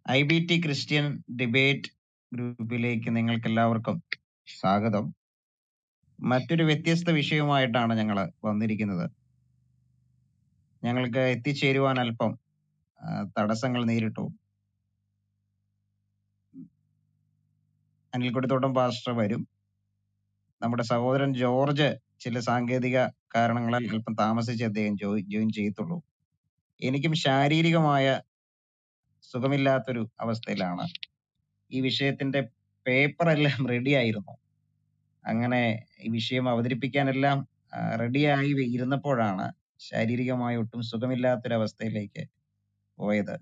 I B T Christian debate ഗ്രൂപ്പിലേക്ക് നിങ്ങൾക്ക് എല്ലാവർക്കും സ്വാഗതം മറ്റൊരു വ്യത്യസ്ത വിഷയവുമായിട്ടാണ് ഞങ്ങൾ വന്നിരിക്കുന്നത് ഞങ്ങൾക്ക് എത്തിച്ചേരുവാൻ അല്പം ആ, തടസ്സങ്ങൾ നേരിട്ടു അനിൽക്കുടിത്തോട്ടം പാസ്റ്റർ വരും നമ്മുടെ സഹോദരൻ ജോർജ് ചില സാങ്കേതിക കാരണങ്ങളാൽ അല്പം താമസിച്ച് അദ്ദേഹം ജോയി ജോയിൻ ചെയ്യത്തുള്ളൂ എനിക്കും ശാരീരികമായ സുഖമില്ലാത്തൊരു അവസ്ഥയിലാണ് ഈ വിഷയത്തിന്റെ പേപ്പർ എല്ലാം റെഡി ആയിരുന്നു അങ്ങനെ ഈ വിഷയം അവതരിപ്പിക്കാനെല്ലാം റെഡിയായി ഇരുന്നപ്പോഴാണ് ശാരീരികമായി ഒട്ടും സുഖമില്ലാത്തൊരവസ്ഥയിലേക്ക് പോയത്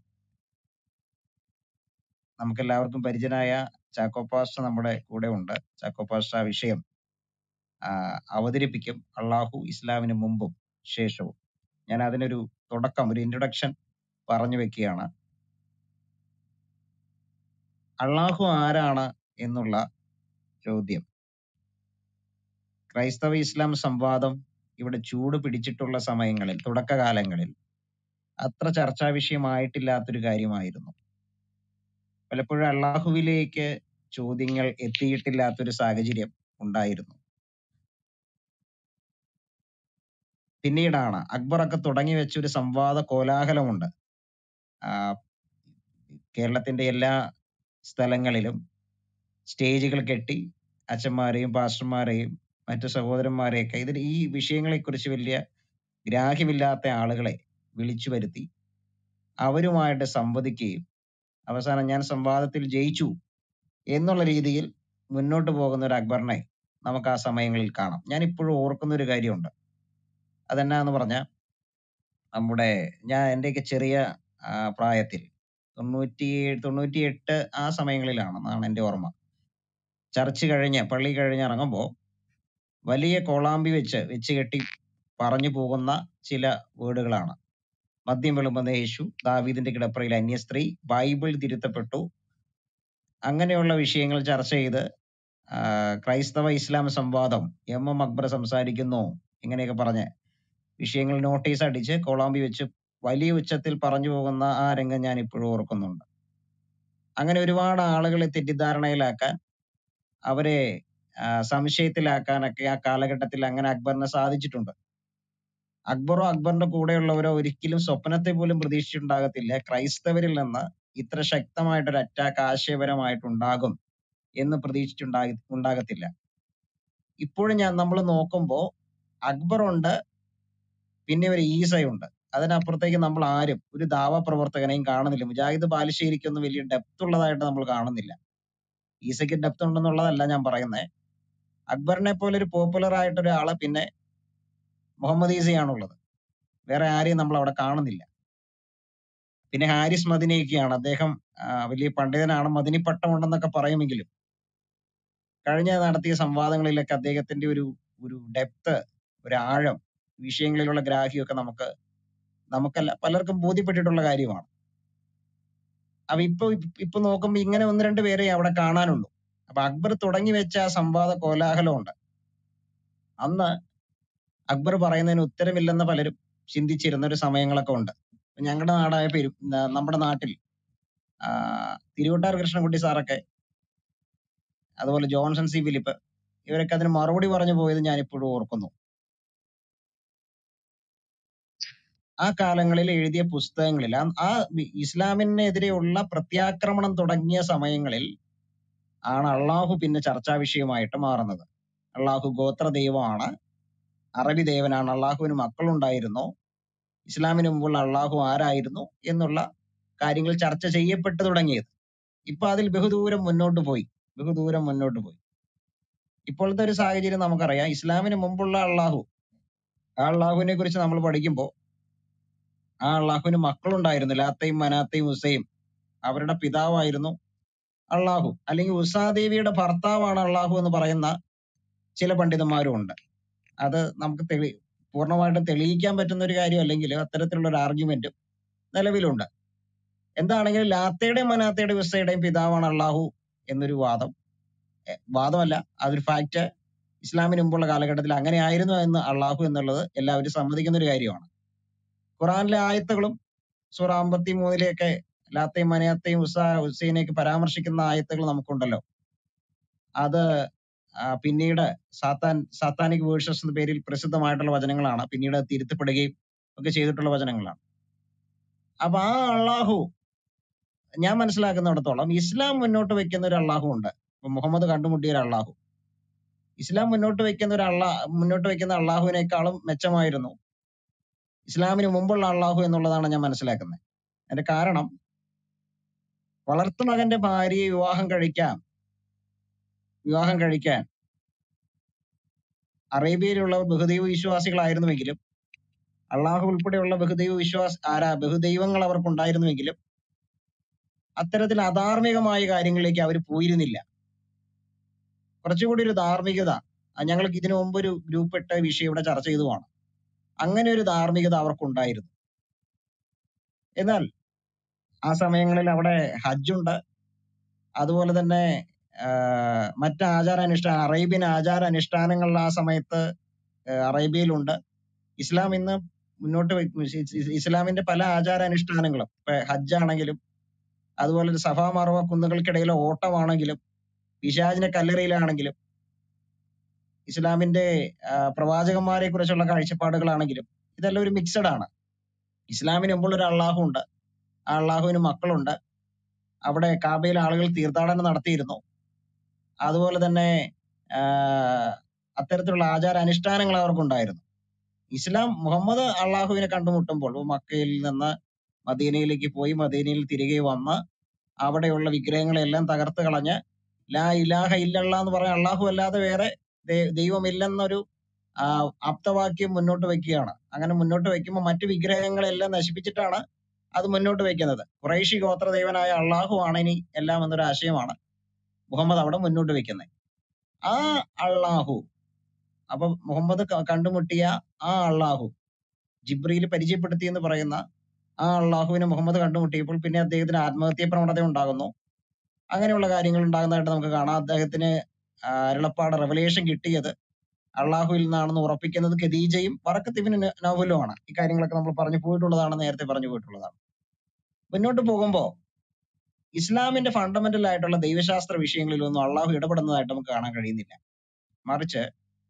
നമുക്കെല്ലാവർക്കും പരിചയനായ ചാക്കോ പാസ്റ്റർ നമ്മുടെ കൂടെ ഉണ്ട് ചാക്കോ പാസ്റ്റർ ആ വിഷയം ആ, അവതരിപ്പിക്കും അള്ളാഹു ഇസ്ലാമിന് മുമ്പും ശേഷവും ഞാൻ അതിനൊരു തുടക്കം ഒരു ഇൻട്രൊഡക്ഷൻ പറഞ്ഞു വെക്കുകയാണ് അള്ളാഹു ആരാണ് എന്നുള്ള ചോദ്യം ക്രൈസ്തവ ഇസ്ലാം സംവാദം ഇവിടെ ചൂട് പിടിച്ചിട്ടുള്ള സമയങ്ങളിൽ തുടക്കകാലങ്ങളിൽ അത്ര ചർച്ചാ വിഷയമായിട്ടില്ലാത്തൊരു കാര്യമായിരുന്നു പലപ്പോഴും അള്ളാഹുവിലേക്ക് ചോദ്യങ്ങൾ എത്തിയിട്ടില്ലാത്തൊരു സാഹചര്യം ഉണ്ടായിരുന്നു പിന്നീടാണ് അക്ബറൊക്കെ തുടങ്ങി വെച്ച ഒരു സംവാദ കോലാഹലമുണ്ട് ആ, കേരളത്തിന്റെ എല്ലാ സ്ഥലങ്ങളിലും സ്റ്റേജുകൾ കെട്ടി അച്ഛന്മാരെയും പാസ്റ്റർമാരെയും മറ്റു സഹോദരന്മാരെയൊക്കെ ഇതിൽ ഈ വിഷയങ്ങളെ കുറിച്ച് വലിയ ഗ്രാഹ്യമില്ലാത്ത ആളുകളെ വിളിച്ചു വരുത്തി അവരുമായിട്ട് സംവദിക്കുകയും അവസാനം ഞാൻ സംവാദത്തിൽ ജയിച്ചു എന്നുള്ള രീതിയിൽ മുന്നോട്ട് പോകുന്ന ഒരു അക്ബറിനെ നമുക്ക് ആ സമയങ്ങളിൽ കാണാം ഞാൻ ഇപ്പോഴും ഓർക്കുന്ന ഒരു കാര്യമുണ്ട് അതെന്നാന്ന് പറഞ്ഞാൽ നമ്മുടെ ഞാൻ എൻ്റെയൊക്കെ ചെറിയ ആ, പ്രായത്തിൽ തൊണ്ണൂറ്റി തൊണ്ണൂറ്റി എട്ട് ആ സമയങ്ങളിലാണെന്നാണ് എൻ്റെ ഓർമ്മ ചർച്ച് കഴിഞ്ഞ് പള്ളി കഴിഞ്ഞ് ഇറങ്ങുമ്പോൾ വലിയ കോളാമ്പി വെച്ച് വെച്ച് കെട്ടി പറഞ്ഞു പോകുന്ന ചില വേർഡുകളാണ് മദ്യം വിളുമ്പുന്ന യേശു ദാവീദിന്റെ കിടപ്പറയിൽ അന്യസ്ത്രീ ബൈബിൾ തിരുത്തപ്പെട്ടു അങ്ങനെയുള്ള വിഷയങ്ങൾ ചർച്ച ചെയ്ത് ആ, ക്രൈസ്തവ ഇസ്ലാം സംവാദം എം എം അക്ബർ സംസാരിക്കുന്നു ഇങ്ങനെയൊക്കെ പറഞ്ഞ് വിഷയങ്ങൾ നോട്ടീസ് അടിച്ച് കോളാമ്പി വെച്ച് വലിയ ഉച്ചത്തിൽ പറഞ്ഞു പോകുന്ന ആ രംഗം ഞാൻ ഇപ്പോഴും ഓർക്കുന്നുണ്ട് അങ്ങനെ ഒരുപാട് ആളുകളെ തെറ്റിദ്ധാരണയിലാക്കാൻ അവരെ ആ, സംശയത്തിലാക്കാനൊക്കെ ആ കാലഘട്ടത്തിൽ അങ്ങനെ അക്ബറിന് സാധിച്ചിട്ടുണ്ട് അക്ബറോ അക്ബറിന്റെ കൂടെയുള്ളവരോ ഒരിക്കലും സ്വപ്നത്തെ പോലും പ്രതീക്ഷിച്ചിട്ടുണ്ടാകത്തില്ല ക്രൈസ്തവരിൽ നിന്ന് ഇത്ര ശക്തമായിട്ടൊരു അറ്റാക്ക് ആശയപരമായിട്ടുണ്ടാകും എന്ന് പ്രതീക്ഷിച്ചിട്ടുണ്ടാക ഉണ്ടാകത്തില്ല ഇപ്പോഴും ഞാൻ നമ്മൾ നോക്കുമ്പോൾ അക്ബറുണ്ട് പിന്നെ ഒരു ഈസയുണ്ട് അതിനപ്പുറത്തേക്ക് നമ്മൾ ആരും ഒരു ദാവ പ്രവർത്തകനെയും കാണുന്നില്ല മുജാഹിദ് ബാലുശ്ശേരിക്കൊന്നും വലിയ ഡെപ്ത് ഉള്ളതായിട്ട് നമ്മൾ കാണുന്നില്ല ഈസയ്ക്ക് ഡെപ്ത് ഉണ്ടെന്നുള്ളതല്ല ഞാൻ പറയുന്നത് അക്ബറിനെ പോലെ ഒരു പോപ്പുലർ ആയിട്ട് ഒരാള് പിന്നെ മുഹമ്മദ് ഈസയാണുള്ളത് വേറെ ആരെയും നമ്മൾ അവിടെ കാണുന്നില്ല പിന്നെ ഹാരിസ് മദിനിയൊക്കെയാണ് അദ്ദേഹം ആ, വലിയ പണ്ഡിതനാണ് മദിനി പട്ടമുണ്ടെന്നൊക്കെ പറയുമെങ്കിലും കഴിഞ്ഞ നടത്തിയ സംവാദങ്ങളിലൊക്കെ അദ്ദേഹത്തിന്റെ ഒരു ഒരു ഡെപ്ത് ഒരു ആഴം വിഷയങ്ങളിലുള്ള ഗ്രാഹ്യമൊക്കെ നമുക്ക് നമുക്കല്ല പലർക്കും ബോധ്യപ്പെട്ടിട്ടുള്ള കാര്യമാണ് അപ്പൊ ഇപ്പൊ ഇപ്പൊ നോക്കുമ്പോ ഇങ്ങനെ ഒന്ന് രണ്ട് പേരെ അവിടെ കാണാനുള്ളൂ അപ്പൊ അക്ബർ തുടങ്ങി വെച്ച ആ സംവാദ കോലാഹലമുണ്ട് അന്ന് അക്ബർ പറയുന്നതിന് ഉത്തരമില്ലെന്ന് പലരും ചിന്തിച്ചിരുന്ന ഒരു സമയങ്ങളൊക്കെ ഉണ്ട് ഞങ്ങളുടെ നാടായ പെരു ന- നമ്മുടെ നാട്ടിൽ ആ, തിരുവട്ടാർ കൃഷ്ണൻകുട്ടി സാറൊക്കെ അതുപോലെ ജോൺസൺ സി ഫിലിപ്പ് ഇവരൊക്കെ അതിന് മറുപടി പറഞ്ഞു പോയത് ഞാൻ ഇപ്പോഴും ഓർക്കുന്നു ആ കാലങ്ങളിൽ എഴുതിയ പുസ്തകങ്ങളിൽ ആ ആ വി- ഇസ്ലാമിനെതിരെയുള്ള പ്രത്യാക്രമണം തുടങ്ങിയ സമയങ്ങളിൽ ആണ് അള്ളാഹു പിന്നെ ചർച്ചാ വിഷയമായിട്ട് മാറുന്നത് അള്ളാഹു ഗോത്ര ദൈവമാണ് അറബി ദേവനാണ് അള്ളാഹുവിന് മക്കളുണ്ടായിരുന്നോ ഇസ്ലാമിന് മുമ്പുള്ള അള്ളാഹു ആരായിരുന്നു എന്നുള്ള കാര്യങ്ങൾ ചർച്ച ചെയ്യപ്പെട്ടു തുടങ്ങിയത് ഇപ്പൊ അതിൽ ബഹുദൂരം മുന്നോട്ട് പോയി ബഹുദൂരം മുന്നോട്ട് പോയി ഇപ്പോഴത്തെ ഒരു സാഹചര്യം നമുക്കറിയാം ഇസ്ലാമിന് മുമ്പുള്ള അള്ളാഹു ആ അള്ളാഹുവിനെ കുറിച്ച് നമ്മൾ പഠിക്കുമ്പോൾ ആ അള്ളാഹുവിന് മക്കളുണ്ടായിരുന്നു ലാത്തയും മനാത്തയും ഉസയും അവരുടെ പിതാവായിരുന്നു അള്ളാഹു അല്ലെങ്കിൽ ഉസാദേവിയുടെ ഭർത്താവാണ് അള്ളാഹു എന്ന് പറയുന്ന ചില പണ്ഡിതന്മാരും ഉണ്ട് അത് നമുക്ക് തെളി പൂർണ്ണമായിട്ടും തെളിയിക്കാൻ പറ്റുന്ന ഒരു കാര്യം അല്ലെങ്കിൽ അത്തരത്തിലുള്ള ഒരു ആർഗ്യുമെന്റും നിലവിലുണ്ട് എന്താണെങ്കിലും ലാത്തയുടെയും മനാത്തയുടെയും ഉസയുടെയും പിതാവാണ് അള്ളാഹു എന്നൊരു വാദം എ, വാദമല്ല അതൊരു ഫാക്ട് ഇസ്ലാമിന് മുമ്പുള്ള കാലഘട്ടത്തിൽ അങ്ങനെ ആയിരുന്നു എന്ന് അള്ളാഹു എന്നുള്ളത് എല്ലാവരും സമ്മതിക്കുന്ന ഒരു കാര്യമാണ് ഖുറാനിലെ ആയത്തുകളും സൂറ അമ്പത്തി മൂന്നിലെയൊക്കെ ലാത്തയും മനയത്തെയും ഉസ ഹുസൈനെയൊക്കെ പരാമർശിക്കുന്ന ആയത്തുകൾ നമുക്കുണ്ടല്ലോ അത് ആ, പിന്നീട് സാത്താൻ സാത്താനിക് വേഴ്സസ് എന്ന പേരിൽ പ്രസിദ്ധമായിട്ടുള്ള വചനങ്ങളാണ് പിന്നീട് അത് തിരുത്തപ്പെടുകയും ഒക്കെ ചെയ്തിട്ടുള്ള വചനങ്ങളാണ് അപ്പൊ ആ അള്ളാഹു ഞാൻ മനസ്സിലാക്കുന്നിടത്തോളം ഇസ്ലാം മുന്നോട്ട് വെക്കുന്ന ഒരു അള്ളാഹു ഉണ്ട് ഇപ്പൊ മുഹമ്മദ് കണ്ടുമുട്ടിയ ഒരു അള്ളാഹു ഇസ്ലാം മുന്നോട്ട് വെക്കുന്ന ഒരു അള്ളാ മുന്നോട്ട് വെക്കുന്ന അള്ളാഹുവിനേക്കാളും മെച്ചമായിരുന്നു ഇസ്ലാമിന് മുമ്പുള്ള അള്ളാഹു എന്നുള്ളതാണ് ഞാൻ മനസ്സിലാക്കുന്നത് അതിന്റെ കാരണം വളർത്തുമകന്റെ ഭാര്യയെ വിവാഹം കഴിക്കാൻ വിവാഹം കഴിക്കാൻ അറേബ്യയിലുള്ള ബഹുദൈവ വിശ്വാസികളായിരുന്നുവെങ്കിലും അള്ളാഹു ഉൾപ്പെടെയുള്ള ബഹുദൈവ വിശ്വാസ ആരാ ബഹുദൈവങ്ങൾ അവർക്കുണ്ടായിരുന്നുവെങ്കിലും അത്തരത്തിൽ അധാർമികമായ കാര്യങ്ങളിലേക്ക് അവർ പോയിരുന്നില്ല കുറച്ചുകൂടി ഒരു ധാർമ്മികത ആ ഞങ്ങൾക്ക് ഇതിനു മുമ്പ് ഒരു ഗ്രൂപ്പ് ഇട്ട വിഷയം ഇവിടെ ചർച്ച ചെയ്തതുമാണ് അങ്ങനെ ഒരു ധാർമ്മികത അവർക്കുണ്ടായിരുന്നു എന്നാൽ ആ സമയങ്ങളിൽ അവിടെ ഹജ്ജുണ്ട് അതുപോലെ തന്നെ ആഹ് മറ്റ് ആചാരാനുഷ്ഠാന അറേബ്യൻ ആചാരാനുഷ്ഠാനങ്ങൾ ആ സമയത്ത് ആഹ് അറേബ്യയിലുണ്ട് ഇസ്ലാം ഇന്ന് മുന്നോട്ട് വെക്കുന്ന ഇസ് ഇസ് ഇസ്ലാമിന്റെ പല ആചാരാനുഷ്ഠാനങ്ങളും ഇപ്പൊ ഹജ്ജ് ആണെങ്കിലും അതുപോലെ ഒരു സഫാ മറവ കുന്നുകൾക്കിടയിലെ ഓട്ടമാണെങ്കിലും പിശാചിന്റെ കല്ലറയിലാണെങ്കിലും ഇസ്ലാമിന്റെ ആഹ് പ്രവാചകന്മാരെ കുറിച്ചുള്ള കാഴ്ചപ്പാടുകളാണെങ്കിലും ഇതെല്ലാം ഒരു മിക്സഡ് ആണ് ഇസ്ലാമിന് മുമ്പുള്ള ഒരു അള്ളാഹു ഉണ്ട് ആ അള്ളാഹുവിന് മക്കളുണ്ട് അവിടെ കാബയിൽ ആളുകൾ തീർത്ഥാടനം നടത്തിയിരുന്നു അതുപോലെ തന്നെ ആഹ് അത്തരത്തിലുള്ള ആചാര അനുഷ്ഠാനങ്ങൾ അവർക്കുണ്ടായിരുന്നു ഇസ്ലാം മുഹമ്മദ് അള്ളാഹുവിനെ കണ്ടുമുട്ടുമ്പോൾ മക്കയിൽ നിന്ന് മദീനയിലേക്ക് പോയി മദീനയിൽ തിരികെ വന്ന് അവിടെയുള്ള വിഗ്രഹങ്ങളെല്ലാം തകർത്ത് കളഞ്ഞ് ലാ ഇലാഹ ഇല്ലല്ലാ എന്ന് പറഞ്ഞ അള്ളാഹു അല്ലാതെ വേറെ ദൈ- ദൈവമില്ലെന്നൊരു ആ, ആപ്തവാക്യം മുന്നോട്ട് വെക്കുകയാണ് അങ്ങനെ മുന്നോട്ട് വെക്കുമ്പോൾ മറ്റു വിഗ്രഹങ്ങളെല്ലാം നശിപ്പിച്ചിട്ടാണ് അത് മുന്നോട്ട് വെക്കുന്നത് കുറേശി ഗോത്രദേവനായ അള്ളാഹു ആണ് ഇനി എല്ലാം എന്നൊരു ആശയമാണ് മുഹമ്മദ് അവിടെ മുന്നോട്ട് വെക്കുന്നത് ആ അള്ളാഹു അപ്പൊ മുഹമ്മദ് ക- കണ്ടുമുട്ടിയ ആ അള്ളാഹു ജിബ്രീൽ പരിചയപ്പെടുത്തി എന്ന് പറയുന്ന ആ അള്ളാഹുവിനെ മുഹമ്മദ് കണ്ടുമുട്ടിയപ്പോൾ പിന്നെ അദ്ദേഹത്തിന് ആത്മഹത്യ പ്രവണത ഉണ്ടാകുന്നു അങ്ങനെയുള്ള കാര്യങ്ങൾ ഉണ്ടാകുന്നതായിട്ട് നമുക്ക് കാണാം അദ്ദേഹത്തിന് ആ, അരുളപ്പാട് റെവലേഷൻ കിട്ടിയത് അള്ളാഹുവിൽ നിന്നാണെന്ന് ഉറപ്പിക്കുന്നത് ഖദീജയും വറക്കത്തിബിന് നൗഫലുമാണ് ഈ കാര്യങ്ങളൊക്കെ നമ്മൾ പറഞ്ഞു പോയിട്ടുള്ളതാണ് നേരത്തെ പറഞ്ഞു പോയിട്ടുള്ളതാണ് മുന്നോട്ട് പോകുമ്പോൾ ഇസ്ലാമിന്റെ ഫണ്ടമെന്റൽ ആയിട്ടുള്ള ദൈവശാസ്ത്ര വിഷയങ്ങളിലൊന്നും അള്ളാഹു ഇടപെടുന്നതായിട്ട് നമുക്ക് കാണാൻ കഴിയുന്നില്ല മറിച്ച്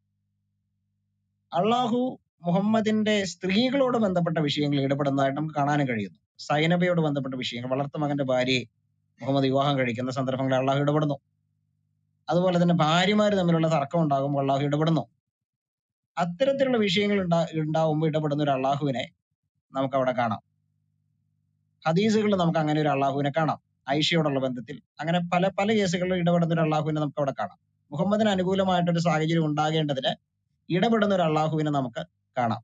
അള്ളാഹു മുഹമ്മദിന്റെ സ്ത്രീകളോട് ബന്ധപ്പെട്ട വിഷയങ്ങളിൽ ഇടപെടുന്നതായിട്ട് നമുക്ക് കാണാനും കഴിയുന്നു സൈനബയോട് ബന്ധപ്പെട്ട വിഷയങ്ങൾ വളർത്തു മകന്റെ ഭാര്യയെ മുഹമ്മദ് വിവാഹം കഴിക്കുന്ന സന്ദർഭങ്ങളിൽ അള്ളാഹു ഇടപെടുന്നു അതുപോലെ തന്നെ ഭാര്യമാര് തമ്മിലുള്ള തർക്കം ഉണ്ടാകുമ്പോൾ അള്ളാഹു ഇടപെടുന്നു അത്തരത്തിലുള്ള വിഷയങ്ങൾ ഉണ്ടാ ഉണ്ടാവുമ്പോൾ ഇടപെടുന്ന ഒരു അള്ളാഹുവിനെ നമുക്ക് അവിടെ കാണാം ഹദീസുകളിൽ നമുക്ക് അങ്ങനെ ഒരു അള്ളാഹുവിനെ കാണാം ഐഷയോടുള്ള ബന്ധത്തിൽ അങ്ങനെ പല പല കേസുകളിൽ ഇടപെടുന്ന ഒരു അള്ളാഹുവിനെ നമുക്ക് അവിടെ കാണാം മുഹമ്മദിന് അനുകൂലമായിട്ടൊരു സാഹചര്യം ഉണ്ടാകേണ്ടതിന് ഇടപെടുന്ന ഒരു അള്ളാഹുവിനെ നമുക്ക് കാണാം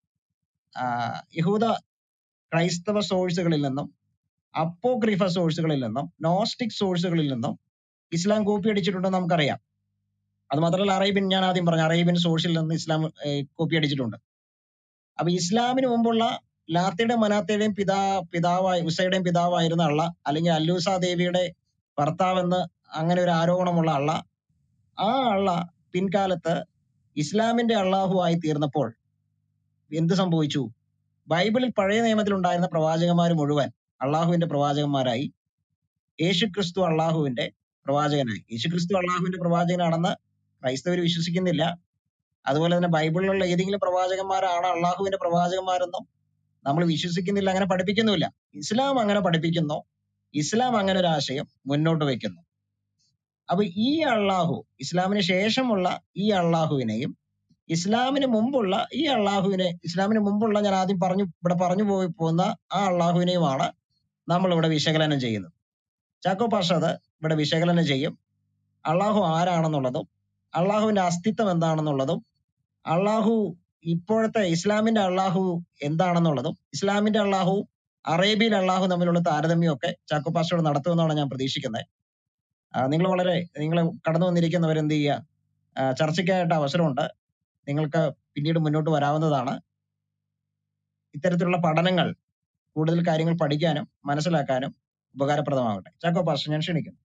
ആഹ് യഹൂദ ക്രൈസ്തവ സോഴ്സുകളിൽ നിന്നും അപ്പോക്രിഫ സോഴ്സുകളിൽ നിന്നും നോസ്റ്റിക് സോഴ്സുകളിൽ നിന്നും ഇസ്ലാം കോപ്പി അടിച്ചിട്ടുണ്ടെന്ന് നമുക്കറിയാം അത് മാത്രമല്ല അറേബ്യൻ ഞാൻ ആദ്യം പറഞ്ഞു അറേബ്യൻ സോഴ്സിൽ നിന്ന് ഇസ്ലാം ഏഹ്, കോപ്പി അടിച്ചിട്ടുണ്ട് അപ്പൊ ഇസ്ലാമിന് മുമ്പുള്ള ലാത്തയുടെയും മനാത്തയുടെയും പിതാ പിതാവായി ഉസയുടെയും പിതാവായിരുന്ന അള്ള അല്ലെങ്കിൽ അല്ലൂസ ദേവിയുടെ ഭർത്താവെന്ന് അങ്ങനെ ഒരു ആരോപണമുള്ള അള്ള ആ അള്ള പിൻകാലത്ത് ഇസ്ലാമിന്റെ അള്ളാഹു ആയി തീർന്നപ്പോൾ എന്ത് സംഭവിച്ചു ബൈബിളിൽ പഴയ നിയമത്തിൽ ഉണ്ടായിരുന്ന പ്രവാചകന്മാർ മുഴുവൻ അള്ളാഹുവിന്റെ പ്രവാചകന്മാരായി യേശുക്രിസ്തു അള്ളാഹുവിന്റെ പ്രവാചകനായി യേശുക്രിസ്തു അള്ളാഹുവിന്റെ പ്രവാചകനാണെന്ന് ക്രൈസ്തവർ വിശ്വസിക്കുന്നില്ല അതുപോലെ തന്നെ ബൈബിളിലുള്ള ഏതെങ്കിലും പ്രവാചകന്മാരാണ് അള്ളാഹുവിന്റെ പ്രവാചകന്മാരെന്നും നമ്മൾ വിശ്വസിക്കുന്നില്ല അങ്ങനെ പഠിപ്പിക്കുന്നുമില്ല ഇസ്ലാം അങ്ങനെ പഠിപ്പിക്കുന്നു ഇസ്ലാം അങ്ങനെ ഒരു ആശയം മുന്നോട്ട് വെക്കുന്നു അപ്പൊ ഈ അള്ളാഹു ഇസ്ലാമിന് ശേഷമുള്ള ഈ അള്ളാഹുവിനെയും ഇസ്ലാമിന് മുമ്പുള്ള ഈ അള്ളാഹുവിനെ ഇസ്ലാമിന് മുമ്പുള്ള ഞാൻ ആദ്യം പറഞ്ഞു ഇവിടെ പറഞ്ഞു പോയി പോകുന്ന ആ അള്ളാഹുവിനെയുമാണ് നമ്മൾ ഇവിടെ വിശകലനം ചെയ്യുന്നത് ചാക്കോ പാഷ അത് ഇവിടെ വിശകലനം ചെയ്യും അള്ളാഹു ആരാണെന്നുള്ളതും അള്ളാഹുവിന്റെ അസ്തിത്വം എന്താണെന്നുള്ളതും അള്ളാഹു ഇപ്പോഴത്തെ ഇസ്ലാമിന്റെ അള്ളാഹു എന്താണെന്നുള്ളതും ഇസ്ലാമിന്റെ അള്ളാഹു അറേബ്യൻ അള്ളാഹു തമ്മിലുള്ള താരതമ്യമൊക്കെ ചാക്കോ പാസ്റ്റോട് നടത്തുമെന്നാണ് ഞാൻ പ്രതീക്ഷിക്കുന്നത് നിങ്ങൾ വളരെ നിങ്ങൾ കടന്നു വന്നിരിക്കുന്നവർ എന്ത് ചെയ്യുക ആ, ചർച്ചയ്ക്കായിട്ട് അവസരമുണ്ട് നിങ്ങൾക്ക് പിന്നീട് മുന്നോട്ട് വരാവുന്നതാണ് ഇത്തരത്തിലുള്ള പഠനങ്ങൾ കൂടുതൽ കാര്യങ്ങൾ പഠിക്കാനും മനസ്സിലാക്കാനും ഉപകാരപ്രദമാകട്ടെ ചാക്കോ പാസ്റ്റർ ഞാൻ ക്ഷണിക്കുന്നു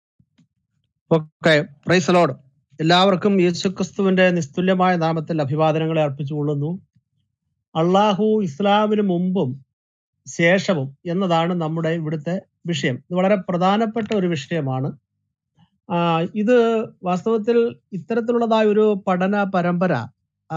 ഓക്കെ പ്രൈസ് ലോഡ് എല്ലാവർക്കും യേശുക്രിസ്തുവിന്റെ നിസ്തുല്യമായ നാമത്തിൽ അഭിവാദനങ്ങളെ അർപ്പിച്ചുകൊള്ളുന്നു അള്ളാഹു ഇസ്ലാമിന് മുമ്പും ശേഷവും എന്നതാണ് നമ്മുടെ ഇവിടുത്തെ വിഷയം ഇത് വളരെ പ്രധാനപ്പെട്ട ഒരു വിഷയമാണ് ആ, ഇത് വാസ്തവത്തിൽ ഇത്തരത്തിലുള്ളതായ ഒരു പഠന പരമ്പര ആ,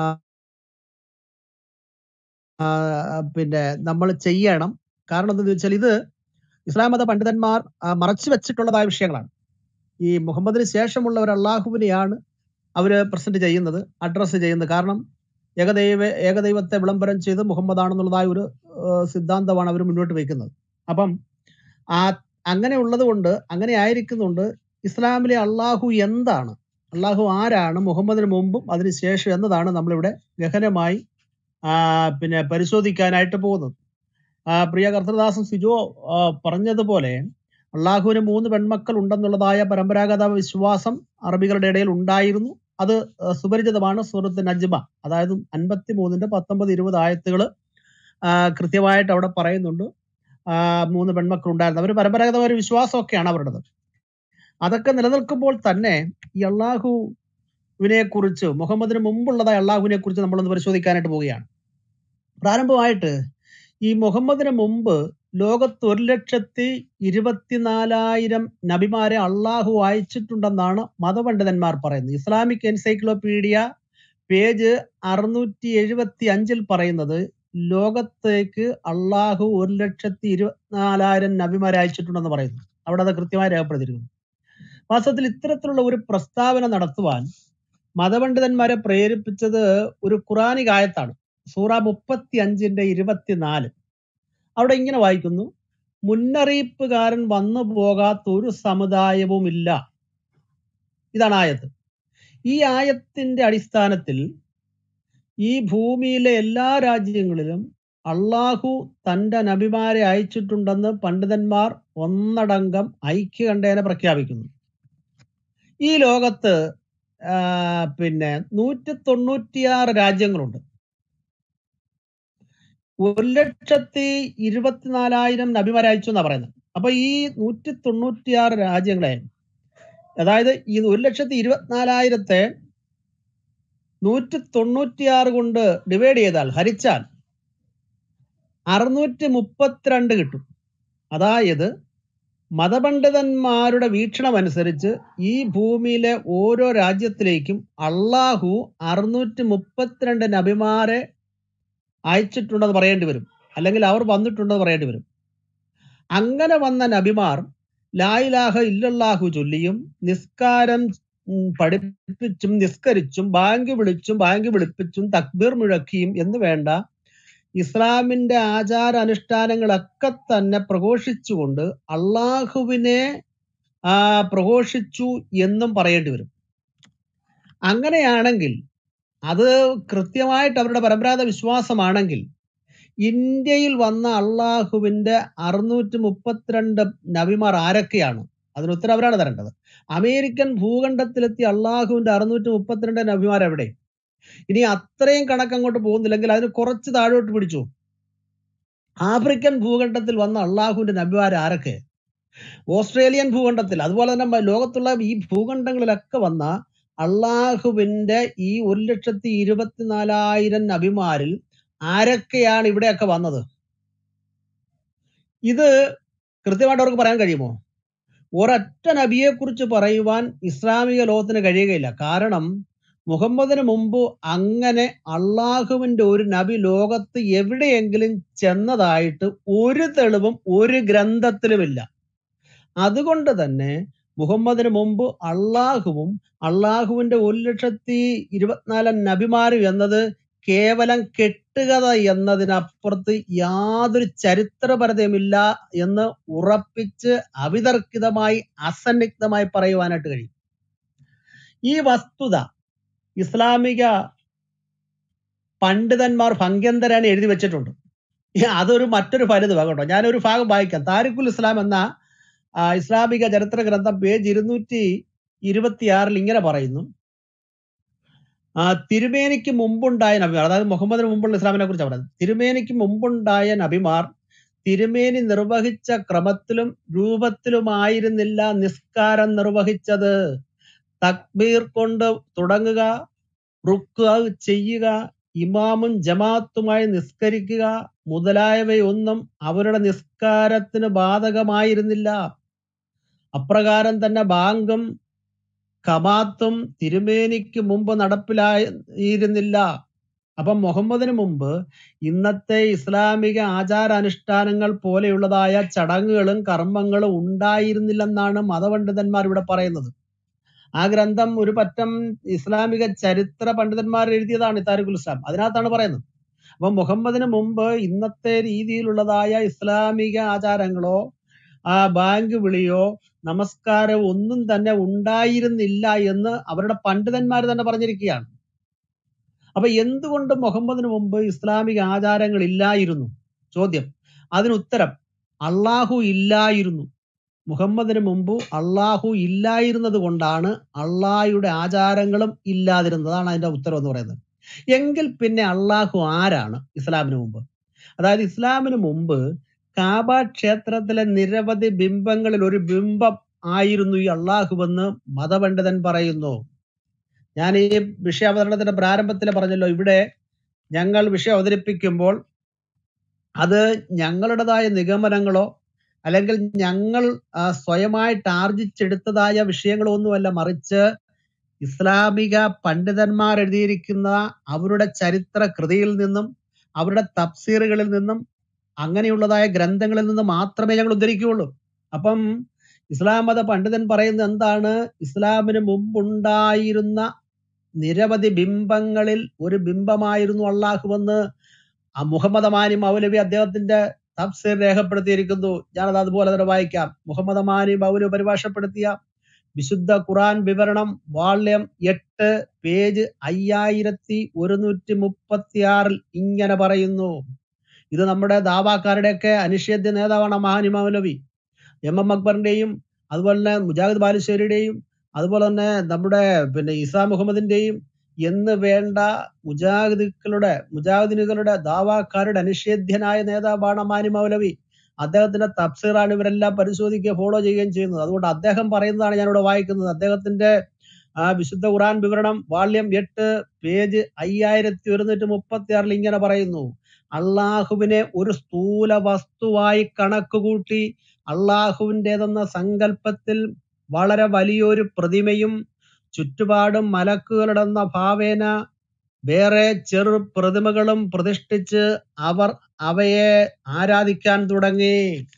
ആ, പിന്നെ നമ്മൾ ചെയ്യണം കാരണം എന്താണെന്ന് വെച്ചാൽ ഇത് ഇസ്ലാം മത പണ്ഡിതന്മാർ ആ, മറച്ചു വെച്ചിട്ടുള്ളതായ വിഷയങ്ങളാണ് ഈ മുഹമ്മദിന് ശേഷമുള്ള ഒരു അള്ളാഹുവിനെയാണ് അവര് പ്രസന്റ് ചെയ്യുന്നത് അഡ്രസ്സ് ചെയ്യുന്നത് കാരണം ഏകദൈവ ഏകദൈവത്തെ വിളംബരം ചെയ്ത് മുഹമ്മദാണെന്നുള്ളതായ ഒരു ആ, സിദ്ധാന്തമാണ് അവർ മുന്നോട്ട് വയ്ക്കുന്നത് അപ്പം ആ അങ്ങനെ ഉള്ളത് കൊണ്ട് അങ്ങനെ ആയിരിക്കുന്നുണ്ട് ഇസ്ലാമിലെ അള്ളാഹു എന്താണ് അള്ളാഹു ആരാണ് മുഹമ്മദിന് മുമ്പും അതിനുശേഷം എന്നതാണ് നമ്മളിവിടെ ഗഹനമായി ആ, പിന്നെ പരിശോധിക്കാനായിട്ട് പോകുന്നത് ആ, പ്രിയ കർത്തദാസൻ സിജോ ആ, പറഞ്ഞതുപോലെ അള്ളാഹുവിന് മൂന്ന് പെൺമക്കൾ ഉണ്ടെന്നുള്ളതായ പരമ്പരാഗത വിശ്വാസം അറബികളുടെ ഇടയിൽ ഉണ്ടായിരുന്നു അത് ആ, സുപരിചിതമാണ് സൂറത്ത് നജ്മ അതായത് അൻപത്തി മൂന്നിന്റെ പത്തൊമ്പത് ഇരുപത് ആയത്തുകൾ കൃത്യമായിട്ട് അവിടെ പറയുന്നുണ്ട് ആ, മൂന്ന് പെൺമക്കൾ ഉണ്ടായിരുന്നു അവർ പരമ്പരാഗതമായ ഒരു വിശ്വാസമൊക്കെയാണ് അവരുടേത് അതൊക്കെ നിലനിൽക്കുമ്പോൾ തന്നെ ഈ അള്ളാഹുവിനെ കുറിച്ച് മുഹമ്മദിന് മുമ്പുള്ളതായ അള്ളാഹുവിനെ കുറിച്ച് നമ്മളൊന്ന് പരിശോധിക്കാനായിട്ട് പോവുകയാണ് പ്രാരംഭമായിട്ട് ഈ മുഹമ്മദിന് മുമ്പ് ലോകത്ത് ഒരു ലക്ഷത്തി ഇരുപത്തിനാലായിരം നബിമാരെ അള്ളാഹു അയച്ചിട്ടുണ്ടെന്നാണ് മതപണ്ഡിതന്മാർ പറയുന്നത് ഇസ്ലാമിക് എൻസൈക്ലോപീഡിയ പേജ് അറുന്നൂറ്റി എഴുപത്തി അഞ്ചിൽ പറയുന്നത് ലോകത്തേക്ക് അള്ളാഹു ഒരു ലക്ഷത്തി ഇരുപത്തിനാലായിരം നബിമാരെ അയച്ചിട്ടുണ്ടെന്ന് പറയുന്നു അവിടെ അത് കൃത്യമായി രേഖപ്പെടുത്തിയിരിക്കുന്നു വാസ്തവത്തിൽ ഇത്തരത്തിലുള്ള ഒരു പ്രസ്താവന നടത്തുവാൻ മതപണ്ഡിതന്മാരെ പ്രേരിപ്പിച്ചത് ഒരു ഖുറാനിക ആയത്താണ് സൂറ മുപ്പത്തി അഞ്ചിന്റെ ഇരുപത്തിനാല് അവിടെ ഇങ്ങനെ വായിക്കുന്നു മുന്നറിയിപ്പുകാരൻ വന്നു പോകാത്ത ഒരു സമുദായവുമില്ല ഇതാണ് ആയത്ത് ഈ ആയത്തിന്റെ അടിസ്ഥാനത്തിൽ ഈ ഭൂമിയിലെ എല്ലാ രാജ്യങ്ങളിലും അള്ളാഹു തന്റെ നബിമാരെ അയച്ചിട്ടുണ്ടെന്ന് പണ്ഡിതന്മാർ ഒന്നടങ്കം ഐക്യകണ്ഠേന പ്രഖ്യാപിക്കുന്നു ഈ ലോകത്ത് ആ, പിന്നെ നൂറ്റി തൊണ്ണൂറ്റിയാറ് രാജ്യങ്ങളുണ്ട് ഒരു ലക്ഷത്തി ഇരുപത്തിനാലായിരം നബിമാരെ അയച്ചു എന്നാ പറയുന്നത് അപ്പൊ ഈ നൂറ്റി തൊണ്ണൂറ്റിയാറ് രാജ്യങ്ങളെ അതായത് ഈ ഒരു ലക്ഷത്തി ഇരുപത്തിനാലായിരത്തെ നൂറ്റി തൊണ്ണൂറ്റിയാറ് കൊണ്ട് ഡിവൈഡ് ചെയ്താൽ ഹരിച്ചാൽ അറുന്നൂറ്റി മുപ്പത്തിരണ്ട് കിട്ടും അതായത് മതപണ്ഡിതന്മാരുടെ വീക്ഷണം അനുസരിച്ച് ഈ ഭൂമിയിലെ ഓരോ രാജ്യത്തിലേക്കും അള്ളാഹു അറുന്നൂറ്റി മുപ്പത്തിരണ്ട് നബിമാരെ അയച്ചിട്ടുണ്ടെന്ന് പറയേണ്ടി വരും അല്ലെങ്കിൽ അവർ വന്നിട്ടുണ്ടെന്ന് പറയേണ്ടി വരും അങ്ങനെ വന്ന നബിമാർ ലായിലാഹ ഇല്ലല്ലാഹു ചൊല്ലിയും നിസ്കാരം ഉം, പഠിപ്പിച്ചും നിസ്കരിച്ചും ബാങ്ക് വിളിച്ചും ബാങ്ക് വിളിപ്പിച്ചും തക്ബീർ മുഴക്കിയും എന്ന് വേണ്ട ഇസ്ലാമിന്റെ ആചാര അനുഷ്ഠാനങ്ങളൊക്കെ തന്നെ പ്രഘോഷിച്ചുകൊണ്ട് അള്ളാഹുവിനെ ആ, പ്രഘോഷിച്ചു എന്നും പറയേണ്ടി വരും അങ്ങനെയാണെങ്കിൽ അത് കൃത്യമായിട്ട് അവരുടെ പരമ്പരാഗത വിശ്വാസമാണെങ്കിൽ ഇന്ത്യയിൽ വന്ന അള്ളാഹുവിന്റെ അറുന്നൂറ്റി മുപ്പത്തിരണ്ട് നബിമാർ ആരൊക്കെയാണ് അതിന് ഉത്തരം അവരാണ് തരേണ്ടത് അമേരിക്കൻ ഭൂഖണ്ഡത്തിലെത്തിയ അള്ളാഹുവിന്റെ അറുന്നൂറ്റി മുപ്പത്തിരണ്ട് നബിമാർ എവിടെ ഇനി അത്രയും കണക്ക് അങ്ങോട്ട് പോകുന്നില്ലെങ്കിൽ അതിന് കുറച്ച് താഴോട്ട് പിടിച്ചു ആഫ്രിക്കൻ ഭൂഖണ്ഡത്തിൽ വന്ന അള്ളാഹുവിന്റെ നബിമാർ ആരൊക്കെ ഓസ്ട്രേലിയൻ ഭൂഖണ്ഡത്തിൽ അതുപോലെ തന്നെ മ- ലോകത്തുള്ള ഈ ഭൂഖണ്ഡങ്ങളിലൊക്കെ വന്ന അള്ളാഹുവിന്റെ ഈ ഒരു ലക്ഷത്തി ഇരുപത്തിനാലായിരം നബിമാരിൽ ആരൊക്കെയാണ് ഇവിടെയൊക്കെ വന്നത് ഇത് കൃത്യമായിട്ട് അവർക്ക് പറയാൻ കഴിയുമോ ഒരൊറ്റ നബിയെ കുറിച്ച് പറയുവാൻ ഇസ്ലാമിക ലോകത്തിന് കഴിയുകയില്ല കാരണം മുഹമ്മദിന് മുമ്പ് അങ്ങനെ അള്ളാഹുവിന്റെ ഒരു നബി ലോകത്ത് എവിടെയെങ്കിലും ചെന്നതായിട്ട് ഒരു തെളിവും ഒരു ഗ്രന്ഥത്തിലുമില്ല അതുകൊണ്ട് തന്നെ മുഹമ്മദിന് മുമ്പ് അള്ളാഹുവും അള്ളാഹുവിന്റെ ഒരു ലക്ഷത്തി ഇരുപത്തിനാലാം നബിമാരും എന്നത് കേവലം കെട്ടുകഥ എന്നതിനപ്പുറത്ത് യാതൊരു ചരിത്രപരതയുമില്ല എന്ന് ഉറപ്പിച്ച് അവിതർക്കിതമായി അസന്നിഗ്ധമായി പറയുവാനായിട്ട് കഴിയും ഈ വസ്തുത ഇസ്ലാമിക പണ്ഡിതന്മാർ ഭംഗ്യന്തരാണ് എഴുതി വെച്ചിട്ടുണ്ട് ഈ അതൊരു മറ്റൊരു ഫലിതമാണ് കേട്ടോ ഞാനൊരു ഭാഗം വായിക്കാം താരിഖുൽ ഇസ്ലാം എന്ന ആ, ഇസ്ലാമിക ചരിത്ര ഗ്രന്ഥം പേജ് ഇരുന്നൂറ്റി ഇരുപത്തിയാറിൽ ഇങ്ങനെ പറയുന്നു ആ, തിരുമേനിക്ക് മുമ്പുണ്ടായ നബിമാർ അതായത് മുഹമ്മദിന് മുമ്പുള്ള ഇസ്ലാമിനെ കുറിച്ച് പറയുന്നത് തിരുമേനിക്ക് മുമ്പുണ്ടായ നബിമാർ തിരുമേനി നിർവഹിച്ച ക്രമത്തിലും രൂപത്തിലുമായിരുന്നില്ല നിസ്കാരം നിർവഹിച്ചത് തക്ബീർ കൊണ്ട് തുടങ്ങുക റുക്കുക ചെയ്യുക ഇമാമും ജമാഅത്തുമായി നിസ്കരിക്കുക മുതലായവയൊന്നും അവരുടെ നിസ്കാരത്തിന് ബാധകമായിരുന്നില്ല അപ്രകാരം തന്നെ ബാങ്കും ഖമാത്തും തിരുമേനിക്ക് മുമ്പ് നടപ്പിലായിരുന്നില്ല അപ്പം മുഹമ്മദിന് മുമ്പ് ഇന്നത്തെ ഇസ്ലാമിക ആചാരാനുഷ്ഠാനങ്ങൾ പോലെയുള്ളതായ ചടങ്ങുകളും കർമ്മങ്ങളും ഉണ്ടായിരുന്നില്ലെന്നാണ് മതപണ്ഡിതന്മാർ ഇവിടെ പറയുന്നത് ആ ഗ്രന്ഥം ഒരു പറ്റം ഇസ്ലാമിക ചരിത്ര പണ്ഡിതന്മാർ എഴുതിയതാണ് താരിഖുൽ ഇസ്ലാം അതിനകത്താണ് പറയുന്നത് അപ്പൊ മുഹമ്മദിന് മുമ്പ് ഇന്നത്തെ രീതിയിലുള്ളതായ ഇസ്ലാമിക ആചാരങ്ങളോ ആ ബാങ്ക് വിളിയോ നമസ്കാരം ഒന്നും തന്നെ ഉണ്ടായിരുന്നില്ല എന്ന് അവരുടെ പണ്ഡിതന്മാർ തന്നെ പറഞ്ഞിരിക്കുകയാണ് അപ്പൊ എന്തുകൊണ്ട് മുഹമ്മദിന് മുമ്പ് ഇസ്ലാമിക ആചാരങ്ങൾ ഇല്ലായിരുന്നു ചോദ്യം അതിന് ഉത്തരം അള്ളാഹു ഇല്ലായിരുന്നു മുഹമ്മദിന് മുമ്പ് അള്ളാഹു ഇല്ലായിരുന്നത് കൊണ്ടാണ് അള്ളാഹയുടെ ആചാരങ്ങളും ഇല്ലാതിരുന്നത് അതാണ് അതിന്റെ ഉത്തരം എന്ന് പറയുന്നത് എങ്കിൽ പിന്നെ അള്ളാഹു ആരാണ് ഇസ്ലാമിന് മുമ്പ് അതായത് ഇസ്ലാമിന് മുമ്പ് കാബ ക്ഷേത്രത്തിലെ നിരവധി ബിംബങ്ങളിൽ ഒരു ബിംബം ആയിരുന്നു ഈ അള്ളാഹുവെന്ന് മതപണ്ഡിതൻ പറയുന്നു ഞാൻ ഈ വിഷയാവതരണത്തിന്റെ പ്രാരംഭത്തിൽ പറഞ്ഞല്ലോ ഇവിടെ ഞങ്ങൾ വിഷയം അവതരിപ്പിക്കുമ്പോൾ അത് ഞങ്ങളുടേതായ നിഗമനങ്ങളോ അല്ലെങ്കിൽ ഞങ്ങൾ ആ, സ്വയമായിട്ട് ആർജിച്ചെടുത്തതായ വിഷയങ്ങളോ ഒന്നുമല്ല മറിച്ച് ഇസ്ലാമിക പണ്ഡിതന്മാർ എഴുതിയിരിക്കുന്ന അവരുടെ ചരിത്ര കൃതിയിൽ നിന്നും അവരുടെ തഫ്സീറുകളിൽ നിന്നും അങ്ങനെയുള്ളതായ ഗ്രന്ഥങ്ങളിൽ നിന്ന് മാത്രമേ ഞങ്ങൾ ഉദ്ധരിക്കുകയുള്ളൂ അപ്പം ഇസ്ലാം മത പണ്ഡിതൻ പറയുന്നത് എന്താണ് ഇസ്ലാമിന് മുമ്പുണ്ടായിരുന്ന നിരവധി ബിംബങ്ങളിൽ ഒരു ബിംബമായിരുന്നു അള്ളാഹുവെന്ന് ആ മുഹമ്മദ് അമാനി മൗലവി അദ്ദേഹത്തിന്റെ തഫ്സീർ രേഖപ്പെടുത്തിയിരിക്കുന്നു ഞാനത് അതുപോലെ തന്നെ വായിക്കാം മുഹമ്മദ് അമാനി മൗലവി പരിഭാഷപ്പെടുത്തിയ വിശുദ്ധ ഖുറാൻ വിവരണം വാള്യം എട്ട് പേജ് അയ്യായിരത്തി ഒരുന്നൂറ്റി മുപ്പത്തി ആറിൽ ഇങ്ങനെ പറയുന്നു ഇത് നമ്മുടെ ദാവാക്കാരുടെയൊക്കെ അനിഷേധ്യ നേതാവാണ് മഹാനി മൗലവി എം എം അക്ബറിന്റെയും അതുപോലെ തന്നെ മുജാഹിദ് ബാലുശ്ശേരിയുടെയും അതുപോലെ തന്നെ നമ്മുടെ പിന്നെ ഇസാ മുഹമ്മദിന്റെയും എന്ന് വേണ്ട മുജാഹിദുക്കളുടെ മുജാഹിദിനുകളുടെ ദാവാക്കാരുടെ അനിഷേധ്യനായ നേതാവാണ് മാനി മൗലവി അദ്ദേഹത്തിന്റെ തഫ്സീറാണ് ഇവരെല്ലാം പരിശോധിക്കുകയും ഫോളോ ചെയ്യുകയും ചെയ്യുന്നത് അതുകൊണ്ട് അദ്ദേഹം പറയുന്നതാണ് ഞാനിവിടെ വായിക്കുന്നത് അദ്ദേഹത്തിന്റെ ആ വിശുദ്ധ ഖുറാൻ വിവരണം വാള്യം എട്ട് പേജ് അയ്യായിരത്തി ഒരുന്നൂറ്റി മുപ്പത്തി ആറിൽ ഇങ്ങനെ പറയുന്നു അള്ളാഹുവിനെ ഒരു സ്ഥൂല വസ്തുവായി കണക്കുകൂട്ടി അള്ളാഹുവിൻ്റെതെന്ന സങ്കല്പത്തിൽ വളരെ വലിയൊരു പ്രതിമയും ചുറ്റുപാടും മലക്കുകളുടെന്ന ഭാവേന വേറെ ചെറു പ്രതിമകളും പ്രതിഷ്ഠിച്ച് അവർ അവയെ ആരാധിക്കാൻ തുടങ്ങി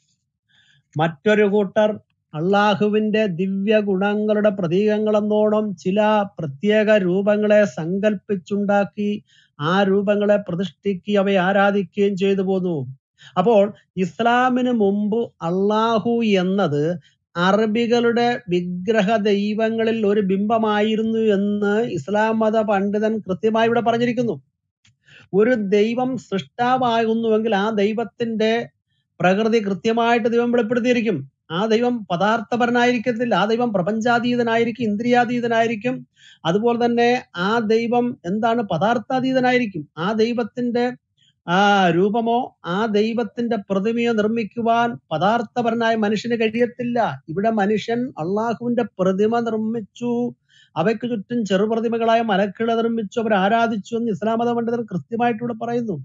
മറ്റൊരു കൂട്ടർ അള്ളാഹുവിന്റെ ദിവ്യ ഗുണങ്ങളുടെ പ്രതീകങ്ങളെന്നോണം ചില പ്രത്യേക രൂപങ്ങളെ സങ്കല്പിച്ചുണ്ടാക്കി ആ രൂപങ്ങളെ പ്രതിഷ്ഠിക്കുകയും അവയെ ആരാധിക്കുകയും ചെയ്തു പോന്നു അപ്പോൾ ഇസ്ലാമിന് മുമ്പ് അള്ളാഹു എന്നത് അറബികളുടെ വിഗ്രഹ ദൈവങ്ങളിൽ ഒരു ബിംബമായിരുന്നു എന്ന് ഇസ്ലാം മത പണ്ഡിതൻ കൃത്യമായി ഇവിടെ പറഞ്ഞിരിക്കുന്നു ഒരു ദൈവം സൃഷ്ടാവാകുന്നുവെങ്കിൽ ആ ദൈവത്തിന്റെ പ്രകൃതി കൃത്യമായിട്ട് ദൈവം വെളിപ്പെടുത്തിയിരിക്കും ആ ദൈവം പദാർത്ഥപരനായിരിക്കത്തില്ല ആ ദൈവം പ്രപഞ്ചാതീതനായിരിക്കും ഇന്ദ്രിയാതീതനായിരിക്കും അതുപോലെ തന്നെ ആ ദൈവം എന്താണ് പദാർത്ഥാതീതനായിരിക്കും ആ ദൈവത്തിന്റെ ആ രൂപമോ ആ ദൈവത്തിന്റെ പ്രതിമയോ നിർമ്മിക്കുവാൻ പദാർത്ഥപരനായ മനുഷ്യന് കഴിയത്തില്ല ഇവിടെ മനുഷ്യൻ അള്ളാഹുവിന്റെ പ്രതിമ നിർമ്മിച്ചു അവയ്ക്ക് ചുറ്റും ചെറുപ്രതിമകളായ മലക്കുകളെ നിർമ്മിച്ചു അവർ ആരാധിച്ചു എന്ന് ഇസ്ലാം മത പണ്ഡിതൻ കൃത്യമായിട്ട് ഇവിടെ പറയുന്നു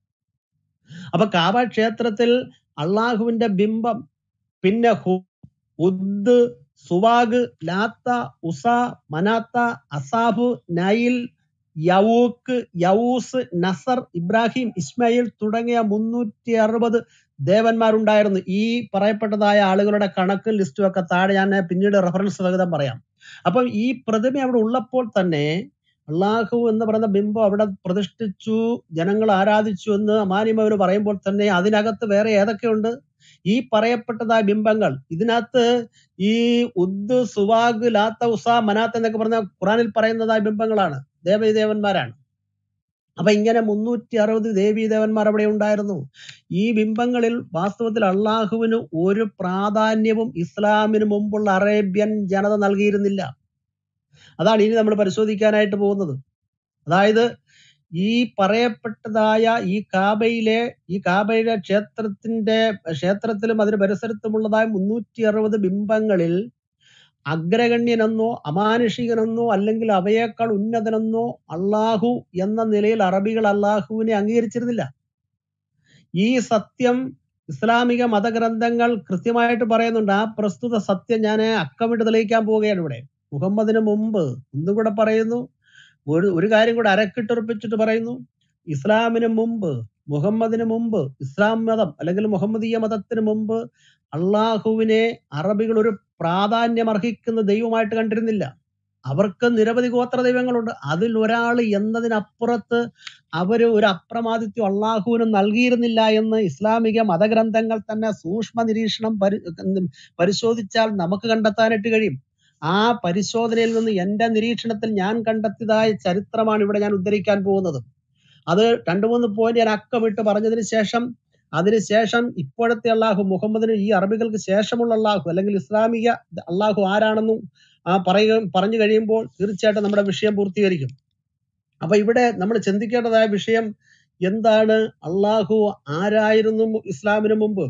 അപ്പൊ കാബ ക്ഷേത്രത്തിൽ അള്ളാഹുവിന്റെ ബിംബം പിന്നെ ഹു- ഉദ് സുവാഗ് ലാത്ത ഉസ മനാത്ത അസാബ് നൈൽ യവൂക്ക് യവൂസ് നസർ ഇബ്രാഹിം ഇസ്മായിൽ തുടങ്ങിയ മുന്നൂറ്റി അറുപത് ദേവന്മാരുണ്ടായിരുന്നു ഈ പറയപ്പെട്ടതായ ആളുകളുടെ കണക്ക് ലിസ്റ്റും ഒക്കെ താഴെ ഞാൻ പിന്നീട് റെഫറൻസ് സഹിതം പറയാം അപ്പം ഈ പ്രതിമ അവിടെ ഉള്ളപ്പോൾ തന്നെ അള്ളാഹു എന്ന് പറയുന്ന ബിംബം അവിടെ പ്രതിഷ്ഠിച്ചു ജനങ്ങൾ ആരാധിച്ചു എന്ന് അമാനിമവർ പറയുമ്പോൾ തന്നെ അതിനകത്ത് വേറെ ഏതൊക്കെയുണ്ട് ഈ പറയപ്പെട്ടതായ ബിംബങ്ങൾ ഇതിനകത്ത് ഈ ഉദ് സുവാഗ് ലാത്ത ഉസ മനാത്ത് എന്നൊക്കെ പറഞ്ഞ ഖുറാനിൽ പറയുന്നതായ ബിംബങ്ങളാണ് ദേവീദേവന്മാരാണ് അപ്പൊ ഇങ്ങനെ മുന്നൂറ്റി അറുപത് ദേവീദേവന്മാർ അവിടെ ഉണ്ടായിരുന്നു ഈ ബിംബങ്ങളിൽ വാസ്തവത്തിൽ അള്ളാഹുവിന് ഒരു പ്രാധാന്യവും ഇസ്ലാമിന് മുമ്പുള്ള അറേബ്യൻ ജനത നൽകിയിരുന്നില്ല അതാണ് ഇനി നമ്മൾ പരിശോധിക്കാനായിട്ട് പോകുന്നത് അതായത് ഈ പറയപ്പെട്ടതായ ഈ കാബയിലെ ഈ കാബയിലെ ക്ഷേത്രത്തിന്റെ ക്ഷേത്രത്തിലും അതിന് പരിസരത്തുമുള്ളതായ മുന്നൂറ്റി അറുപത് ബിംബങ്ങളിൽ അഗ്രഗണ്യനെന്നോ അമാനുഷികനെന്നോ അല്ലെങ്കിൽ അവയേക്കാൾ ഉന്നതനെന്നോ അള്ളാഹു എന്ന നിലയിൽ അറബികൾ അള്ളാഹുവിനെ അംഗീകരിച്ചിരുന്നില്ല ഈ സത്യം ഇസ്ലാമിക മതഗ്രന്ഥങ്ങൾ കൃത്യമായിട്ട് പറയുന്നുണ്ട് ആ പ്രസ്തുത സത്യം ഞാൻ അക്കമിട്ട് തെളിയിക്കാൻ പോവുകയാണ് ഇവിടെ മുഹമ്മദിന് മുമ്പ് ഒന്നും കൂടെ പറയുന്നു ഒരു ഒരു കാര്യം കൂടെ അരക്കിട്ടുറപ്പിച്ചിട്ട് പറയുന്നു ഇസ്ലാമിന് മുമ്പ് മുഹമ്മദിന് മുമ്പ് ഇസ്ലാം മതം അല്ലെങ്കിൽ മുഹമ്മദീയ മതത്തിന് മുമ്പ് അള്ളാഹുവിനെ അറബികൾ ഒരു പ്രാധാന്യം അർഹിക്കുന്ന ദൈവമായിട്ട് കണ്ടിരുന്നില്ല അവർക്ക് നിരവധി ഗോത്ര ദൈവങ്ങളുണ്ട് അതിൽ ഒരാൾ എന്നതിനപ്പുറത്ത് അവര് ഒരു അപ്രമാദിത്യം അള്ളാഹുവിന് നൽകിയിരുന്നില്ല എന്ന് ഇസ്ലാമിക മതഗ്രന്ഥങ്ങൾ തന്നെ സൂക്ഷ്മ നിരീക്ഷണം പരി ഉം പരിശോധിച്ചാൽ നമുക്ക് കണ്ടെത്താനായിട്ട് കഴിയും ആ പരിശോധനയിൽ നിന്ന് എന്റെ നിരീക്ഷണത്തിൽ ഞാൻ കണ്ടെത്തിയതായ ചരിത്രമാണ് ഇവിടെ ഞാൻ ഉദ്ധരിക്കാൻ പോകുന്നത് അത് രണ്ടു മൂന്ന് പോയിന്റ് ഞാൻ അക്കമിട്ട് പറഞ്ഞതിന് ശേഷം അതിനുശേഷം ഇപ്പോഴത്തെ അള്ളാഹു മുഹമ്മദിന് ഈ അറബികൾക്ക് ശേഷമുള്ള അള്ളാഹു അല്ലെങ്കിൽ ഇസ്ലാമിക അള്ളാഹു ആരാണെന്നും ആ പറയുക പറഞ്ഞു കഴിയുമ്പോൾ തീർച്ചയായിട്ടും നമ്മുടെ വിഷയം പൂർത്തീകരിക്കും അപ്പൊ ഇവിടെ നമ്മൾ ചിന്തിക്കേണ്ടതായ വിഷയം എന്താണ് അള്ളാഹു ആരായിരുന്നു മു- ഇസ്ലാമിന് മുമ്പ്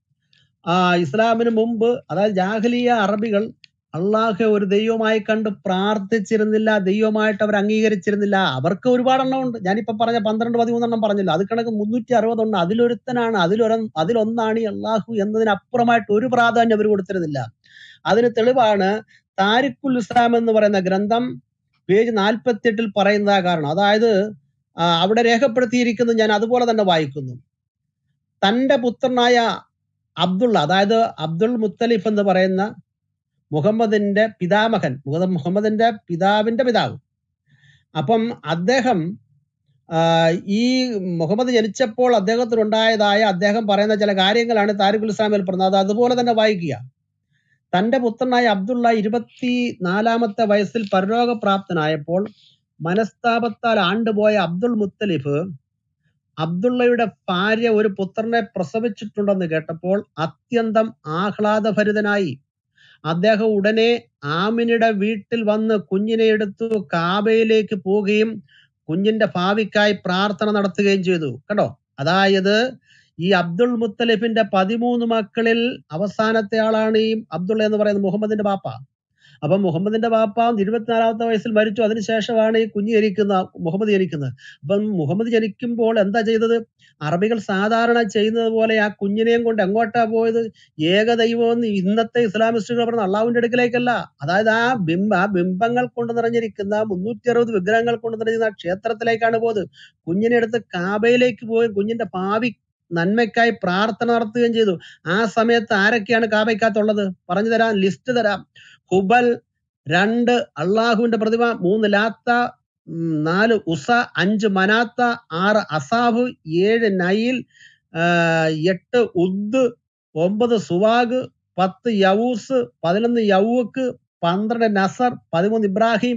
ആ ഇസ്ലാമിന് മുമ്പ് അതായത് ജാഹലിയ അറബികൾ അള്ളാഹു ഒരു ദൈവമായി കണ്ട് പ്രാർത്ഥിച്ചിരുന്നില്ല ദൈവമായിട്ട് അവർ അംഗീകരിച്ചിരുന്നില്ല അവർക്ക് ഒരുപാട് എണ്ണം ഉണ്ട് ഞാനിപ്പോ പറഞ്ഞ പന്ത്രണ്ട് പതിമൂന്നെണ്ണം പറഞ്ഞില്ല അത് കണക്ക് മുന്നൂറ്റി അറുപതെണ്ണം അതിലൊരുത്തനാണ് അതിലൊര അതിലൊന്നാണ് ഈ അള്ളാഹു എന്നതിനപ്പുറമായിട്ട് ഒരു പ്രാധാന്യം അവർ കൊടുത്തിരുന്നില്ല അതിന് തെളിവാണ് താരിഖുൽ ഇസ്ലാം എന്ന് പറയുന്ന ഗ്രന്ഥം പേജ് നാൽപ്പത്തി എട്ടിൽ പറയുന്ന കാരണം അതായത് ആ, അവിടെ രേഖപ്പെടുത്തിയിരിക്കുന്നത് ഞാൻ അതുപോലെ തന്നെ വായിക്കുന്നു തന്റെ പുത്രനായ അബ്ദുള്ള അതായത് അബ്ദുൾ മുത്തലിഫ് എന്ന് പറയുന്ന മുഹമ്മദിന്റെ പിതാമഹൻ മുഹമ്മദ് മുഹമ്മദിന്റെ പിതാവിന്റെ പിതാവ് അപ്പം അദ്ദേഹം ആ, ഈ മുഹമ്മദ് ജനിച്ചപ്പോൾ അദ്ദേഹത്തിനുണ്ടായതായ അദ്ദേഹം പറയുന്ന ചില കാര്യങ്ങളാണ് താരിഖുൽ ഇസ്ലാമിൽ പറഞ്ഞത് അത് അതുപോലെ തന്നെ വായിക്കുക തന്റെ പുത്രനായ അബ്ദുള്ള ഇരുപത്തി നാലാമത്തെ വയസ്സിൽ പരലോകപ്രാപ്തനായപ്പോൾ മനസ്താപത്താൽ ആണ്ടുപോയ അബ്ദുൾ മുത്തലിഫ് അബ്ദുള്ളയുടെ ഭാര്യ ഒരു പുത്രനെ പ്രസവിച്ചിട്ടുണ്ടെന്ന് കേട്ടപ്പോൾ അത്യന്തം ആഹ്ലാദഭരിതനായി അദ്ദേഹം ഉടനെ ആമിനിയുടെ വീട്ടിൽ വന്ന് കുഞ്ഞിനെ എടുത്തു കാബയിലേക്ക് പോവുകയും കുഞ്ഞിന്റെ ഭാവിക്കായി പ്രാർത്ഥന നടത്തുകയും ചെയ്തു കണ്ടോ അതായത് ഈ അബ്ദുൾ മുത്തലിഫിന്റെ പതിമൂന്ന് മക്കളിൽ അവസാനത്തെ ആളാണ് ഈ അബ്ദുള്ള എന്ന് പറയുന്നത് മുഹമ്മദിന്റെ ബാപ്പ അപ്പൊ മുഹമ്മദിന്റെ ബാപ്പ ഇരുപത്തിനാലാമത്തെ വയസ്സിൽ മരിച്ചു അതിനുശേഷമാണ് ഈ കുഞ്ഞ് ജനിക്കുന്ന മുഹമ്മദ് ജനിക്കുന്നത് അപ്പം മുഹമ്മദ് ജനിക്കുമ്പോൾ എന്താ ചെയ്തത് അറബികൾ സാധാരണ ചെയ്യുന്നത് പോലെ ആ കുഞ്ഞിനെയും കൊണ്ട് എങ്ങോട്ടാ പോയത് ഏകദൈവം എന്ന് ഇന്നത്തെ ഇസ്ലാമിസ്റ്റുകൾ പറഞ്ഞ അള്ളാഹുവിന്റെ അടുക്കലേക്കല്ല അതായത് ആ ബിംബ ആ ബിംബങ്ങൾ കൊണ്ട് നിറഞ്ഞിരിക്കുന്ന മുന്നൂറ്റി അറുപത് വിഗ്രഹങ്ങൾ കൊണ്ട് നിറഞ്ഞിരുന്ന ആ ക്ഷേത്രത്തിലേക്കാണ് പോയത് കുഞ്ഞിനെ എടുത്ത് കാബയിലേക്ക് പോയി കുഞ്ഞിന്റെ ഭാവി നന്മയ്ക്കായി പ്രാർത്ഥന നടത്തുകയും ചെയ്തു ആ സമയത്ത് ആരൊക്കെയാണ് കാബയ്ക്കകത്തുള്ളത് പറഞ്ഞു തരാം ലിസ്റ്റ് തരാം ഹുബൽ രണ്ട് അള്ളാഹുവിന്റെ പ്രതിമ മൂന്ന് ലാത്ത ഉം, നാല് ഉസ അഞ്ച് മനാത്ത ആറ് അസാബ് ഏഴ് നയിൽ ആ, എട്ട് ഉദ് ഒമ്പത് സുവാഗ് പത്ത് യവൂസ് പതിനൊന്ന് യൗക്ക് പന്ത്രണ്ട് നസർ പതിമൂന്ന് ഇബ്രാഹിം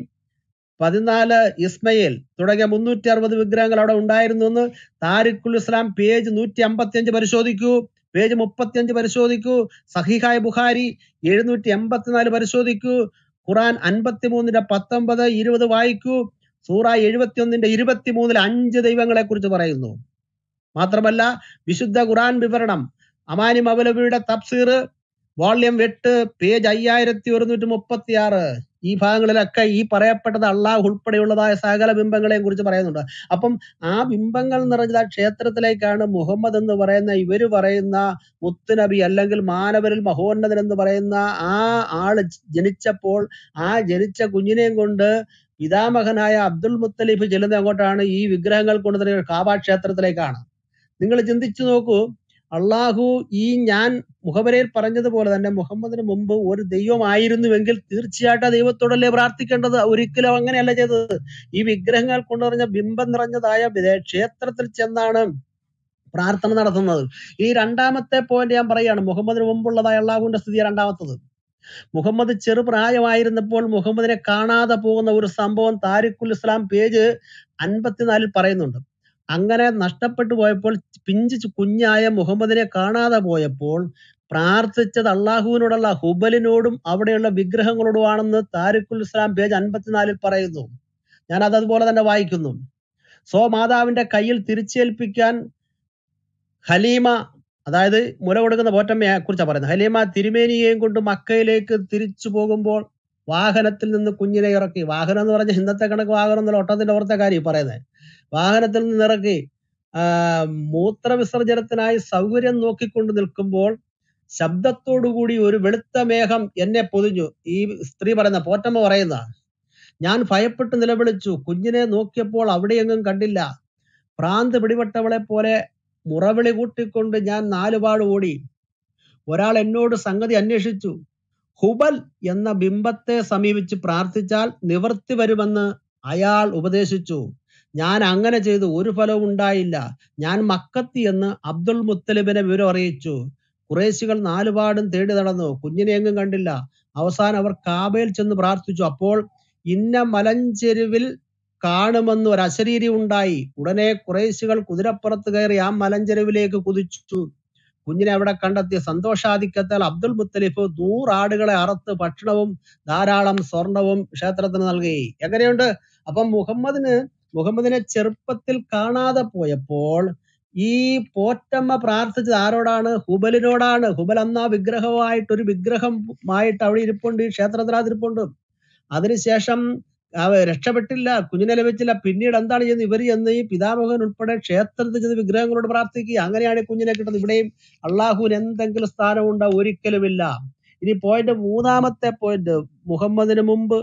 പതിനാല് ഇസ്മയിൽ തുടങ്ങിയ മുന്നൂറ്റി അറുപത് വിഗ്രഹങ്ങൾ അവിടെ ഉണ്ടായിരുന്നു എന്ന് താരിഖുൽ ഇസ്ലാം പേജ് നൂറ്റി അമ്പത്തി അഞ്ച് പരിശോധിക്കൂ പേജ് മുപ്പത്തി അഞ്ച് പരിശോധിക്കൂ സഹിഹായ് ബുഖാരി എഴുന്നൂറ്റി എൺപത്തിനാല് പരിശോധിക്കൂ ഖുറാൻ അൻപത്തി മൂന്നിന്റെ പത്തൊമ്പത് ഇരുപത് വായിക്കൂ സൂറ എഴുപത്തി ഒന്നിന്റെ ഇരുപത്തി മൂന്നിൽ അഞ്ച് ദൈവങ്ങളെ കുറിച്ച് പറയുന്നു മാത്രമല്ല വിശുദ്ധ ഖുറാൻ വിവരണം അമാനി മൗലവിയുടെ തഫ്സീർ വോള്യം എട്ട് പേജ് അയ്യായിരത്തി ഒരുന്നൂറ്റി മുപ്പത്തി ആറ് ഈ ഭാഗങ്ങളിലൊക്കെ ഈ പറയപ്പെട്ടത് അള്ളാഹ് ഉൾപ്പെടെയുള്ളതായ സകല ബിംബങ്ങളെയും കുറിച്ച് പറയുന്നുണ്ട് അപ്പം ആ ബിംബങ്ങൾ നിറഞ്ഞ ആ ക്ഷേത്രത്തിലേക്കാണ് മുഹമ്മദ് എന്ന് പറയുന്ന ഇവര് പറയുന്ന മുത്തുനബി അല്ലെങ്കിൽ മാനവരിൽ മഹോന്നതൻ എന്ന് പറയുന്ന ആ ആള് ജനിച്ചപ്പോൾ ആ ജനിച്ച കുഞ്ഞിനെയും കൊണ്ട് പിതാമഹനായ അബ്ദുൽ മുത്തലിഫ് ചെല്ലുന്നത് അങ്ങോട്ടാണ് ഈ വിഗ്രഹങ്ങൾ കൊണ്ട് തന്നെ കാബ ക്ഷേത്രത്തിലേക്കാണ് നിങ്ങൾ ചിന്തിച്ചു നോക്കൂ അള്ളാഹു ഈ ഞാൻ മുഖവരയിൽ പറഞ്ഞതുപോലെ തന്നെ മുഹമ്മദിന് മുമ്പ് ഒരു ദൈവമായിരുന്നുവെങ്കിൽ തീർച്ചയായിട്ടും ആ ദൈവത്തോടല്ലേ പ്രാർത്ഥിക്കേണ്ടത് ഒരിക്കലും അങ്ങനെയല്ല ചെയ്തത് ഈ വിഗ്രഹങ്ങൾ കൊണ്ടുവറഞ്ഞ ബിംബം നിറഞ്ഞതായ വിദേ- ക്ഷേത്രത്തിൽ ചെന്നാണ് പ്രാർത്ഥന നടത്തുന്നത് ഈ രണ്ടാമത്തെ പോയിന്റ് ഞാൻ പറയുകയാണ് മുഹമ്മദിന് മുമ്പുള്ളതായ അള്ളാഹുവിന്റെ സ്ഥിതി രണ്ടാമത്തത് മുഹമ്മദ് ചെറുപ്രായമായിരുന്നപ്പോൾ മുഹമ്മദിനെ കാണാതെ പോകുന്ന ഒരു സംഭവം താരിഖുൽ ഇസ്ലാം പേജ് അൻപത്തിനാലിൽ പറയുന്നുണ്ട് അങ്ങനെ നഷ്ടപ്പെട്ടു പോയപ്പോൾ പിഞ്ചു ചു- കുഞ്ഞായ മുഹമ്മദിനെ കാണാതെ പോയപ്പോൾ പ്രാർത്ഥിച്ചത് അള്ളാഹുവിനോടുള്ള ഹുബലിനോടും അവിടെയുള്ള വിഗ്രഹങ്ങളോടുമാണെന്ന് താരിഖുൽ ഇസ്ലാം പേജ് അൻപത്തിനാലിൽ പറയുന്നു ഞാൻ അത് അതുപോലെ തന്നെ വായിക്കുന്നു സോ മാതാവിന്റെ കയ്യിൽ തിരിച്ചേൽപ്പിക്കാൻ ഹലീമ അതായത് മുല കൊടുക്കുന്ന പോറ്റമ്മയെ കുറിച്ചാണ് പറയുന്നത് ഹലീമ തിരുമേനിയെയും കൊണ്ട് മക്കയിലേക്ക് തിരിച്ചു പോകുമ്പോൾ വാഹനത്തിൽ നിന്ന് കുഞ്ഞിനെ ഇറക്കി വാഹനം എന്ന് പറഞ്ഞ ഇന്നത്തെ കണക്ക് വാഹനം എന്നല്ല ഒട്ടത്തിന്റെ പുറത്തെ കാര്യം ഈ പറയുന്നത് വാഹനത്തിൽ നിന്ന് ഇറക്കി ആ, മൂത്രവിസർജനത്തിനായി സൗകര്യം നോക്കിക്കൊണ്ട് നിൽക്കുമ്പോൾ ശബ്ദത്തോടുകൂടി ഒരു വെളുത്ത മേഘം എന്നെ പൊതിഞ്ഞു ഈ സ്ത്രീ പറയുന്ന പോറ്റമ്മ പറയുന്ന ഞാൻ ഭയപ്പെട്ട് നിലവിളിച്ചു കുഞ്ഞിനെ നോക്കിയപ്പോൾ അവിടെയെങ്ങും കണ്ടില്ല ഭ്രാന്ത് പിടിപെട്ടവളെ പോലെ മുറവിളി കൂട്ടിക്കൊണ്ട് ഞാൻ നാലുപാട് ഓടി ഒരാൾ എന്നോട് സംഗതി അന്വേഷിച്ചു ഹുബൽ എന്ന ബിംബത്തെ സമീപിച്ച് പ്രാർത്ഥിച്ചാൽ നിവർത്തി വരുമെന്ന് അയാൾ ഉപദേശിച്ചു ഞാൻ അങ്ങനെ ചെയ്തു ഒരു ഫലവും ഉണ്ടായില്ല ഞാൻ മക്കത്തി എന്ന് അബ്ദുൾ മുത്തലിബിനെ വിവരം അറിയിച്ചു കുറേശികൾ നാലുപാടും തേടി നടന്നു കുഞ്ഞിനെ എങ്ങും കണ്ടില്ല അവസാനം അവർ കാബയിൽ ചെന്ന് പ്രാർത്ഥിച്ചു അപ്പോൾ ഇന്ന മലഞ്ചെരുവിൽ കാണുമെന്ന് ഒരു അശരീരി ഉണ്ടായി ഉടനെ കുറേശികൾ കുതിരപ്പുറത്ത് കയറി ആ മലഞ്ചെരുവിലേക്ക് കുതിച്ചു കുഞ്ഞിനെ അവിടെ കണ്ടെത്തിയ സന്തോഷാധിക്യത്താൽ അബ്ദുൽ മുത്തലിഫ് നൂറാടുകളെ അറുത്ത് ഭക്ഷണവും ധാരാളം സ്വർണവും ക്ഷേത്രത്തിന് നൽകി എങ്ങനെയുണ്ട് അപ്പം മുഹമ്മദിന് മുഹമ്മദിനെ ചെറുപ്പത്തിൽ കാണാതെ പോയപ്പോൾ ഈ പോറ്റമ്മ പ്രാർത്ഥിച്ചത് ആരോടാണ് ഹുബലിനോടാണ് ഹുബൽ അന്ന് ആ വിഗ്രഹമായിട്ട് ഒരു വിഗ്രഹമായിട്ട് അവിടെ ഇരിപ്പുണ്ട് ഈ ക്ഷേത്രത്തിനകത്ത് ഇരിപ്പുണ്ട് അതിനുശേഷം അവ രക്ഷപ്പെട്ടില്ല കുഞ്ഞിനെ ലഭിച്ചില്ല പിന്നീട് എന്താണ് ചെയ്യുന്നത് ഇവർ എന്ന് ഈ പിതാമഹൻ ഉൾപ്പെടെ ക്ഷേത്രത്തിൽ ചെന്ന് വിഗ്രഹങ്ങളോട് പ്രാർത്ഥിക്കുക അങ്ങനെയാണ് ഈ കുഞ്ഞിനെ കിട്ടുന്നത് ഇവിടെയും അള്ളാഹുവിന് എന്തെങ്കിലും സ്ഥാനമുണ്ടോ ഒരിക്കലുമില്ല ഇനി പോയിന്റ് മൂന്നാമത്തെ പോയിന്റ് മുഹമ്മദിന് മുമ്പ്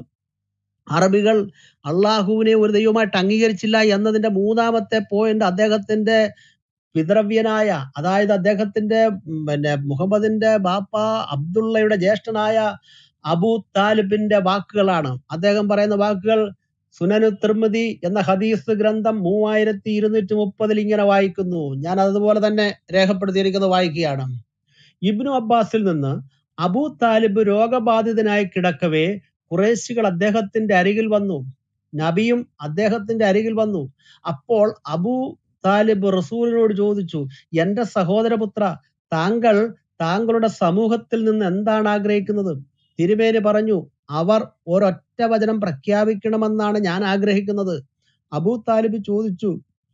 അറബികൾ അള്ളാഹുവിനെ ഒരു ദൈവമായിട്ട് അംഗീകരിച്ചില്ല എന്നതിന്റെ മൂന്നാമത്തെ പോയിന്റ് അദ്ദേഹത്തിന്റെ പിതൃവ്യനായ അതായത് അദ്ദേഹത്തിന്റെ ഉം, പിന്നെ മുഹമ്മദിന്റെ ബാപ്പ അബ്ദുള്ളയുടെ ജ്യേഷ്ഠനായ അബൂ താലിബിന്റെ വാക്കുകളാണ് അദ്ദേഹം പറയുന്ന വാക്കുകൾ സുനനു തിർമിതി എന്ന ഹദീസ് ഗ്രന്ഥം മൂവായിരത്തി ഇരുന്നൂറ്റി മുപ്പതിൽ ഇങ്ങനെ വായിക്കുന്നു ഞാൻ അതുപോലെ തന്നെ രേഖപ്പെടുത്തിയിരിക്കുന്നത് വായിക്കുകയാണ് ഇബ്നു അബ്ബാസിൽ നിന്ന് അബൂ താലിബ് രോഗബാധിതനായി കിടക്കവേ കുറേശികൾ അദ്ദേഹത്തിന്റെ അരികിൽ വന്നു നബിയും അദ്ദേഹത്തിന്റെ അരികിൽ വന്നു അപ്പോൾ അബൂ താലിബ് റസൂലിനോട് ചോദിച്ചു എന്റെ സഹോദരപുത്ര താങ്കൾ താങ്കളുടെ സമൂഹത്തിൽ നിന്ന് എന്താണ് ആഗ്രഹിക്കുന്നത് തിരുമേനി പറഞ്ഞു അവർ ഒരൊറ്റ വചനം പ്രഖ്യാപിക്കണമെന്നാണ് ഞാൻ ആഗ്രഹിക്കുന്നത് അബൂ താലിബ് ചോദിച്ചു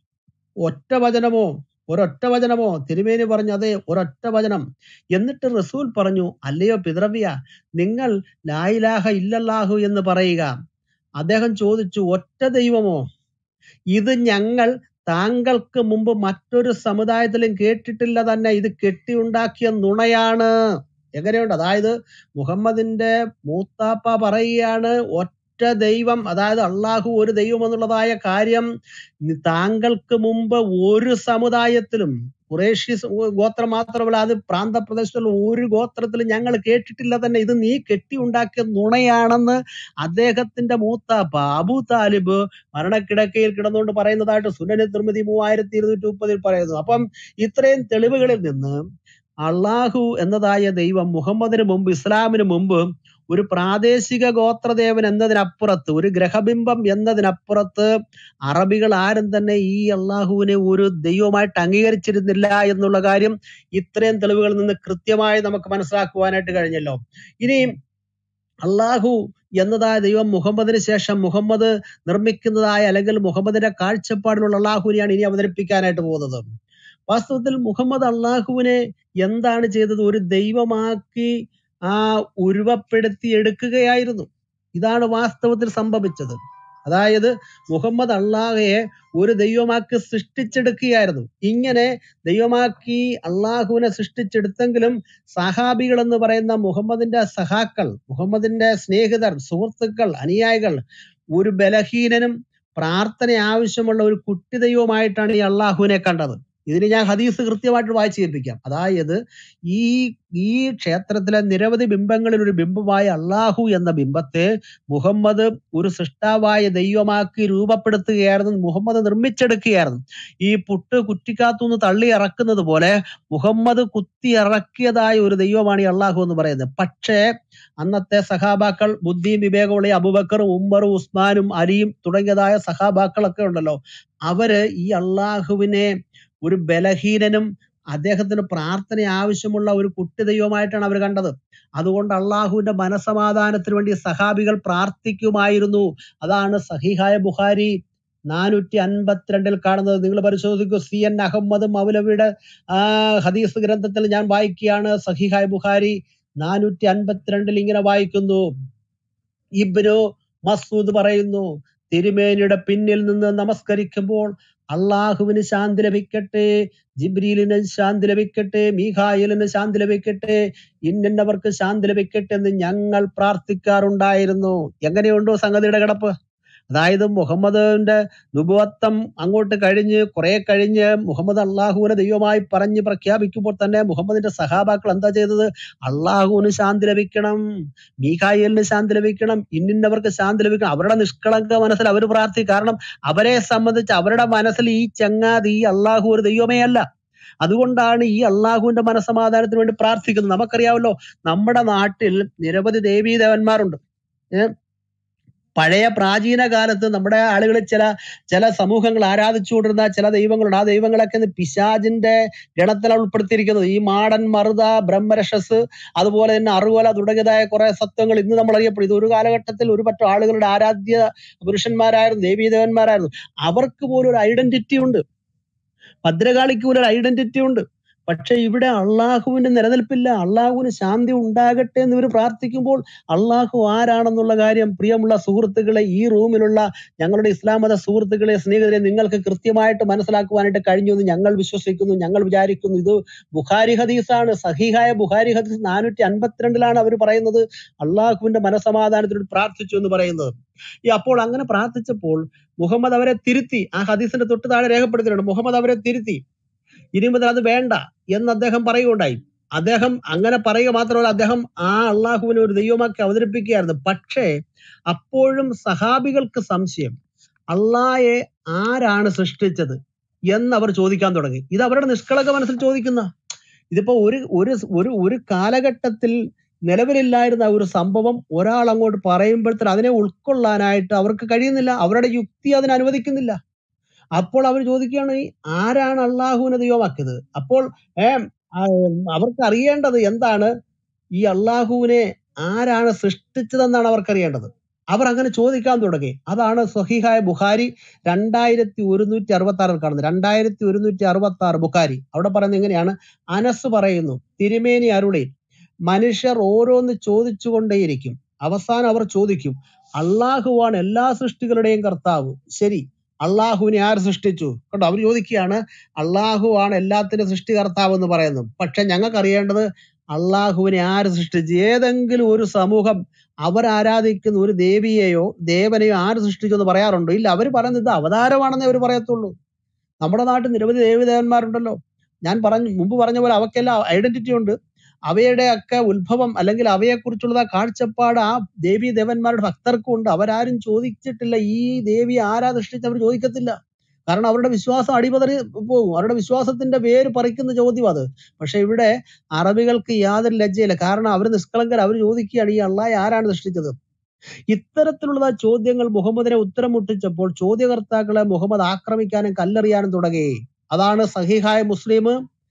ഒറ്റ വചനമോ ഒരൊറ്റ വചനമോ തിരുമേനി പറഞ്ഞു അതെ ഒരൊറ്റ വചനം എന്നിട്ട് റസൂൽ പറഞ്ഞു അല്ലയോ പിതൃവ്യ നിങ്ങൾ ലായിലാഹ ഇല്ലല്ലാഹു എന്ന് പറയുക അദ്ദേഹം ചോദിച്ചു ഒറ്റ ദൈവമോ ഇത് ഞങ്ങൾ താങ്കൾക്ക് മുമ്പ് മറ്റൊരു സമുദായത്തിലും കേട്ടിട്ടില്ല തന്നെ ഇത് കെട്ടിയുണ്ടാക്കിയ നുണയാണ് എങ്ങനെയുണ്ട് അതായത് മുഹമ്മദിന്റെ മൂത്താപ്പ പറയുകയാണ് ഒറ്റ ദൈവം അതായത് അള്ളാഹു ഒരു ദൈവം എന്നുള്ളതായ കാര്യം നി- താങ്കൾക്ക് മുമ്പ് ഒരു സമുദായത്തിലും കുറേഷ്യ സ- ഗോത്രം മാത്രമല്ല അത് പ്രാന്തപ്രദേശത്തുള്ള ഒരു ഗോത്രത്തിലും ഞങ്ങൾ കേട്ടിട്ടില്ല തന്നെ ഇത് നീ കെട്ടി ഉണ്ടാക്കിയ നുണയാണെന്ന് അദ്ദേഹത്തിന്റെ മൂത്താപ്പ അബു താലിബ് മരണക്കിടക്കയിൽ കിടന്നുകൊണ്ട് പറയുന്നതായിട്ട് സുനനി നിർമ്മിതി മൂവായിരത്തി ഇരുന്നൂറ്റി മുപ്പതിൽ പറയുന്നു അപ്പം ഇത്രയും തെളിവുകളിൽ നിന്ന് അള്ളാഹു എന്നതായ ദൈവം മുഹമ്മദിന് മുമ്പ് ഇസ്ലാമിന് മുമ്പ് ഒരു പ്രാദേശിക ഗോത്രദേവൻ എന്നതിനപ്പുറത്ത് ഒരു ഗ്രഹബിംബം എന്നതിനപ്പുറത്ത് അറബികൾ ആരും തന്നെ ഈ അള്ളാഹുവിനെ ഒരു ദൈവമായിട്ട് അംഗീകരിച്ചിരുന്നില്ല എന്നുള്ള കാര്യം ഇത്രയും തെളിവുകളിൽ നിന്ന് കൃത്യമായി നമുക്ക് മനസ്സിലാക്കുവാനായിട്ട് കഴിഞ്ഞല്ലോ ഇനി അള്ളാഹു എന്നതായ ദൈവം മുഹമ്മദിന് ശേഷം മുഹമ്മദ് നിർമ്മിക്കുന്നതായ അല്ലെങ്കിൽ മുഹമ്മദിന്റെ കാഴ്ചപ്പാടിലുള്ള അള്ളാഹുവിനെയാണ് ഇനി അവതരിപ്പിക്കാനായിട്ട് പോകുന്നത് വാസ്തവത്തിൽ മുഹമ്മദ് അള്ളാഹുവിനെ എന്താണ് ചെയ്തത് ഒരു ദൈവമാക്കി ആ ഉരുവപ്പെടുത്തി എടുക്കുകയായിരുന്നു ഇതാണ് വാസ്തവത്തിൽ സംഭവിച്ചത് അതായത് മുഹമ്മദ് അള്ളാഹയെ ഒരു ദൈവമാക്കി സൃഷ്ടിച്ചെടുക്കുകയായിരുന്നു ഇങ്ങനെ ദൈവമാക്കി അള്ളാഹുവിനെ സൃഷ്ടിച്ചെടുത്തെങ്കിലും സഹാബികൾ എന്ന് പറയുന്ന മുഹമ്മദിന്റെ സഹാക്കൾ മുഹമ്മദിന്റെ സ്നേഹിതർ സുഹൃത്തുക്കൾ അനുയായികൾ ഒരു ബലഹീനനും പ്രാർത്ഥന ആവശ്യമുള്ള ഒരു കുട്ടി ദൈവമായിട്ടാണ് ഈ അള്ളാഹുവിനെ കണ്ടത് ഇതിന് ഞാൻ ഹദീസ് കൃത്യമായിട്ട് വായിച്ചു കേൾപ്പിക്കാം അതായത് ഈ ഈ ക്ഷേത്രത്തിലെ നിരവധി ബിംബങ്ങളിൽ ഒരു ബിംബമായ അള്ളാഹു എന്ന ബിംബത്തെ മുഹമ്മദ് ഒരു സൃഷ്ടാവായ ദൈവമാക്കി രൂപപ്പെടുത്തുകയായിരുന്നു മുഹമ്മദ് നിർമ്മിച്ചെടുക്കുകയായിരുന്നു ഈ പുട്ട് കുറ്റിക്കാത്തുനിന്ന് തള്ളി ഇറക്കുന്നത് പോലെ മുഹമ്മദ് കുത്തി ഇറക്കിയതായ ഒരു ദൈവമാണ് ഈ അള്ളാഹു എന്ന് പറയുന്നത് പക്ഷേ അന്നത്തെ സഹാബാക്കൾ ബുദ്ധിയും വിവേകമുള്ള അബുബക്കറും ഉമ്മറും ഉസ്മാനും അലിയും തുടങ്ങിയതായ സഹാബാക്കളൊക്കെ ഉണ്ടല്ലോ അവര് ഈ അള്ളാഹുവിനെ ഒരു ബലഹീനനും അദ്ദേഹത്തിന് പ്രാർത്ഥന ആവശ്യമുള്ള ഒരു കുട്ടി ദൈവമായിട്ടാണ് അവർ കണ്ടത് അതുകൊണ്ട് അള്ളാഹുവിന്റെ മനസമാധാനത്തിന് വേണ്ടി സഹാബികൾ പ്രാർത്ഥിക്കുമായിരുന്നു അതാണ് സഹിഹായ ബുഖാരി നാനൂറ്റി അൻപത്തിരണ്ടിൽ കാണുന്നത് നിങ്ങൾ പരിശോധിക്കൂ സി എൻ അഹമ്മദ് മൗലവിയുടെ ആ ഹദീസ് ഗ്രന്ഥത്തിൽ ഞാൻ വായിക്കുകയാണ് സഹിഹായ ബുഖാരി നാനൂറ്റി അൻപത്തിരണ്ടിൽ ഇങ്ങനെ വായിക്കുന്നു ഇബ്നു മസൂദ് പറയുന്നു തിരുമേനിയുടെ പിന്നിൽ നിന്ന് നമസ്കരിക്കുമ്പോൾ അള്ളാഹുവിന് ശാന്തി ലഭിക്കട്ടെ ജിബ്രീലിന് ശാന്തി ലഭിക്കട്ടെ മീഖായിലിന് ശാന്തി ലഭിക്കട്ടെ ഇന്നവർക്ക് ശാന്തി ലഭിക്കട്ടെ എന്ന് ഞങ്ങൾ പ്രാർത്ഥിക്കാറുണ്ടായിരുന്നു എങ്ങനെയുണ്ടോ സംഗതിയുടെ കിടപ്പ് അതായത് മുഹമ്മദിന്റെ നുബുവത്വം അങ്ങോട്ട് കഴിഞ്ഞ് കുറെ കഴിഞ്ഞ് മുഹമ്മദ് അള്ളാഹുവിനെ ദൈവമായി പറഞ്ഞ് പ്രഖ്യാപിക്കുമ്പോൾ തന്നെ മുഹമ്മദിന്റെ സഹാബാക്കൾ എന്താ ചെയ്തത് അള്ളാഹുവിന് ശാന്തി ലഭിക്കണം മീഖായിലിന് ശാന്തി ലഭിക്കണം ഇന്നിന്നവർക്ക് ശാന്തി ലഭിക്കണം അവരുടെ നിഷ്കളങ്ക മനസ്സിൽ അവർ പ്രാർത്ഥി കാരണം അവരെ സംബന്ധിച്ച് അവരുടെ മനസ്സിൽ ഈ ചങ്ങാതി ഈ അള്ളാഹു ഒരു ദൈവമേ അല്ല അതുകൊണ്ടാണ് ഈ അള്ളാഹുവിന്റെ മനസ്സമാധാനത്തിന് വേണ്ടി പ്രാർത്ഥിക്കുന്നത് നമുക്കറിയാമല്ലോ നമ്മുടെ നാട്ടിൽ നിരവധി ദേവീദേവന്മാരുണ്ട് ഏ? പഴയ പ്രാചീന കാലത്ത് നമ്മുടെ ആളുകൾ ചില ചില സമൂഹങ്ങൾ ആരാധിച്ചുകൊണ്ടിരുന്ന ചില ദൈവങ്ങളുണ്ട് ആ ദൈവങ്ങളൊക്കെ ഇന്ന് പിശാജിന്റെ ഗണത്തിലാണ് ഉൾപ്പെടുത്തിയിരിക്കുന്നത് ഈ മാടൻ മറുത ബ്രഹ്മരക്ഷസ് അതുപോലെ തന്നെ അറുകൊല തുടങ്ങിയതായ കുറെ സത്വങ്ങൾ ഇന്ന് നമ്മൾ അറിയപ്പെടും ഇത് ഒരു കാലഘട്ടത്തിൽ ഒരു പറ്റം ആളുകളുടെ ആരാധ്യ പുരുഷന്മാരായിരുന്നു ദേവീദേവന്മാരായിരുന്നു അവർക്ക് പോലും ഒരു ഐഡന്റിറ്റി ഉണ്ട് ഭദ്രകാളിക്ക് പോലും ഒരു ഐഡന്റിറ്റി ഉണ്ട് പക്ഷെ ഇവിടെ അള്ളാഹുവിന്റെ നിലനിൽപ്പില്ല അള്ളാഹുവിന് ശാന്തി ഉണ്ടാകട്ടെ എന്ന് ഇവർ പ്രാർത്ഥിക്കുമ്പോൾ അള്ളാഹു ആരാണെന്നുള്ള കാര്യം പ്രിയമുള്ള സുഹൃത്തുക്കളെ ഈ റൂമിലുള്ള ഞങ്ങളുടെ ഇസ്ലാം മത സുഹൃത്തുക്കളെ സ്നേഹിതരെ നിങ്ങൾക്ക് കൃത്യമായിട്ട് മനസ്സിലാക്കുവാനായിട്ട് കഴിഞ്ഞു എന്ന് ഞങ്ങൾ വിശ്വസിക്കുന്നു ഞങ്ങൾ വിചാരിക്കുന്നു ഇത് ബുഖാരി ഹദീസാണ് സഹീഹായ ബുഖാരി ഹദീസ് നാനൂറ്റി അൻപത്തിരണ്ടിലാണ് അവർ പറയുന്നത് അള്ളാഹുവിന്റെ മനസമാധാനത്തിനോട് പ്രാർത്ഥിച്ചു എന്ന് പറയുന്നത് ഈ അപ്പോൾ അങ്ങനെ പ്രാർത്ഥിച്ചപ്പോൾ മുഹമ്മദ് അവരെ തിരുത്തി ആ ഹദീസിന്റെ തൊട്ട് താഴെ രേഖപ്പെടുത്തിയിട്ടുണ്ട് മുഹമ്മദ് അവരെ തിരുത്തി ഇനി മുതൽ അത് വേണ്ട എന്ന് അദ്ദേഹം പറയുകയുണ്ടായി അദ്ദേഹം അങ്ങനെ പറയുക മാത്രമല്ല അദ്ദേഹം ആ അള്ളാഹുവിനെ ഒരു ദൈവമാക്കി അവതരിപ്പിക്കുകയായിരുന്നു പക്ഷേ അപ്പോഴും സഹാബികൾക്ക് സംശയം അള്ളായെ ആരാണ് സൃഷ്ടിച്ചത് എന്ന് അവർ ചോദിക്കാൻ തുടങ്ങി ഇത് അവരുടെ നിഷ്കളങ്ക മനസ്സിൽ ചോദിക്കുന്ന ഇതിപ്പോ ഒരു ഒരു ഒരു ഒരു കാലഘട്ടത്തിൽ നിലവിലില്ലായിരുന്ന ഒരു സംഭവം ഒരാൾ അങ്ങോട്ട് പറയുമ്പോഴത്തേന് അതിനെ ഉൾക്കൊള്ളാനായിട്ട് അവർക്ക് കഴിയുന്നില്ല അവരുടെ യുക്തി അതിന് അനുവദിക്കുന്നില്ല അപ്പോൾ അവർ ചോദിക്കുകയാണ് ഈ ആരാണ് അള്ളാഹുവിനെ ദൈവമാക്കിയത് അപ്പോൾ ഏം, ആ, അവർക്ക് അറിയേണ്ടത് എന്താണ് ഈ അള്ളാഹുവിനെ ആരാണ് സൃഷ്ടിച്ചതെന്നാണ് അവർക്ക് അറിയേണ്ടത് അവർ അങ്ങനെ ചോദിക്കാൻ തുടങ്ങി അതാണ് സഹീഹായ ബുഖാരി രണ്ടായിരത്തി ഒരുന്നൂറ്റി അറുപത്തി ആറിൽ കാണുന്നത് രണ്ടായിരത്തി ഒരുന്നൂറ്റി അറുപത്തി ആറ് ബുഖാരി അവിടെ പറയുന്നത് എങ്ങനെയാണ് അനസ് പറയുന്നു തിരുമേനി അരുളി മനുഷ്യർ ഓരോന്ന് ചോദിച്ചുകൊണ്ടേയിരിക്കും അവസാനം അവർ ചോദിക്കും അള്ളാഹുവാണ് എല്ലാ സൃഷ്ടികളുടെയും കർത്താവ് ശരി അള്ളാഹുവിനെ ആര് സൃഷ്ടിച്ചു കേട്ടോ അവർ ചോദിക്കുകയാണ് അള്ളാഹുവാണ് എല്ലാത്തിനും സൃഷ്ടികർത്താവ് എന്ന് പറയുന്നു പക്ഷെ ഞങ്ങൾക്ക് അറിയേണ്ടത് അള്ളാഹുവിനെ ആര് സൃഷ്ടിച്ചു ഏതെങ്കിലും ഒരു സമൂഹം അവർ ആരാധിക്കുന്ന ഒരു ദേവിയെയോ ദേവനെയോ ആര് സൃഷ്ടിച്ചു എന്ന് പറയാറുണ്ടോ ഇല്ല അവർ പറയുന്നത് ഇത് അവതാരമാണെന്നേ അവർ പറയത്തുള്ളൂ നമ്മുടെ നാട്ടിൽ നിരവധി ദേവദേവന്മാരുണ്ടല്ലോ ഞാൻ പറഞ്ഞു മുമ്പ് പറഞ്ഞ പോലെ അവക്കെല്ലാം ഐഡന്റിറ്റി ഉണ്ട് അവയുടെ ഒക്കെ ഉത്ഭവം അല്ലെങ്കിൽ അവയെക്കുറിച്ചുള്ള കാഴ്ചപ്പാട് ആ ദേവി ദേവന്മാരുടെ ഭക്തർക്കും ഉണ്ട് അവരാരും ചോദിച്ചിട്ടില്ല ഈ ദേവി ആരാ സൃഷ്ടിച്ച് അവർ ചോദിക്കത്തില്ല കാരണം അവരുടെ വിശ്വാസം അടിപതറി പോകും അവരുടെ വിശ്വാസത്തിന്റെ വേര് പറിക്കുന്ന ചോദ്യം അത് പക്ഷെ ഇവിടെ അറബികൾക്ക് യാതൊരു ലജ്ജയില്ല കാരണം അവർ നിഷ്കളങ്കർ അവർ ചോദിക്കുകയാണ് ഈ അള്ളാഹ് ആരാണ് സൃഷ്ടിച്ചത് ഇത്തരത്തിലുള്ള ചോദ്യങ്ങൾ മുഹമ്മദിനെ ഉത്തരം മുട്ടിച്ചപ്പോൾ ചോദ്യകർത്താക്കളെ മുഹമ്മദ് ആക്രമിക്കാനും കല്ലെറിയാനും തുടങ്ങി അതാണ് സഹിഹായ മുസ്ലിം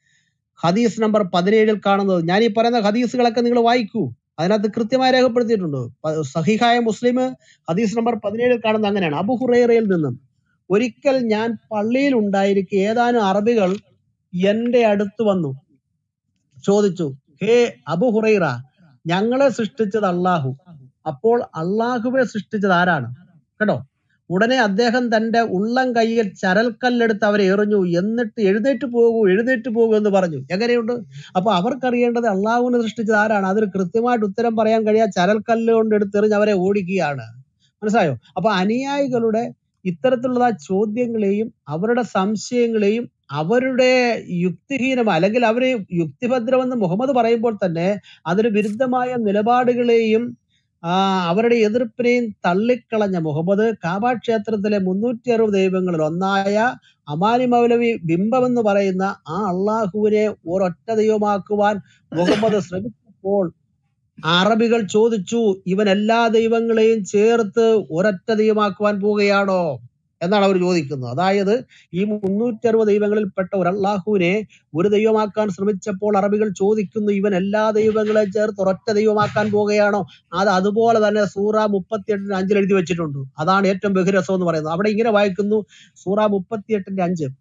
ഹദീസ് നമ്പർ പതിനേഴിൽ കാണുന്നത് ഞാൻ ഈ പറയുന്ന ഹദീസുകളൊക്കെ നിങ്ങൾ വായിക്കൂ അതിനകത്ത് കൃത്യമായി രേഖപ്പെടുത്തിയിട്ടുണ്ട് പ- സഹിഹായ മുസ്ലിം ഹദീസ് നമ്പർ പതിനേഴിൽ കാണുന്നത് അങ്ങനെയാണ് അബു ഹുറൈറയിൽ നിന്നും ഒരിക്കൽ ഞാൻ പള്ളിയിൽ ഉണ്ടായിരിക്കെ ഏതാനും അറബികൾ എന്റെ അടുത്ത് വന്നു ചോദിച്ചു ഹേ അബു ഹുറൈറ ഞങ്ങളെ സൃഷ്ടിച്ചത് അള്ളാഹു അപ്പോൾ അള്ളാഹുവെ സൃഷ്ടിച്ചത് ആരാണ് കേട്ടോ ഉടനെ അദ്ദേഹം തന്റെ ഉള്ളം കൈയിൽ ചരൽക്കല്ലെടുത്ത് അവരെ എറിഞ്ഞു എന്നിട്ട് എഴുന്നേറ്റ് പോകൂ എഴുന്നേറ്റ് പോകൂ എന്ന് പറഞ്ഞു എങ്ങനെയുണ്ട് അപ്പൊ അവർക്കറിയേണ്ടത് അള്ളാഹുവിനെ സൃഷ്ടിച്ചത് ആരാണ് അതിന് കൃത്യമായിട്ട് ഉത്തരം പറയാൻ കഴിയാ ചരൽക്കല്ല് കൊണ്ട് എടുത്തെറിഞ്ഞ് അവരെ ഓടിക്കുകയാണ് മനസ്സിലായോ അപ്പൊ അനുയായികളുടെ ഇത്തരത്തിലുള്ള ചോദ്യങ്ങളെയും അവരുടെ സംശയങ്ങളെയും അവരുടെ യുക്തിഹീനം അല്ലെങ്കിൽ അവര് യുക്തിഭദ്രമെന്ന് മുഹമ്മദ് പറയുമ്പോൾ തന്നെ അതിന് വിരുദ്ധമായ നിലപാടുകളെയും ആ അവരുടെ എതിർപ്പിനെയും തള്ളിക്കളഞ്ഞ മുഹമ്മദ് കാബ ക്ഷേത്രത്തിലെ മുന്നൂറ്റി അറുപത് ദൈവങ്ങളിൽ ഒന്നായ അമാനി മൗലവി ബിംബം എന്ന് പറയുന്ന ആ അള്ളാഹുവിനെ ഒരൊറ്റ ദൈവമാക്കുവാൻ മുഹമ്മദ് ശ്രമിച്ചപ്പോൾ അറബികൾ ചോദിച്ചു ഇവൻ എല്ലാ ദൈവങ്ങളെയും ചേർത്ത് ഒരൊറ്റ ദൈവമാക്കുവാൻ പോവുകയാണോ എന്നാണ് അവർ ചോദിക്കുന്നത് അതായത് ഈ മുന്നൂറ്റി അറുപത് ദൈവങ്ങളിൽപ്പെട്ട ഒരു അള്ളാഹുവിനെ ഒരു ദൈവമാക്കാൻ ശ്രമിച്ചപ്പോൾ അറബികൾ ചോദിക്കുന്നു ഇവൻ എല്ലാ ദൈവങ്ങളെയും ചേർത്ത് ഒരൊറ്റ ദൈവമാക്കാൻ പോവുകയാണോ അത് അതുപോലെ തന്നെ സൂറ മുപ്പത്തിയെട്ടിന് അഞ്ചിൽ എഴുതി വെച്ചിട്ടുണ്ട് അതാണ് ഏറ്റവും ബഹുരസം എന്ന് പറയുന്നത് അവിടെ ഇങ്ങനെ വായിക്കുന്നു സൂറ മുപ്പത്തിയെട്ടിന്റെ അഞ്ച്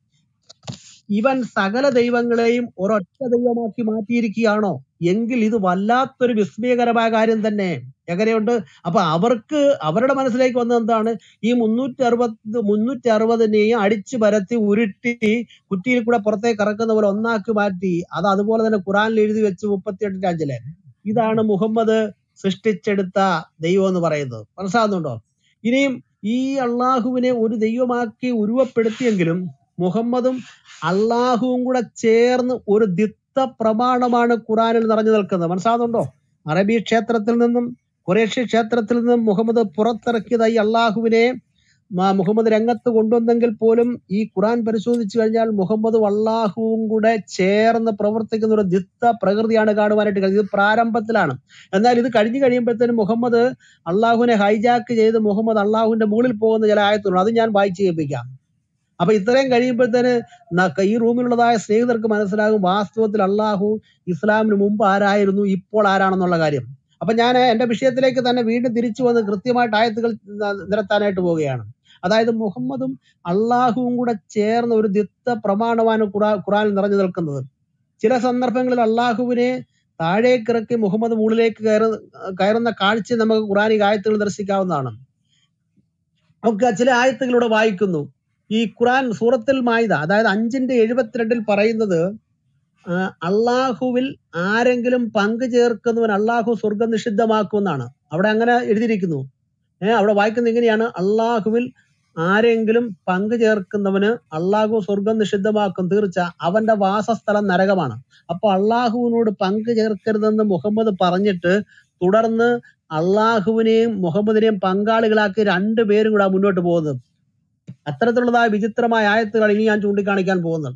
ഇവൻ സകല ദൈവങ്ങളെയും ഒരൊറ്റ ദൈവമാക്കി മാറ്റിയിരിക്കുകയാണോ എങ്കിൽ ഇത് വല്ലാത്തൊരു വിസ്മയകരമായ കാര്യം തന്നെ എങ്ങനെയുണ്ട് അപ്പൊ അവർക്ക് അവരുടെ മനസ്സിലേക്ക് വന്നത് എന്താണ് ഈ മുന്നൂറ്റി അറുപത് മുന്നൂറ്റി അറുപതിനെയും അടിച്ചു പരത്തി ഉരുട്ടി കുറ്റിയിൽ കൂടെ പുറത്തേക്ക് ഇറക്കുന്ന പോലെ ഒന്നാക്കി മാറ്റി അത് അതുപോലെ തന്നെ ഖുറാനിൽ എഴുതി വെച്ച് മുപ്പത്തിയെട്ടിന്റെ അഞ്ചില് ഇതാണ് മുഹമ്മദ് സൃഷ്ടിച്ചെടുത്ത ദൈവം എന്ന് പറയുന്നത് മനസ്സിലാകുന്നുണ്ടോ ഇനിയും ഈ അള്ളാഹുവിനെ ഒരു ദൈവമാക്കി ഉരുവപ്പെടുത്തിയെങ്കിലും മുഹമ്മദും അള്ളാഹുവും കൂടെ ചേർന്ന് ഒരു ദിത്ത പ്രമാണമാണ് ഖുറാനിൽ നിറഞ്ഞു നിൽക്കുന്നത് മനസ്സിലാകുന്നുണ്ടോ അറബി ക്ഷേത്രത്തിൽ നിന്നും ഖുറേഷ്യ ക്ഷേത്രത്തിൽ നിന്നും മുഹമ്മദ് പുറത്തിറക്കിയതായി അള്ളാഹുവിനെ മ- മുഹമ്മദ് രംഗത്ത് കൊണ്ടുവന്നെങ്കിൽ പോലും ഈ ഖുറാൻ പരിശോധിച്ചു കഴിഞ്ഞാൽ മുഹമ്മദും അള്ളാഹുവും കൂടെ ചേർന്ന് പ്രവർത്തിക്കുന്ന ഒരു ദിത്ത പ്രകൃതിയാണ് കാണുവാനായിട്ട് കഴിയുന്നത് ഇത് പ്രാരംഭത്തിലാണ് എന്നാൽ ഇത് കഴിഞ്ഞു കഴിയുമ്പോഴത്തേനും മുഹമ്മദ് അള്ളാഹുവിനെ ഹൈജാക്ക് ചെയ്ത് മുഹമ്മദ് അള്ളാഹുവിന്റെ മുകളിൽ പോകുന്ന ചില ആയത്തുണ്ട് അത് ഞാൻ വായിച്ചു കേൾപ്പിക്കാം അപ്പൊ ഇത്രയും കഴിയുമ്പോഴത്തേന് ന- ഈ റൂമിലുള്ളതായ സ്നേഹിതർക്ക് മനസ്സിലാകും വാസ്തവത്തിൽ അള്ളാഹു ഇസ്ലാമിന് മുമ്പ് ആരായിരുന്നു ഇപ്പോൾ ആരാണെന്നുള്ള കാര്യം അപ്പൊ ഞാൻ എന്റെ വിഷയത്തിലേക്ക് തന്നെ വീണ്ടും തിരിച്ചു വന്ന് കൃത്യമായിട്ട് ആയത്തുകൾ ന- നിരത്താനായിട്ട് പോവുകയാണ് അതായത് മുഹമ്മദും അള്ളാഹുവും കൂടെ ചേർന്ന ഒരു ദിത്ത പ്രമാണമാണ് ഖുറാ ഖുറാനിൽ നിറഞ്ഞു നിൽക്കുന്നത് ചില സന്ദർഭങ്ങളിൽ അള്ളാഹുവിനെ താഴേക്കിറക്കി മുഹമ്മദ് മുകളിലേക്ക് കയറ കയറുന്ന കാഴ്ച നമുക്ക് ഖുറാനിക ആയത്തുകൾ ദർശിക്കാവുന്നതാണ് നമുക്ക് ചില ആയത്തുകളിലൂടെ വായിക്കുന്നു ഈ ഖുറാൻ സൂറത്തിൽ മായിദ അതായത് അഞ്ചിന്റെ എഴുപത്തിരണ്ടിൽ പറയുന്നത് ആ, അള്ളാഹുവിൽ ആരെങ്കിലും പങ്കു ചേർക്കുന്നവൻ അള്ളാഹു സ്വർഗം നിഷിദ്ധമാക്കുമെന്നാണ് അവിടെ അങ്ങനെ എഴുതിയിരിക്കുന്നു ഏഹ് അവിടെ വായിക്കുന്നത് ഇങ്ങനെയാണ് അള്ളാഹുവിൽ ആരെങ്കിലും പങ്കു ചേർക്കുന്നവന് അള്ളാഹു സ്വർഗം നിഷിദ്ധമാക്കും തീർച്ച അവന്റെ വാസസ്ഥലം നരകമാണ് അപ്പൊ അള്ളാഹുവിനോട് പങ്കു ചേർക്കരുതെന്ന് മുഹമ്മദ് പറഞ്ഞിട്ട് തുടർന്ന് അള്ളാഹുവിനെയും മുഹമ്മദിനെയും പങ്കാളികളാക്കി രണ്ടുപേരും കൂടെ മുന്നോട്ട് പോകുന്നത് അത്തരത്തിലുള്ളതായ വിചിത്രമായ ആയത്തുകൾ ഇനി ഞാൻ ചൂണ്ടിക്കാണിക്കാൻ പോകുന്നത്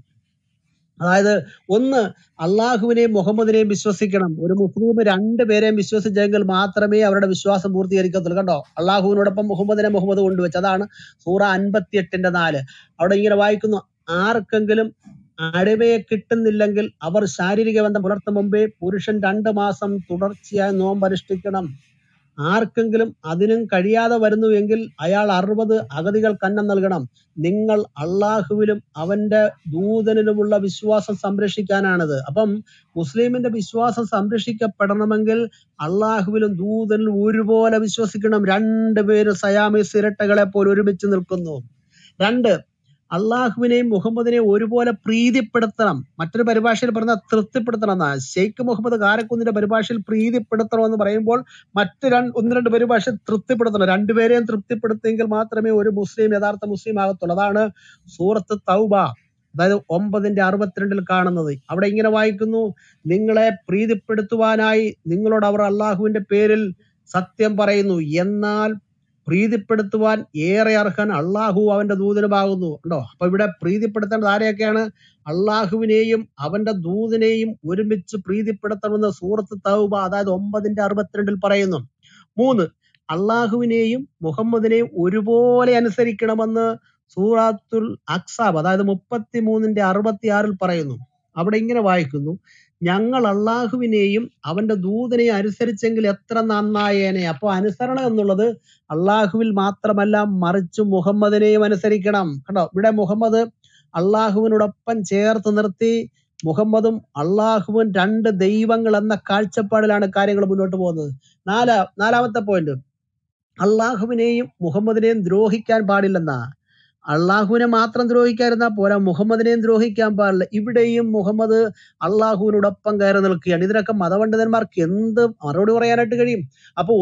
അതായത് ഒന്ന് അള്ളാഹുവിനെയും മുഹമ്മദിനെയും വിശ്വസിക്കണം ഒരു മുസ്ലിം രണ്ടുപേരെയും വിശ്വസിച്ചെങ്കിൽ മാത്രമേ അവരുടെ വിശ്വാസം പൂർത്തീകരിക്കത്തുള്ളൂ കണ്ടോ അള്ളാഹുവിനോടൊപ്പം മുഹമ്മദിനെ മുഹമ്മദ് കൊണ്ടുവച്ചു അതാണ് സൂറ അൻപത്തിയെട്ടിന്റെ നാല് അവിടെ ഇങ്ങനെ വായിക്കുന്നു ആർക്കെങ്കിലും അടിമയെ കിട്ടുന്നില്ലെങ്കിൽ അവർ ശാരീരിക ബന്ധം പുലർത്തും മുമ്പേ പുരുഷൻ രണ്ട് മാസം തുടർച്ചയായി നോമ്പനുഷ്ഠിക്കണം ആർക്കെങ്കിലും അതിനും കഴിയാതെ വരുന്നുവെങ്കിൽ അയാൾ അറുപത് അഗതികൾ കന്നം നൽകണം നിങ്ങൾ അള്ളാഹുവിലും അവന്റെ ദൂതനിലുമുള്ള വിശ്വാസം സംരക്ഷിക്കാനാണിത് അപ്പം മുസ്ലിമിന്റെ വിശ്വാസം സംരക്ഷിക്കപ്പെടണമെങ്കിൽ അള്ളാഹുവിലും ദൂതനിലും ഒരുപോലെ വിശ്വസിക്കണം രണ്ടുപേരും സയാമിസ് ഇരട്ടകളെ പോലെ ഒരുമിച്ച് നിൽക്കുന്നു രണ്ട് അള്ളാഹുവിനെയും മുഹമ്മദിനെയും ഒരുപോലെ പ്രീതിപ്പെടുത്തണം മറ്റൊരു പരിഭാഷയിൽ പറഞ്ഞ തൃപ്തിപ്പെടുത്തണം എന്നാ ഷെയ്ഖ് മുഹമ്മദ് കാരക്കുന്നിന്റെ പരിഭാഷയിൽ പ്രീതിപ്പെടുത്തണം എന്ന് പറയുമ്പോൾ മറ്റ് രണ്ട് ഒന്ന് രണ്ട് പരിഭാഷ തൃപ്തിപ്പെടുത്തണം രണ്ടുപേരെയും തൃപ്തിപ്പെടുത്തിയെങ്കിൽ മാത്രമേ ഒരു മുസ്ലിം യഥാർത്ഥ മുസ്ലിം ആകത്തുള്ളൂ അതാണ് സൂറത്ത് തൗബ അതായത് ഒമ്പതിന്റെ അറുപത്തിരണ്ടിൽ കാണുന്നത് അവിടെ ഇങ്ങനെ വായിക്കുന്നു നിങ്ങളെ പ്രീതിപ്പെടുത്തുവാനായി നിങ്ങളോട് അവർ അള്ളാഹുവിന്റെ പേരിൽ സത്യം പറയുന്നു എന്നാൽ പ്രീതിപ്പെടുത്തുവാൻ ഏറെ അർഹൻ അള്ളാഹു അവന്റെ ദൂതനുമാകുന്നു ഉണ്ടോ അപ്പൊ ഇവിടെ പ്രീതിപ്പെടുത്തേണ്ടത് ആരെയൊക്കെയാണ് അള്ളാഹുവിനെയും അവന്റെ ദൂതനെയും ഒരുമിച്ച് പ്രീതിപ്പെടുത്തണമെന്ന് സൂറത്ത് തൗബ അതായത് ഒമ്പതിന്റെ അറുപത്തിരണ്ടിൽ പറയുന്നു മൂന്ന് അള്ളാഹുവിനെയും മുഹമ്മദിനെയും ഒരുപോലെ അനുസരിക്കണമെന്ന് സൂറാത്തുൽ അക്സാബ് അതായത് മുപ്പത്തി മൂന്നിന്റെ അറുപത്തി ആറിൽ പറയുന്നു അവിടെ ഇങ്ങനെ വായിക്കുന്നു ഞങ്ങൾ അള്ളാഹുവിനെയും അവന്റെ ദൂതനെയും അനുസരിച്ചെങ്കിൽ എത്ര നന്നായേനെ അപ്പൊ അനുസരണം എന്നുള്ളത് അള്ളാഹുവിൽ മാത്രമല്ല മറിച്ച് മുഹമ്മദിനെയും അനുസരിക്കണം കണ്ടോ ഇവിടെ മുഹമ്മദ് അള്ളാഹുവിനോടൊപ്പം ചേർത്ത് നിർത്തി മുഹമ്മദും അള്ളാഹുവും രണ്ട് ദൈവങ്ങൾ എന്ന കാഴ്ചപ്പാടിലാണ് കാര്യങ്ങൾ മുന്നോട്ട് പോകുന്നത് നാല നാലാമത്തെ പോയിന്റ് അള്ളാഹുവിനെയും മുഹമ്മദിനെയും ദ്രോഹിക്കാൻ പാടില്ലെന്നാ അള്ളാഹുവിനെ മാത്രം ദ്രോഹിക്കാതിരുന്നാ പോരാ മുഹമ്മദിനെയും ദ്രോഹിക്കാൻ പാടില്ല ഇവിടെയും മുഹമ്മദ് അള്ളാഹുവിനോടൊപ്പം കയറി നിൽക്കുകയാണ് ഇതിനൊക്കെ മതപണ്ഡിതന്മാർക്ക് എന്ത് മറുപടി പറയാനായിട്ട് കഴിയും അപ്പൊ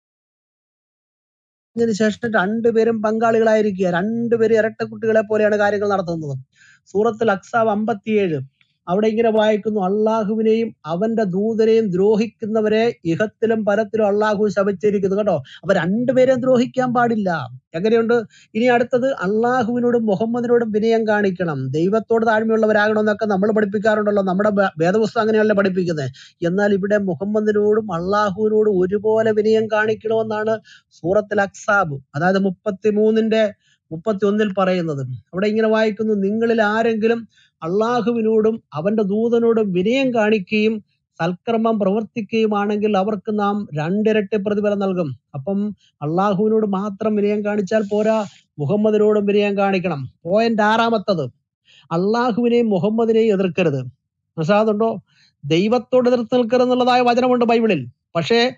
ഒന്നിനു ശേഷം രണ്ടുപേരും പങ്കാളികളായിരിക്കുക രണ്ടുപേരും ഇരട്ടക്കുട്ടികളെ പോലെയാണ് കാര്യങ്ങൾ നടത്തുന്നത് സൂറത്തിൽ അക്സാവ് അമ്പത്തിയേഴ് അവിടെ ഇങ്ങനെ വായിക്കുന്നു അള്ളാഹുവിനെയും അവന്റെ ദൂതനെയും ദ്രോഹിക്കുന്നവരെ ഇഹത്തിലും പരത്തിലും അള്ളാഹു ശപിച്ചിരിക്കുന്നു കേട്ടോ അപ്പൊ രണ്ടുപേരെയും ദ്രോഹിക്കാൻ പാടില്ല എങ്ങനെയുണ്ട് ഇനി അടുത്തത് അള്ളാഹുവിനോടും മുഹമ്മദിനോടും വിനയം കാണിക്കണം ദൈവത്തോട് താഴ്മയുള്ളവരാകണമെന്നൊക്കെ നമ്മൾ പഠിപ്പിക്കാറുണ്ടല്ലോ നമ്മുടെ ഭേ- വേദപുസ്തകം അങ്ങനെയല്ല പഠിപ്പിക്കുന്നത് എന്നാൽ ഇവിടെ മുഹമ്മദിനോടും അള്ളാഹുവിനോടും ഒരുപോലെ വിനയം കാണിക്കണമെന്നാണ് സൂറത്തിൽ അക്സാബ് അതായത് മുപ്പത്തി മൂന്നിന്റെ മുപ്പത്തി ഒന്നിൽ പറയുന്നത് അവിടെ ഇങ്ങനെ വായിക്കുന്നു നിങ്ങളിൽ ആരെങ്കിലും അള്ളാഹുവിനോടും അവന്റെ ദൂതനോടും വിനയം കാണിക്കുകയും സൽക്കർമ്മം പ്രവർത്തിക്കുകയുമാണെങ്കിൽ അവർക്ക് നാം രണ്ടിരട്ടി പ്രതിഫലം നൽകും അപ്പം അള്ളാഹുവിനോട് മാത്രം വിനയം കാണിച്ചാൽ പോരാ മുഹമ്മദിനോടും വിനയം കാണിക്കണം പോയിന്റ് ആറാമത്തത് അള്ളാഹുവിനെയും മുഹമ്മദിനെയും എതിർക്കരുത് മനസ്സിലാകുന്നുണ്ടോ ദൈവത്തോട് എതിർത്ത് നിൽക്കരുത് എന്നുള്ളതായ വചനമുണ്ട് ബൈബിളിൽ പക്ഷേ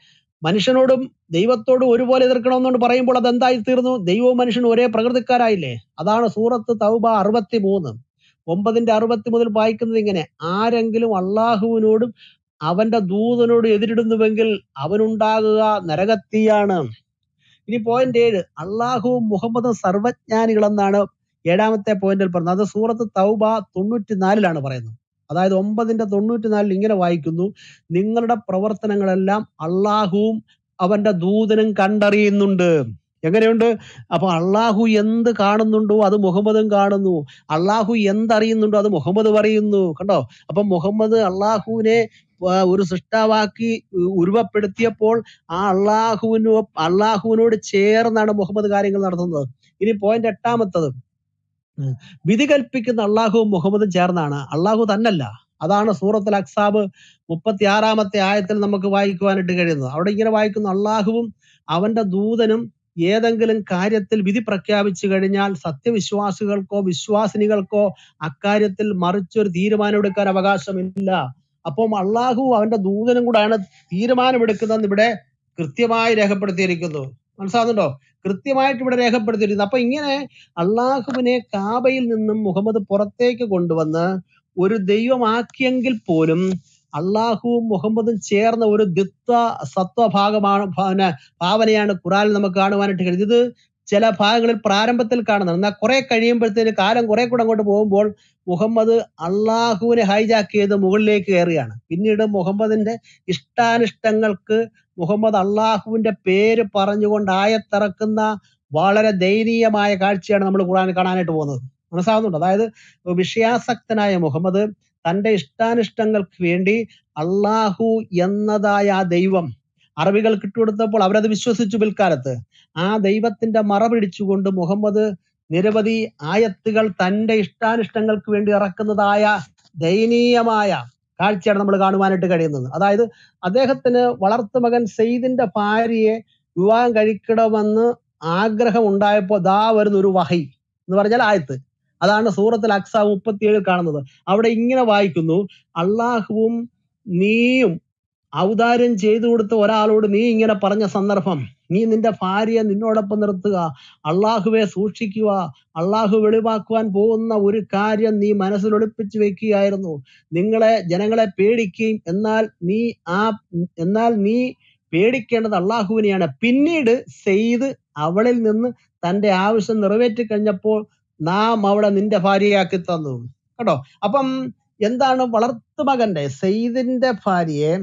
മനുഷ്യനോടും ദൈവത്തോടും ഒരുപോലെ എതിർക്കണമെന്നുകൊണ്ട് പറയുമ്പോൾ അത് എന്തായി തീർന്നു ദൈവവും മനുഷ്യനും ഒരേ പ്രകൃതിക്കാരായില്ലേ അതാണ് സൂറത്ത് തൗബ അറുപത്തി മൂന്ന് ഒമ്പതിന്റെ അറുപത്തി മുതൽ വായിക്കുന്നത് ഇങ്ങനെ ആരെങ്കിലും അള്ളാഹുവിനോടും അവന്റെ ദൂതനോട് എതിരിടുന്നുവെങ്കിൽ അവനുണ്ടാകുക നരകത്തീയാണ് ഇനി പോയിന്റ് ഏഴ് അള്ളാഹുവും മുഹമ്മദും സർവജ്ഞാനികളെന്നാണ് ഏഴാമത്തെ പോയിന്റിൽ പറഞ്ഞത് അത് സൂറത്ത് തൗബ തൊണ്ണൂറ്റിനാലിലാണ് പറയുന്നത് അതായത് ഒമ്പതിന്റെ തൊണ്ണൂറ്റിനാലിൽ ഇങ്ങനെ വായിക്കുന്നു നിങ്ങളുടെ പ്രവർത്തനങ്ങളെല്ലാം അള്ളാഹുവും അവന്റെ ദൂതനും കണ്ടറിയുന്നുണ്ട് എങ്ങനെയുണ്ട് അപ്പൊ അള്ളാഹു എന്ത് കാണുന്നുണ്ടോ അത് മുഹമ്മദും കാണുന്നു അള്ളാഹു എന്തറിയുന്നുണ്ടോ അത് മുഹമ്മദ് പറയുന്നു കണ്ടോ അപ്പൊ മുഹമ്മദ് അള്ളാഹുവിനെ ആ, ഒരു സൃഷ്ടാവാക്കി ഉ- ഉരുവപ്പെടുത്തിയപ്പോൾ ആ അള്ളാഹുവിനോ അള്ളാഹുവിനോട് ചേർന്നാണ് മുഹമ്മദ് കാര്യങ്ങൾ നടത്തുന്നത് ഇനി പോയിന്റ് എട്ടാമത്തത് ഉം. വിധി കൽപ്പിക്കുന്ന അള്ളാഹുവും മുഹമ്മദും ചേർന്നാണ് അള്ളാഹു തന്നല്ല അതാണ് സൂറത്തുൽ അക്സാബ് മുപ്പത്തി ആറാമത്തെ ആയത്തിൽ നമുക്ക് വായിക്കുവാനായിട്ട് കഴിയുന്നത് അവിടെ ഇങ്ങനെ വായിക്കുന്നു അള്ളാഹുവും അവന്റെ ദൂതനും ഏതെങ്കിലും കാര്യത്തിൽ വിധി പ്രഖ്യാപിച്ചു കഴിഞ്ഞാൽ സത്യവിശ്വാസികൾക്കോ വിശ്വാസിനികൾക്കോ അക്കാര്യത്തിൽ മറിച്ചൊരു തീരുമാനം എടുക്കാൻ അവകാശമില്ല അപ്പം അള്ളാഹു അവന്റെ ദൂതനും കൂടാണ് തീരുമാനമെടുക്കുന്നതെന്ന് ഇവിടെ കൃത്യമായി രേഖപ്പെടുത്തിയിരിക്കുന്നു മനസ്സിലാകുന്നുണ്ടോ കൃത്യമായിട്ട് ഇവിടെ രേഖപ്പെടുത്തിയിരിക്കുന്നു അപ്പൊ ഇങ്ങനെ അള്ളാഹുവിനെ കാബയിൽ നിന്നും മുഹമ്മദ് പുറത്തേക്ക് കൊണ്ടുവന്ന് ഒരു ദൈവമാക്കിയെങ്കിൽ പോലും അള്ളാഹുവും മുഹമ്മദും ചേർന്ന ഒരു ദിത്വ സത്വഭാഗമാണ് ഭാവന ഭാവനയാണ് ഖുറാനിൽ നമുക്ക് കാണുവാനായിട്ട് കഴിയുന്നത് ഇത് ചില ഭാഗങ്ങളിൽ പ്രാരംഭത്തിൽ കാണുന്നത് എന്നാൽ കുറെ കഴിയുമ്പോഴത്തേന് കാലം കുറെ കൂടെ അങ്ങോട്ട് പോകുമ്പോൾ മുഹമ്മദ് അള്ളാഹുവിനെ ഹൈജാക്ക് ചെയ്ത് മുകളിലേക്ക് കയറുകയാണ് പിന്നീട് മുഹമ്മദിന്റെ ഇഷ്ടാനിഷ്ടങ്ങൾക്ക് മുഹമ്മദ് അള്ളാഹുവിന്റെ പേര് പറഞ്ഞുകൊണ്ട് ആയത്തിറക്കുന്ന വളരെ ദയനീയമായ കാഴ്ചയാണ് നമ്മൾ ഖുറാനിൽ കാണാനായിട്ട് പോകുന്നത് മനസ്സിലാവുന്നുണ്ട് അതായത് വിഷയാസക്തനായ മുഹമ്മദ് തന്റെ ഇഷ്ടാനിഷ്ടങ്ങൾക്ക് വേണ്ടി അള്ളാഹു എന്നതായ ആ ദൈവം അറബികൾക്ക് ഇട്ടുകൊടുത്തപ്പോൾ അവരത് വിശ്വസിച്ചു പിൽക്കാലത്ത് ആ ദൈവത്തിന്റെ മറ പിടിച്ചുകൊണ്ട് മുഹമ്മദ് നിരവധി ആയത്തുകൾ തന്റെ ഇഷ്ടാനിഷ്ടങ്ങൾക്ക് വേണ്ടി ഇറക്കുന്നതായ ദയനീയമായ കാഴ്ചയാണ് നമ്മൾ കാണുവാനായിട്ട് കഴിയുന്നത് അതായത് അദ്ദേഹത്തിന് വളർത്തുമകൻ സെയ്ദിന്റെ ഭാര്യയെ വിവാഹം കഴിക്കണമെന്ന് ആഗ്രഹം ഉണ്ടായപ്പോൾ ദാ വരുന്ന ഒരു വഹൈ എന്ന് പറഞ്ഞാൽ ആയത്ത് അതാണ് സൂറത്തിൽ അക്സ മുപ്പത്തിയേഴിൽ കാണുന്നത് അവിടെ ഇങ്ങനെ വായിക്കുന്നു അള്ളാഹുവും നീയും ഔദാര്യം ചെയ്തു കൊടുത്ത ഒരാളോട് നീ ഇങ്ങനെ പറഞ്ഞ സന്ദർഭം നീ നിന്റെ ഭാര്യയെ നിന്നോടൊപ്പം നിർത്തുക അള്ളാഹുവെ സൂക്ഷിക്കുക അള്ളാഹു വെളിവാക്കുവാൻ പോകുന്ന ഒരു കാര്യം നീ മനസ്സിൽ ഒളിപ്പിച്ചു വെക്കുകയായിരുന്നു നിങ്ങളെ ജനങ്ങളെ പേടിക്കുകയും എന്നാൽ നീ ആ എന്നാൽ നീ പേടിക്കേണ്ടത് അള്ളാഹുവിനെയാണ് പിന്നീട് സെയ്ത് അവളിൽ നിന്ന് തന്റെ ആവശ്യം നിറവേറ്റി കഴിഞ്ഞപ്പോൾ നാം അവളെ നിന്റെ ഭാര്യയാക്കി തന്നു കേട്ടോ അപ്പം എന്താണ് വളർത്തുമകന്റെ സെയ്ദിന്റെ ഭാര്യയെ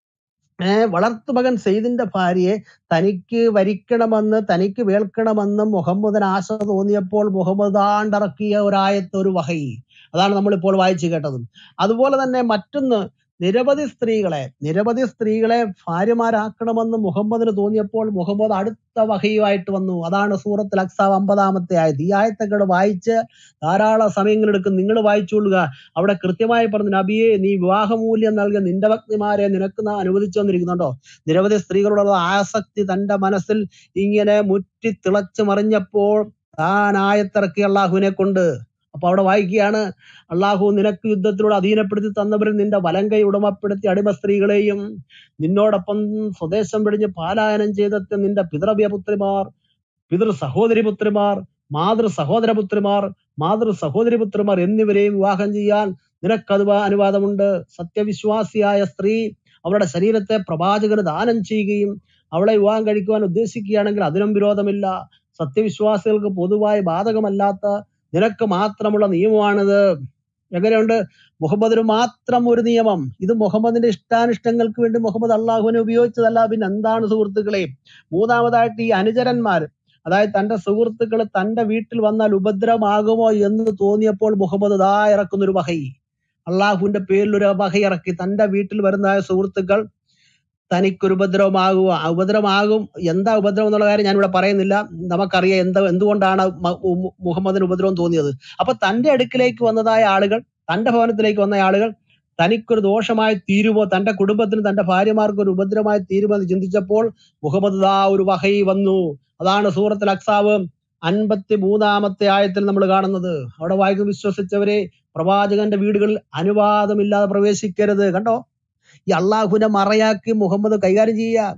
ഏർ വളർത്തുമകൻ സെയ്ദിന്റെ ഭാര്യയെ തനിക്ക് വരിക്കണമെന്ന് തനിക്ക് വേൾക്കണമെന്ന് മുഹമ്മദിന് ആശ തോന്നിയപ്പോൾ മുഹമ്മദ് ആണ്ടിറക്കിയ ഒരായത്ത് ഒരു വഹൈ അതാണ് നമ്മളിപ്പോൾ വായിച്ചു കേട്ടത് അതുപോലെ തന്നെ മറ്റൊന്ന് നിരവധി സ്ത്രീകളെ നിരവധി സ്ത്രീകളെ ഭാര്യമാരാക്കണമെന്ന് മുഹമ്മദിന് തോന്നിയപ്പോൾ മുഹമ്മദ് അടുത്ത വഹയുമായിട്ട് വന്നു അതാണ് സൂറത്തിൽ അക്സാവ് അമ്പതാമത്തെ ആയത് ഈ ആയത്തൊക്കെ വായിച്ച് ധാരാളം സമയങ്ങൾ എടുക്കും നിങ്ങൾ വായിച്ചുകൊള്ളുക അവിടെ കൃത്യമായി പറഞ്ഞു നബിയെ നീ വിവാഹമൂല്യം നൽകിയ നിന്റെ ഭക്തിമാരെ നിനക്ക് നാം അനുവദിച്ചു വന്നിരിക്കുന്നുണ്ടോ നിരവധി സ്ത്രീകളോടുള്ള ആസക്തി തന്റെ മനസ്സിൽ ഇങ്ങനെ മുറ്റി തിളച്ചു മറിഞ്ഞപ്പോൾ താൻ ആയത്തിറക്കി അള്ളാഹുവിനെ കൊണ്ട് അപ്പൊ അവിടെ വായിക്കുകയാണ് അള്ളാഹു നിനക്ക് യുദ്ധത്തിലൂടെ അധീനപ്പെടുത്തി തന്നവരിൽ നിന്റെ വലങ്കൈ ഉടമപ്പെടുത്തി അടിമ സ്ത്രീകളെയും നിന്നോടൊപ്പം സ്വദേശം വെടിഞ്ഞ് പാലായനം ചെയ്തെത്തിയ നിന്റെ പിതൃവ്യ പുത്രിമാർ പിതൃ സഹോദരി പുത്രിമാർ മാതൃ സഹോദര പുത്രിമാർ മാതൃ സഹോദരി പുത്രിമാർ എന്നിവരെയും വിവാഹം ചെയ്യാൻ നിനക്കത് അനുവാദമുണ്ട് സത്യവിശ്വാസിയായ സ്ത്രീ അവരുടെ ശരീരത്തെ പ്രവാചകന് ദാനം ചെയ്യുകയും അവളെ വിവാഹം കഴിക്കുവാൻ ഉദ്ദേശിക്കുകയാണെങ്കിൽ അതിനും വിരോധമില്ല സത്യവിശ്വാസികൾക്ക് പൊതുവായി ബാധകമല്ലാത്ത നിനക്ക് മാത്രമുള്ള നിയമമാണിത് എങ്ങനെയുണ്ട് മുഹമ്മദിന് മാത്രം ഒരു നിയമം ഇത് മുഹമ്മദിന്റെ ഇഷ്ടാനിഷ്ടങ്ങൾക്ക് വേണ്ടി മുഹമ്മദ് അള്ളാഹുവിനെ ഉപയോഗിച്ചതല്ല പിന്നെ എന്താണ് സുഹൃത്തുക്കളെ മൂന്നാമതായിട്ട് ഈ അനുചരന്മാർ അതായത് തന്റെ സുഹൃത്തുക്കൾ തന്റെ വീട്ടിൽ വന്നാൽ ഉപദ്രവമാകുമോ എന്ന് തോന്നിയപ്പോൾ മുഹമ്മദ് ദാ ഇറക്കുന്ന ഒരു വഹൈ അള്ളാഹുവിന്റെ പേരിൽ ഒരു വഹ ഇറക്കി തന്റെ വീട്ടിൽ വരുന്ന സുഹൃത്തുക്കൾ തനിക്കൊരു ഉപദ്രവമാകുക ആ ഉപദ്രവമാകും എന്താ ഉപദ്രവം എന്നുള്ള കാര്യം ഞാൻ ഇവിടെ പറയുന്നില്ല നമുക്കറിയാം എന്താ എന്തുകൊണ്ടാണ് മ- മു- മുഹമ്മദിന് ഉപദ്രവം തോന്നിയത് അപ്പൊ തന്റെ അടുക്കിലേക്ക് വന്നതായ ആളുകൾ തന്റെ ഭവനത്തിലേക്ക് വന്ന ആളുകൾ തനിക്കൊരു ദോഷമായി തീരുമോ തന്റെ കുടുംബത്തിന് തന്റെ ഭാര്യമാർക്ക് ഒരു ഉപദ്രവമായി തീരുമോ എന്ന് ചിന്തിച്ചപ്പോൾ മുഹമ്മദ് ദാ ഒരു വഹൈ വന്നു അതാണ് സൂറത്തിൽ അക്സാവ് അൻപത്തി മൂന്നാമത്തെ ആയത്തിൽ നമ്മൾ കാണുന്നത് അവിടെ വായിക്കും വിശ്വസിച്ചവരെ പ്രവാചകന്റെ വീടുകളിൽ അനുവാദമില്ലാതെ പ്രവേശിക്കരുത് കണ്ടോ ഈ അള്ളാഹുവിനെ മറയാക്കി മുഹമ്മദ് കൈകാര്യം ചെയ്യുക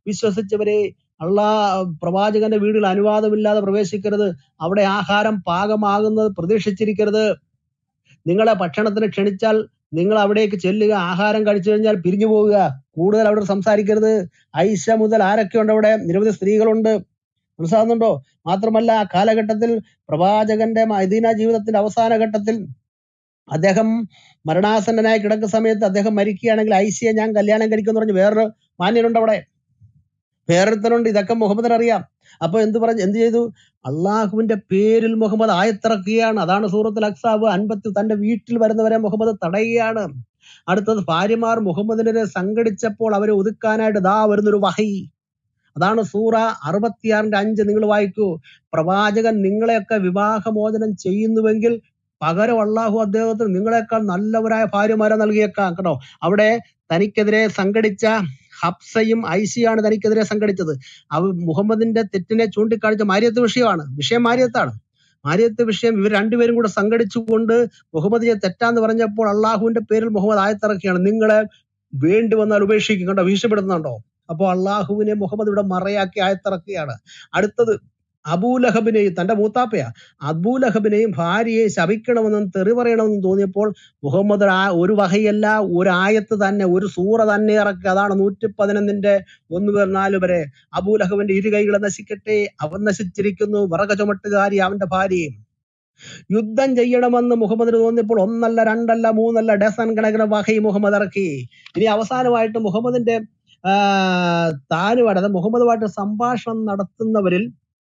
വിശ്വസിച്ചവരെ അള്ളാ പ്രവാചകന്റെ വീട്ടിൽ അനുവാദമില്ലാതെ പ്രവേശിക്കരുത് അവിടെ ആഹാരം പാകമാകുന്നത് പ്രതീക്ഷിച്ചിരിക്കരുത് നിങ്ങളെ ഭക്ഷണത്തിന് ക്ഷണിച്ചാൽ നിങ്ങൾ അവിടേക്ക് ചെല്ലുക ആഹാരം കഴിച്ചു കഴിഞ്ഞാൽ പിരിഞ്ഞു പോവുക കൂടുതൽ അവിടെ സംസാരിക്കരുത് ഐഷ മുതൽ ആരൊക്കെയുണ്ട് അവിടെ നിരവധി സ്ത്രീകളുണ്ട് മനസ്സിലാകുന്നുണ്ടോ മാത്രമല്ല ആ കാലഘട്ടത്തിൽ പ്രവാചകന്റെ മദീന ജീവിതത്തിന്റെ അവസാന ഘട്ടത്തിൽ അദ്ദേഹം മരണാസന്നനായി കിടക്കുന്ന സമയത്ത് അദ്ദേഹം മരിക്കുകയാണെങ്കിൽ ഐസിയെ ഞാൻ കല്യാണം കഴിക്കുമെന്ന് പറഞ്ഞ് വേറൊരു മാന്യനുണ്ട് അവിടെ വേറൊരുത്തനുണ്ട് ഇതൊക്കെ മുഹമ്മദിന് അറിയാം അപ്പൊ എന്ത് പറഞ്ഞു എന്ത് ചെയ്തു അള്ളാഹുവിന്റെ പേരിൽ മുഹമ്മദ് ആയത്തിറക്കുകയാണ് അതാണ് സൂറത്തുൽ അക്സാബ് അൻപത്തി തന്റെ വീട്ടിൽ വരുന്നവരെ മുഹമ്മദ് തടയുകയാണ് അടുത്തത് ഭാര്യമാർ മുഹമ്മദിനെതിരെ സംഘടിച്ചപ്പോൾ അവരെ ഒതുക്കാനായിട്ട് ദാ വരുന്നൊരു വഹി അതാണ് സൂറ അറുപത്തിയാറിന്റെ അഞ്ച് നിങ്ങൾ വായിക്കൂ പ്രവാചകൻ നിങ്ങളെയൊക്കെ വിവാഹമോചനം ചെയ്യുന്നുവെങ്കിൽ പകരം അള്ളാഹു അദ്ദേഹത്തിന് നിങ്ങളെക്കാൾ നല്ലവരായ ഭാര്യമാരെ നൽകിയേക്കാം കേട്ടോ അവിടെ തനിക്കെതിരെ സംഘടിച്ച ഹബ്സയും ഐസിയാണ് തനിക്കെതിരെ സംഘടിച്ചത് അവ മുഹമ്മദിന്റെ തെറ്റിനെ ചൂണ്ടിക്കാണിച്ച മാര്യത്ത് വിഷയമാണ് വിഷയം മാര്യത്താണ് മാര്യത്ത് വിഷയം ഇവർ രണ്ടുപേരും കൂടെ സംഘടിച്ചുകൊണ്ട് മുഹമ്മദിനെ തെറ്റാന്ന് പറഞ്ഞപ്പോൾ അള്ളാഹുവിന്റെ പേരിൽ മുഹമ്മദ് ആയത്തിറക്കിയാണ് നിങ്ങളെ വേണ്ടി വന്നാൽ ഉപേക്ഷിക്കും കണ്ടോ ഭീഷണിപ്പെടുന്നുണ്ടോ അപ്പോൾ അള്ളാഹുവിനെ മുഹമ്മദ് ഇവിടെ മറയാക്കി ആയത്തിറക്കുകയാണ് അടുത്തത് അബൂലഹബിനെയും തന്റെ മൂത്താപ്പയാ അബൂലഹബിനെയും ഭാര്യയെ ശപിക്കണമെന്നും തെറി പറയണമെന്നും തോന്നിയപ്പോൾ മുഹമ്മദ് ആ ഒരു വകയല്ല ഒരു ആയത്ത് തന്നെ ഒരു സൂറ തന്നെ ഇറക്കി അതാണ് നൂറ്റി പതിനൊന്നിന്റെ ഒന്ന് മുതൽ നാല് വരെ അബൂലഹബിന്റെ ഇരു കൈകളെ നശിക്കട്ടെ അവൻ നശിച്ചിരിക്കുന്നു വിറക ചുമട്ടുകാരി അവന്റെ ഭാര്യയും യുദ്ധം ചെയ്യണമെന്ന് മുഹമ്മദിന് തോന്നിയപ്പോൾ ഒന്നല്ല രണ്ടല്ല മൂന്നല്ല ഡസൻ കണക്കിന് വഹൈ മുഹമ്മദ് ഇറക്കി ഇനി അവസാനമായിട്ട് മുഹമ്മദിന്റെ ആ താനുമായിട്ട് അതായത് മുഹമ്മദുമായിട്ട് സംഭാഷണം നടത്തുന്നവരിൽ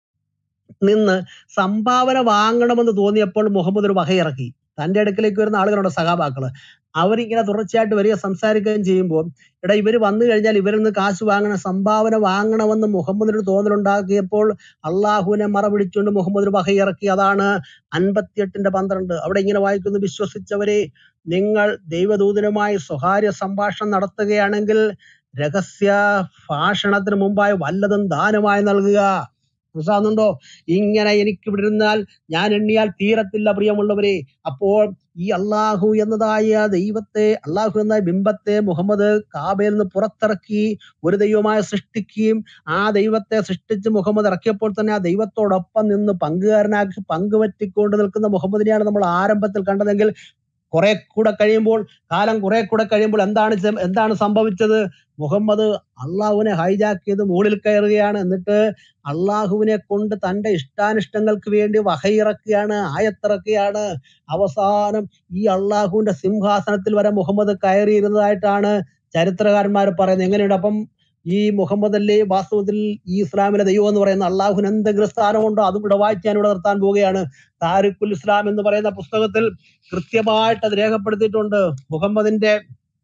നിന്ന് സംഭാവന വാങ്ങണമെന്ന് തോന്നിയപ്പോൾ മുഹമ്മദ് ഒരു വകയിറക്കി തന്റെ അടുക്കലേക്ക് വരുന്ന ആളുകളുണ്ട് സഹാബാക്കള് അവരിങ്ങനെ തുടർച്ചയായിട്ട് വരിക സംസാരിക്കുകയും ചെയ്യുമ്പോൾ എടാ ഇവര് വന്നു കഴിഞ്ഞാൽ ഇവരിൽ നിന്ന് കാശ് വാങ്ങണം സംഭാവന വാങ്ങണമെന്ന് മുഹമ്മദിനൊരു തോന്നലുണ്ടാക്കിയപ്പോൾ അള്ളാഹുവിനെ മറപിടിച്ചുകൊണ്ട് മുഹമ്മദ് ഒരു വകയിറക്കി അതാണ് അൻപത്തിയെട്ടിന്റെ പന്ത്രണ്ട് അവിടെ ഇങ്ങനെ വായിക്കുന്നു വിശ്വസിച്ചവരെ നിങ്ങൾ ദൈവദൂതനുമായി സ്വകാര്യ സംഭാഷണം നടത്തുകയാണെങ്കിൽ രഹസ്യ ഭാഷണത്തിന് മുമ്പായി വല്ലതും ദാനമായി നൽകുക മനസ്സിലാകുന്നുണ്ടോ ഇങ്ങനെ എനിക്ക് ഇവിടെ ഇരുന്നാൽ ഞാൻ എണ്ണിയാൽ തീരത്തില്ല പ്രിയമുള്ളവരെ അപ്പോൾ ഈ അള്ളാഹു എന്നതായ ദൈവത്തെ അള്ളാഹു എന്ന ബിംബത്തെ മുഹമ്മദ് കാബയിൽ നിന്ന് പുറത്തിറക്കി ഒരു ദൈവമായി സൃഷ്ടിക്കുകയും ആ ദൈവത്തെ സൃഷ്ടിച്ച് മുഹമ്മദ് ഇറക്കിയപ്പോൾ തന്നെ ആ ദൈവത്തോടൊപ്പം നിന്ന് പങ്കുകാരനാക്കി പങ്കുപറ്റിക്കൊണ്ട് നിൽക്കുന്ന മുഹമ്മദിനെയാണ് നമ്മൾ ആരംഭത്തിൽ കണ്ടതെങ്കിൽ കുറെ കൂടെ കഴിയുമ്പോൾ കാലം കുറെ കൂടെ കഴിയുമ്പോൾ എന്താണ് ചെ- എന്താണ് സംഭവിച്ചത് മുഹമ്മദ് അള്ളാഹുവിനെ ഹൈജാക്ക് ചെയ്ത് മുകളിൽ കയറുകയാണ് എന്നിട്ട് അള്ളാഹുവിനെ കൊണ്ട് തന്റെ ഇഷ്ടാനിഷ്ടങ്ങൾക്ക് വേണ്ടി വഹയിറക്കുകയാണ് ആയത്തിറക്കുകയാണ് അവസാനം ഈ അള്ളാഹുവിന്റെ സിംഹാസനത്തിൽ വരെ മുഹമ്മദ് കയറിയിരുന്നതായിട്ടാണ് ചരിത്രകാരന്മാർ പറയുന്നത് എങ്ങനെയുണ്ട് അപ്പം ഈ മുഹമ്മദ് അല്ലേ വാസ്തവത്തിൽ ഈ ഇസ്ലാമിലെ ദൈവം എന്ന് പറയുന്ന അള്ളാഹുവിന് എന്തെങ്കിലും സ്ഥാനമുണ്ടോ അതും ഇവിടെ വായിച്ച് ഞാൻ ഇവിടെ നിർത്താൻ പോവുകയാണ് താരിഖുൽ ഇസ്ലാം എന്ന് പറയുന്ന പുസ്തകത്തിൽ കൃത്യമായിട്ട് അത് രേഖപ്പെടുത്തിയിട്ടുണ്ട് മുഹമ്മദിന്റെ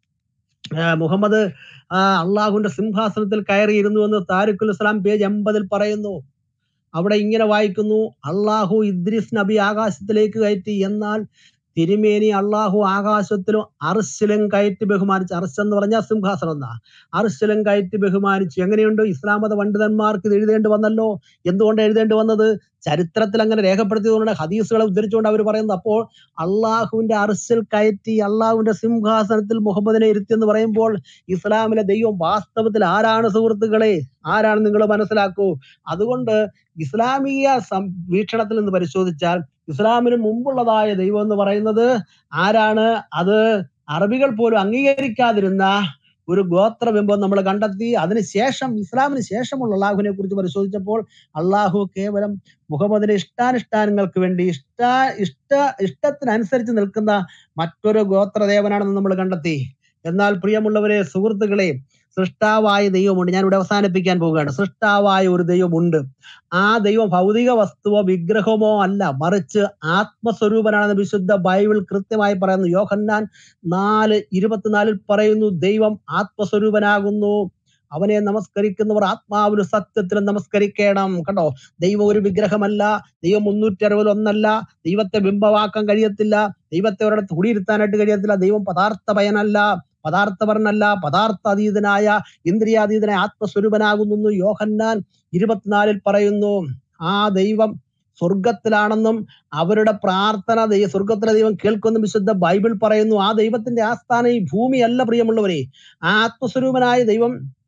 ആ, മുഹമ്മദ് ആ, അള്ളാഹുവിന്റെ സിംഹാസനത്തിൽ കയറിയിരുന്നു എന്ന് താരിഖുൽ ഇസ്ലാം പേജ് എൺപതിൽ പറയുന്നു അവിടെ ഇങ്ങനെ വായിക്കുന്നു അള്ളാഹു ഇദ്രിസ് നബി ആകാശത്തിലേക്ക് കയറ്റി എന്നാൽ തിരുമേനി അള്ളാഹു ആകാശത്തിലും അർശിലും കയറ്റി ബഹുമാനിച്ചു അർശ് എന്ന് പറഞ്ഞാൽ സിംഹാസനം എന്നാ അർശിലും കയറ്റി ബഹുമാനിച്ചു എങ്ങനെയുണ്ട് ഇസ്ലാം മത പണ്ഡിതന്മാർക്ക് ഇത് എഴുതേണ്ടി വന്നല്ലോ എന്തുകൊണ്ട് എഴുതേണ്ടി വന്നത് ചരിത്രത്തിൽ അങ്ങനെ രേഖപ്പെടുത്തിയതുകൊണ്ട് ഹദീസുകളെ ഉദ്ധരിച്ചുകൊണ്ട് അവർ പറയുന്നത് അപ്പോൾ അള്ളാഹുവിന്റെ അർശിൽ കയറ്റി അള്ളാഹുവിന്റെ സിംഹാസനത്തിൽ മുഹമ്മദിനെ ഇരുത്തി എന്ന് പറയുമ്പോൾ ഇസ്ലാമിലെ ദൈവം വാസ്തവത്തിൽ ആരാണ് സുഹൃത്തുക്കളെ ആരാണ് നിങ്ങൾ മനസ്സിലാക്കൂ അതുകൊണ്ട് ഇസ്ലാമിക സം- വീക്ഷണത്തിൽ നിന്ന് പരിശോധിച്ചാൽ ഇസ്ലാമിന് മുമ്പുള്ളതായ ദൈവം എന്ന് പറയുന്നത് ആരാണ് അത് അറബികൾ പോലും അംഗീകരിക്കാതിരുന്ന ഒരു ഗോത്രബിംബം നമ്മൾ കണ്ടെത്തി അതിനുശേഷം ഇസ്ലാമിന് ശേഷമുള്ള അള്ളാഹുവിനെ കുറിച്ച് പരിശോധിച്ചപ്പോൾ അള്ളാഹു കേവലം മുഹമ്മദിന്റെ ഇഷ്ടാനുഷ്ഠാനങ്ങൾക്ക് വേണ്ടി ഇഷ്ട ഇഷ്ട ഇഷ്ടത്തിനനുസരിച്ച് നിൽക്കുന്ന മറ്റൊരു ഗോത്രദേവനാണെന്ന് നമ്മൾ കണ്ടെത്തി എന്നാൽ പ്രിയമുള്ളവരെ സുഹൃത്തുക്കളെ സൃഷ്ടാവായ ദൈവമുണ്ട് ഞാൻ ഇവിടെ അവസാനിപ്പിക്കാൻ പോവുകയാണ് സൃഷ്ടാവായ ഒരു ദൈവമുണ്ട് ആ ദൈവം ഭൗതിക വസ്തുവോ വിഗ്രഹമോ അല്ല മറിച്ച് ആത്മസ്വരൂപനാണെന്ന് വിശുദ്ധ ബൈബിൾ കൃത്യമായി പറയുന്നു യോഹന്നാൻ നാല് ഇരുപത്തിനാലിൽ പറയുന്നു ദൈവം ആത്മസ്വരൂപനാകുന്നു അവനെ നമസ്കരിക്കുന്നവർ ആത്മാവിന് സത്യത്തിലും നമസ്കരിക്കണം കണ്ടോ ദൈവം ഒരു വിഗ്രഹമല്ല ദൈവം മുന്നൂറ്റി അറുപത് ഒന്നല്ല ദൈവത്തെ ബിംബമാക്കാൻ കഴിയത്തില്ല ദൈവത്തെ ഒരിടത്ത് കുടിയിരുത്താനായിട്ട് കഴിയത്തില്ല ദൈവം പദാർത്ഥഭയനല്ല പദാർത്ഥപരനല്ല പദാർത്ഥ അതീതനായ ഇന്ദ്രിയാതീതനായ ആത്മസ്വരൂപനാകുന്നു എന്ന് യോഹന്നാൻ ഇരുപത്തിനാലിൽ പറയുന്നു ആ ദൈവം സ്വർഗത്തിലാണെന്നും അവരുടെ പ്രാർത്ഥന ദൈവ സ്വർഗത്തിലെ ദൈവം കേൾക്കുന്ന വിശുദ്ധ ബൈബിൾ പറയുന്നു ആ ദൈവത്തിന്റെ ആസ്ഥാനം ഈ ഭൂമിയല്ല പ്രിയമുള്ളവരെ ആ ആത്മസ്വരൂപനായ ദൈവം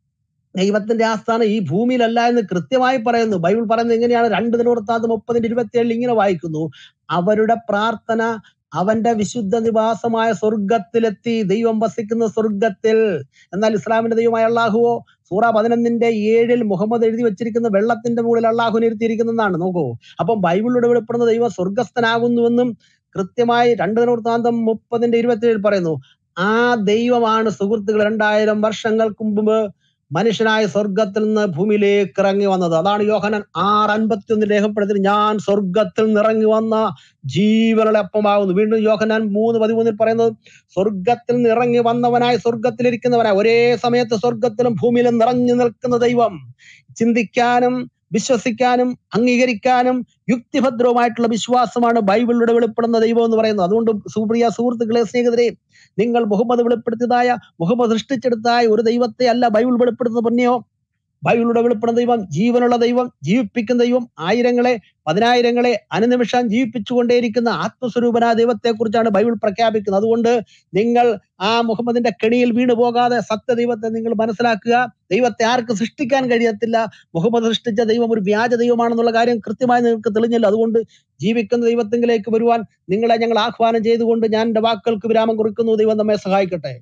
ദൈവത്തിന്റെ ആസ്ഥാനം ഈ ഭൂമിയിലല്ല എന്ന് കൃത്യമായി പറയുന്നു ബൈബിൾ പറയുന്നത് എങ്ങനെയാണ് രണ്ട് ദിനവൃത്താന്ത് മുപ്പതിന്റെ ഇരുപത്തിയേഴിൽ ഇങ്ങനെ വായിക്കുന്നു അവരുടെ പ്രാർത്ഥന അവന്റെ വിശുദ്ധ നിവാസമായ സ്വർഗത്തിലെത്തി ദൈവം വസിക്കുന്ന സ്വർഗത്തിൽ എന്നാൽ ഇസ്ലാമിന്റെ ദൈവമായ അള്ളാഹുവോ സൂറ പതിനൊന്നിന്റെ ഏഴിൽ മുഹമ്മദ് എഴുതി വെച്ചിരിക്കുന്ന വെള്ളത്തിന്റെ മുകളിൽ അള്ളാഹുവിനെ ഇരുത്തിയിരിക്കുന്നതാണ് നോക്കൂ അപ്പം ബൈബിളിലൂടെ വെളിപ്പെടുന്ന ദൈവം സ്വർഗസ്ഥനാകുന്നുവെന്നും കൃത്യമായി രണ്ട് ദിനവൃത്താന്തം മുപ്പതിന്റെ ഇരുപത്തിയേഴിൽ പറയുന്നു ആ ദൈവമാണ് സുഹൃത്തുക്കൾ രണ്ടായിരം വർഷങ്ങൾക്ക് മുമ്പ് മനുഷ്യനായ സ്വർഗത്തിൽ നിന്ന് ഭൂമിയിലേക്ക് ഇറങ്ങി വന്നത് അതാണ് യോഹനൻ ആറ് അൻപത്തി ഒന്ന് രേഖപ്പെടുത്തി ഞാൻ സ്വർഗത്തിൽ നിന്ന് ഇറങ്ങി വന്ന ജീവനുള്ള അപ്പമാകുന്നു വീണ്ടും യോഹനാൻ മൂന്ന് പതിമൂന്നിൽ പറയുന്നത് സ്വർഗത്തിൽ നിന്ന് ഇറങ്ങി വന്നവനായി സ്വർഗത്തിലിരിക്കുന്നവനായി ഒരേ സമയത്ത് സ്വർഗത്തിലും ഭൂമിയിലും നിറഞ്ഞു നിൽക്കുന്ന ദൈവം ചിന്തിക്കാനും വിശ്വസിക്കാനും അംഗീകരിക്കാനും യുക്തിഭദ്രവുമായിട്ടുള്ള വിശ്വാസമാണ് ബൈബിളിലൂടെ വെളിപ്പെടുന്ന ദൈവം എന്ന് പറയുന്നത് അതുകൊണ്ട് സുപ്രിയ സുഹൃത്തുക്കളെ സ്നേഹിതരെ നിങ്ങൾ മുഹമ്മദ് വെളിപ്പെടുത്തിയതായ മുഹമ്മദ് സൃഷ്ടിച്ചെടുത്തായ ഒരു ദൈവത്തെ അല്ല ബൈബിൾ വെളിപ്പെടുത്തുന്ന പുണ്യോ ബൈബിളിലൂടെ വെളിപ്പെടുന്ന ദൈവം ജീവനുള്ള ദൈവം ജീവിപ്പിക്കുന്ന ദൈവം ആയിരങ്ങളെ പതിനായിരങ്ങളെ അനുനിമിഷം ജീവിപ്പിച്ചുകൊണ്ടേയിരിക്കുന്ന ആത്മസ്വരൂപനായ ദൈവത്തെ കുറിച്ചാണ് ബൈബിൾ പ്രഖ്യാപിക്കുന്നത് അതുകൊണ്ട് നിങ്ങൾ ആ മുഹമ്മദിന്റെ കെണിയിൽ വീണു പോകാതെ സത്യദൈവത്തെ നിങ്ങൾ മനസ്സിലാക്കുക ദൈവത്തെ ആർക്ക് സൃഷ്ടിക്കാൻ കഴിയത്തില്ല മുഹമ്മദ് സൃഷ്ടിച്ച ദൈവം ഒരു വ്യാജ ദൈവമാണെന്നുള്ള കാര്യം കൃത്യമായി നിങ്ങൾക്ക് തെളിഞ്ഞല്ലോ അതുകൊണ്ട് ജീവിക്കുന്ന ദൈവത്തിലേക്ക് വരുവാൻ നിങ്ങളെ ഞങ്ങൾ ആഹ്വാനം ചെയ്തുകൊണ്ട് ഞാൻ എന്റെ വാക്കുകൾക്ക് വിരാമം കുറിക്കുന്നു ദൈവം നമ്മെ സഹായിക്കട്ടെ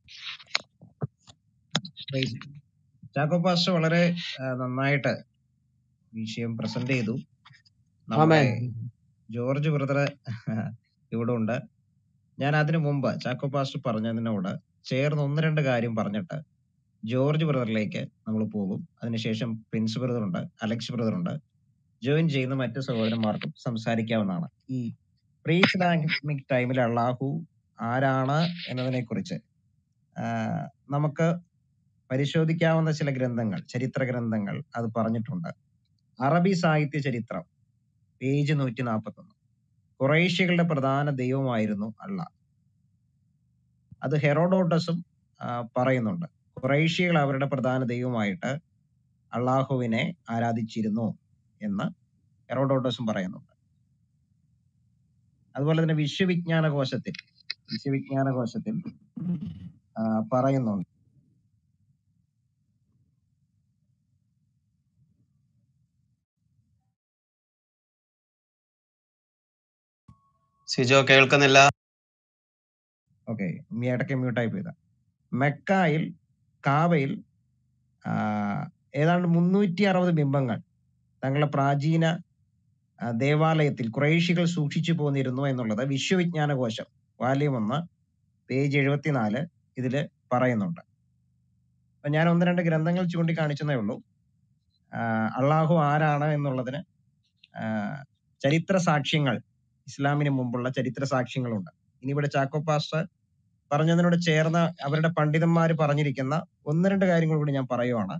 Praise God. ചാക്കോ പാസ്റ്റർ വളരെ ആ, നന്നായിട്ട് വിഷയം പ്രസന്റ് ചെയ്തു നമ്മുടെ ആമേൻ ജോർജ് ബ്രദർ ഇവിടെ ഉണ്ട് ഞാൻ അതിനു മുമ്പ് ചാക്കോ പാസ്റ്റർ പറഞ്ഞതിനോട് ചേർന്ന് ഒന്ന് രണ്ട് കാര്യം പറഞ്ഞിട്ട് ജോർജ് ബ്രദറിലേക്ക് നമ്മൾ പോകും അതിനുശേഷം പ്രിൻസ് ബ്രദർ ഉണ്ട് അലക്സ് ബ്രദർ ഉണ്ട് ജോയിൻ ചെയ്യുന്ന മറ്റു സഹോദരന്മാർക്കും സംസാരിക്കാവുന്നതാണ് ഈ പ്രീ ഇസ്ലാമിക് ടൈമിൽ അള്ളാഹു ആരാണ് എന്നതിനെ കുറിച്ച് നമുക്ക് പരിശോധിക്കാവുന്ന ചില ഗ്രന്ഥങ്ങൾ ചരിത്ര ഗ്രന്ഥങ്ങൾ അത് പറഞ്ഞിട്ടുണ്ട് അറബി സാഹിത്യ ചരിത്രം പേജ് നൂറ്റി നാൽപ്പത്തി ഒന്ന് കുറേഷ്യകളുടെ പ്രധാന ദൈവമായിരുന്നു അള്ള അത് ഹെറോഡോട്ടസും ആ, പറയുന്നുണ്ട് കുറേഷ്യകൾ അവരുടെ പ്രധാന ദൈവമായിട്ട് അള്ളാഹുവിനെ ആരാധിച്ചിരുന്നു എന്ന് ഹെറോഡോട്ടസും പറയുന്നുണ്ട് അതുപോലെ തന്നെ വിശ്വവിജ്ഞാന കോശത്തിൽ വിശ്വവിജ്ഞാന കോശത്തിൽ ആ, പറയുന്നുണ്ട് സിജോ കേൾക്കുന്നില്ല ഓക്കെ ഇടയ്ക്ക് മ്യൂട്ടായി പോയതാ മെക്കായിൽ കാവയിൽ ആ, ഏതാണ്ട് മുന്നൂറ്റി അറുപത് ബിംബങ്ങൾ തങ്ങളുടെ പ്രാചീന ആ, ദേവാലയത്തിൽ കുറേശികൾ സൂക്ഷിച്ചു പോന്നിരുന്നു എന്നുള്ളത് വിശ്വവിജ്ഞാന കോശം വാല്യം ഒന്ന് പേജ് എഴുപത്തിനാല് ഇതില് പറയുന്നുണ്ട് അപ്പൊ ഞാൻ ഒന്ന് രണ്ട് ഗ്രന്ഥങ്ങൾ ചൂണ്ടിക്കാണിച്ചതേ ഉള്ളൂ ആ, അള്ളാഹു ആരാണ് എന്നുള്ളതിന് ആ, ചരിത്ര സാക്ഷ്യങ്ങൾ ഇസ്ലാമിന് മുമ്പുള്ള ചരിത്ര സാക്ഷ്യങ്ങളുണ്ട് ഇനി ഇവിടെ ചാക്കോ പാസ്റ്റർ പറഞ്ഞതിനോട് ചേർന്ന് അവരുടെ പണ്ഡിതന്മാർ പറഞ്ഞിരിക്കുന്ന ഒന്ന് രണ്ട് കാര്യങ്ങൾ കൂടി ഞാൻ പറയുവാണ്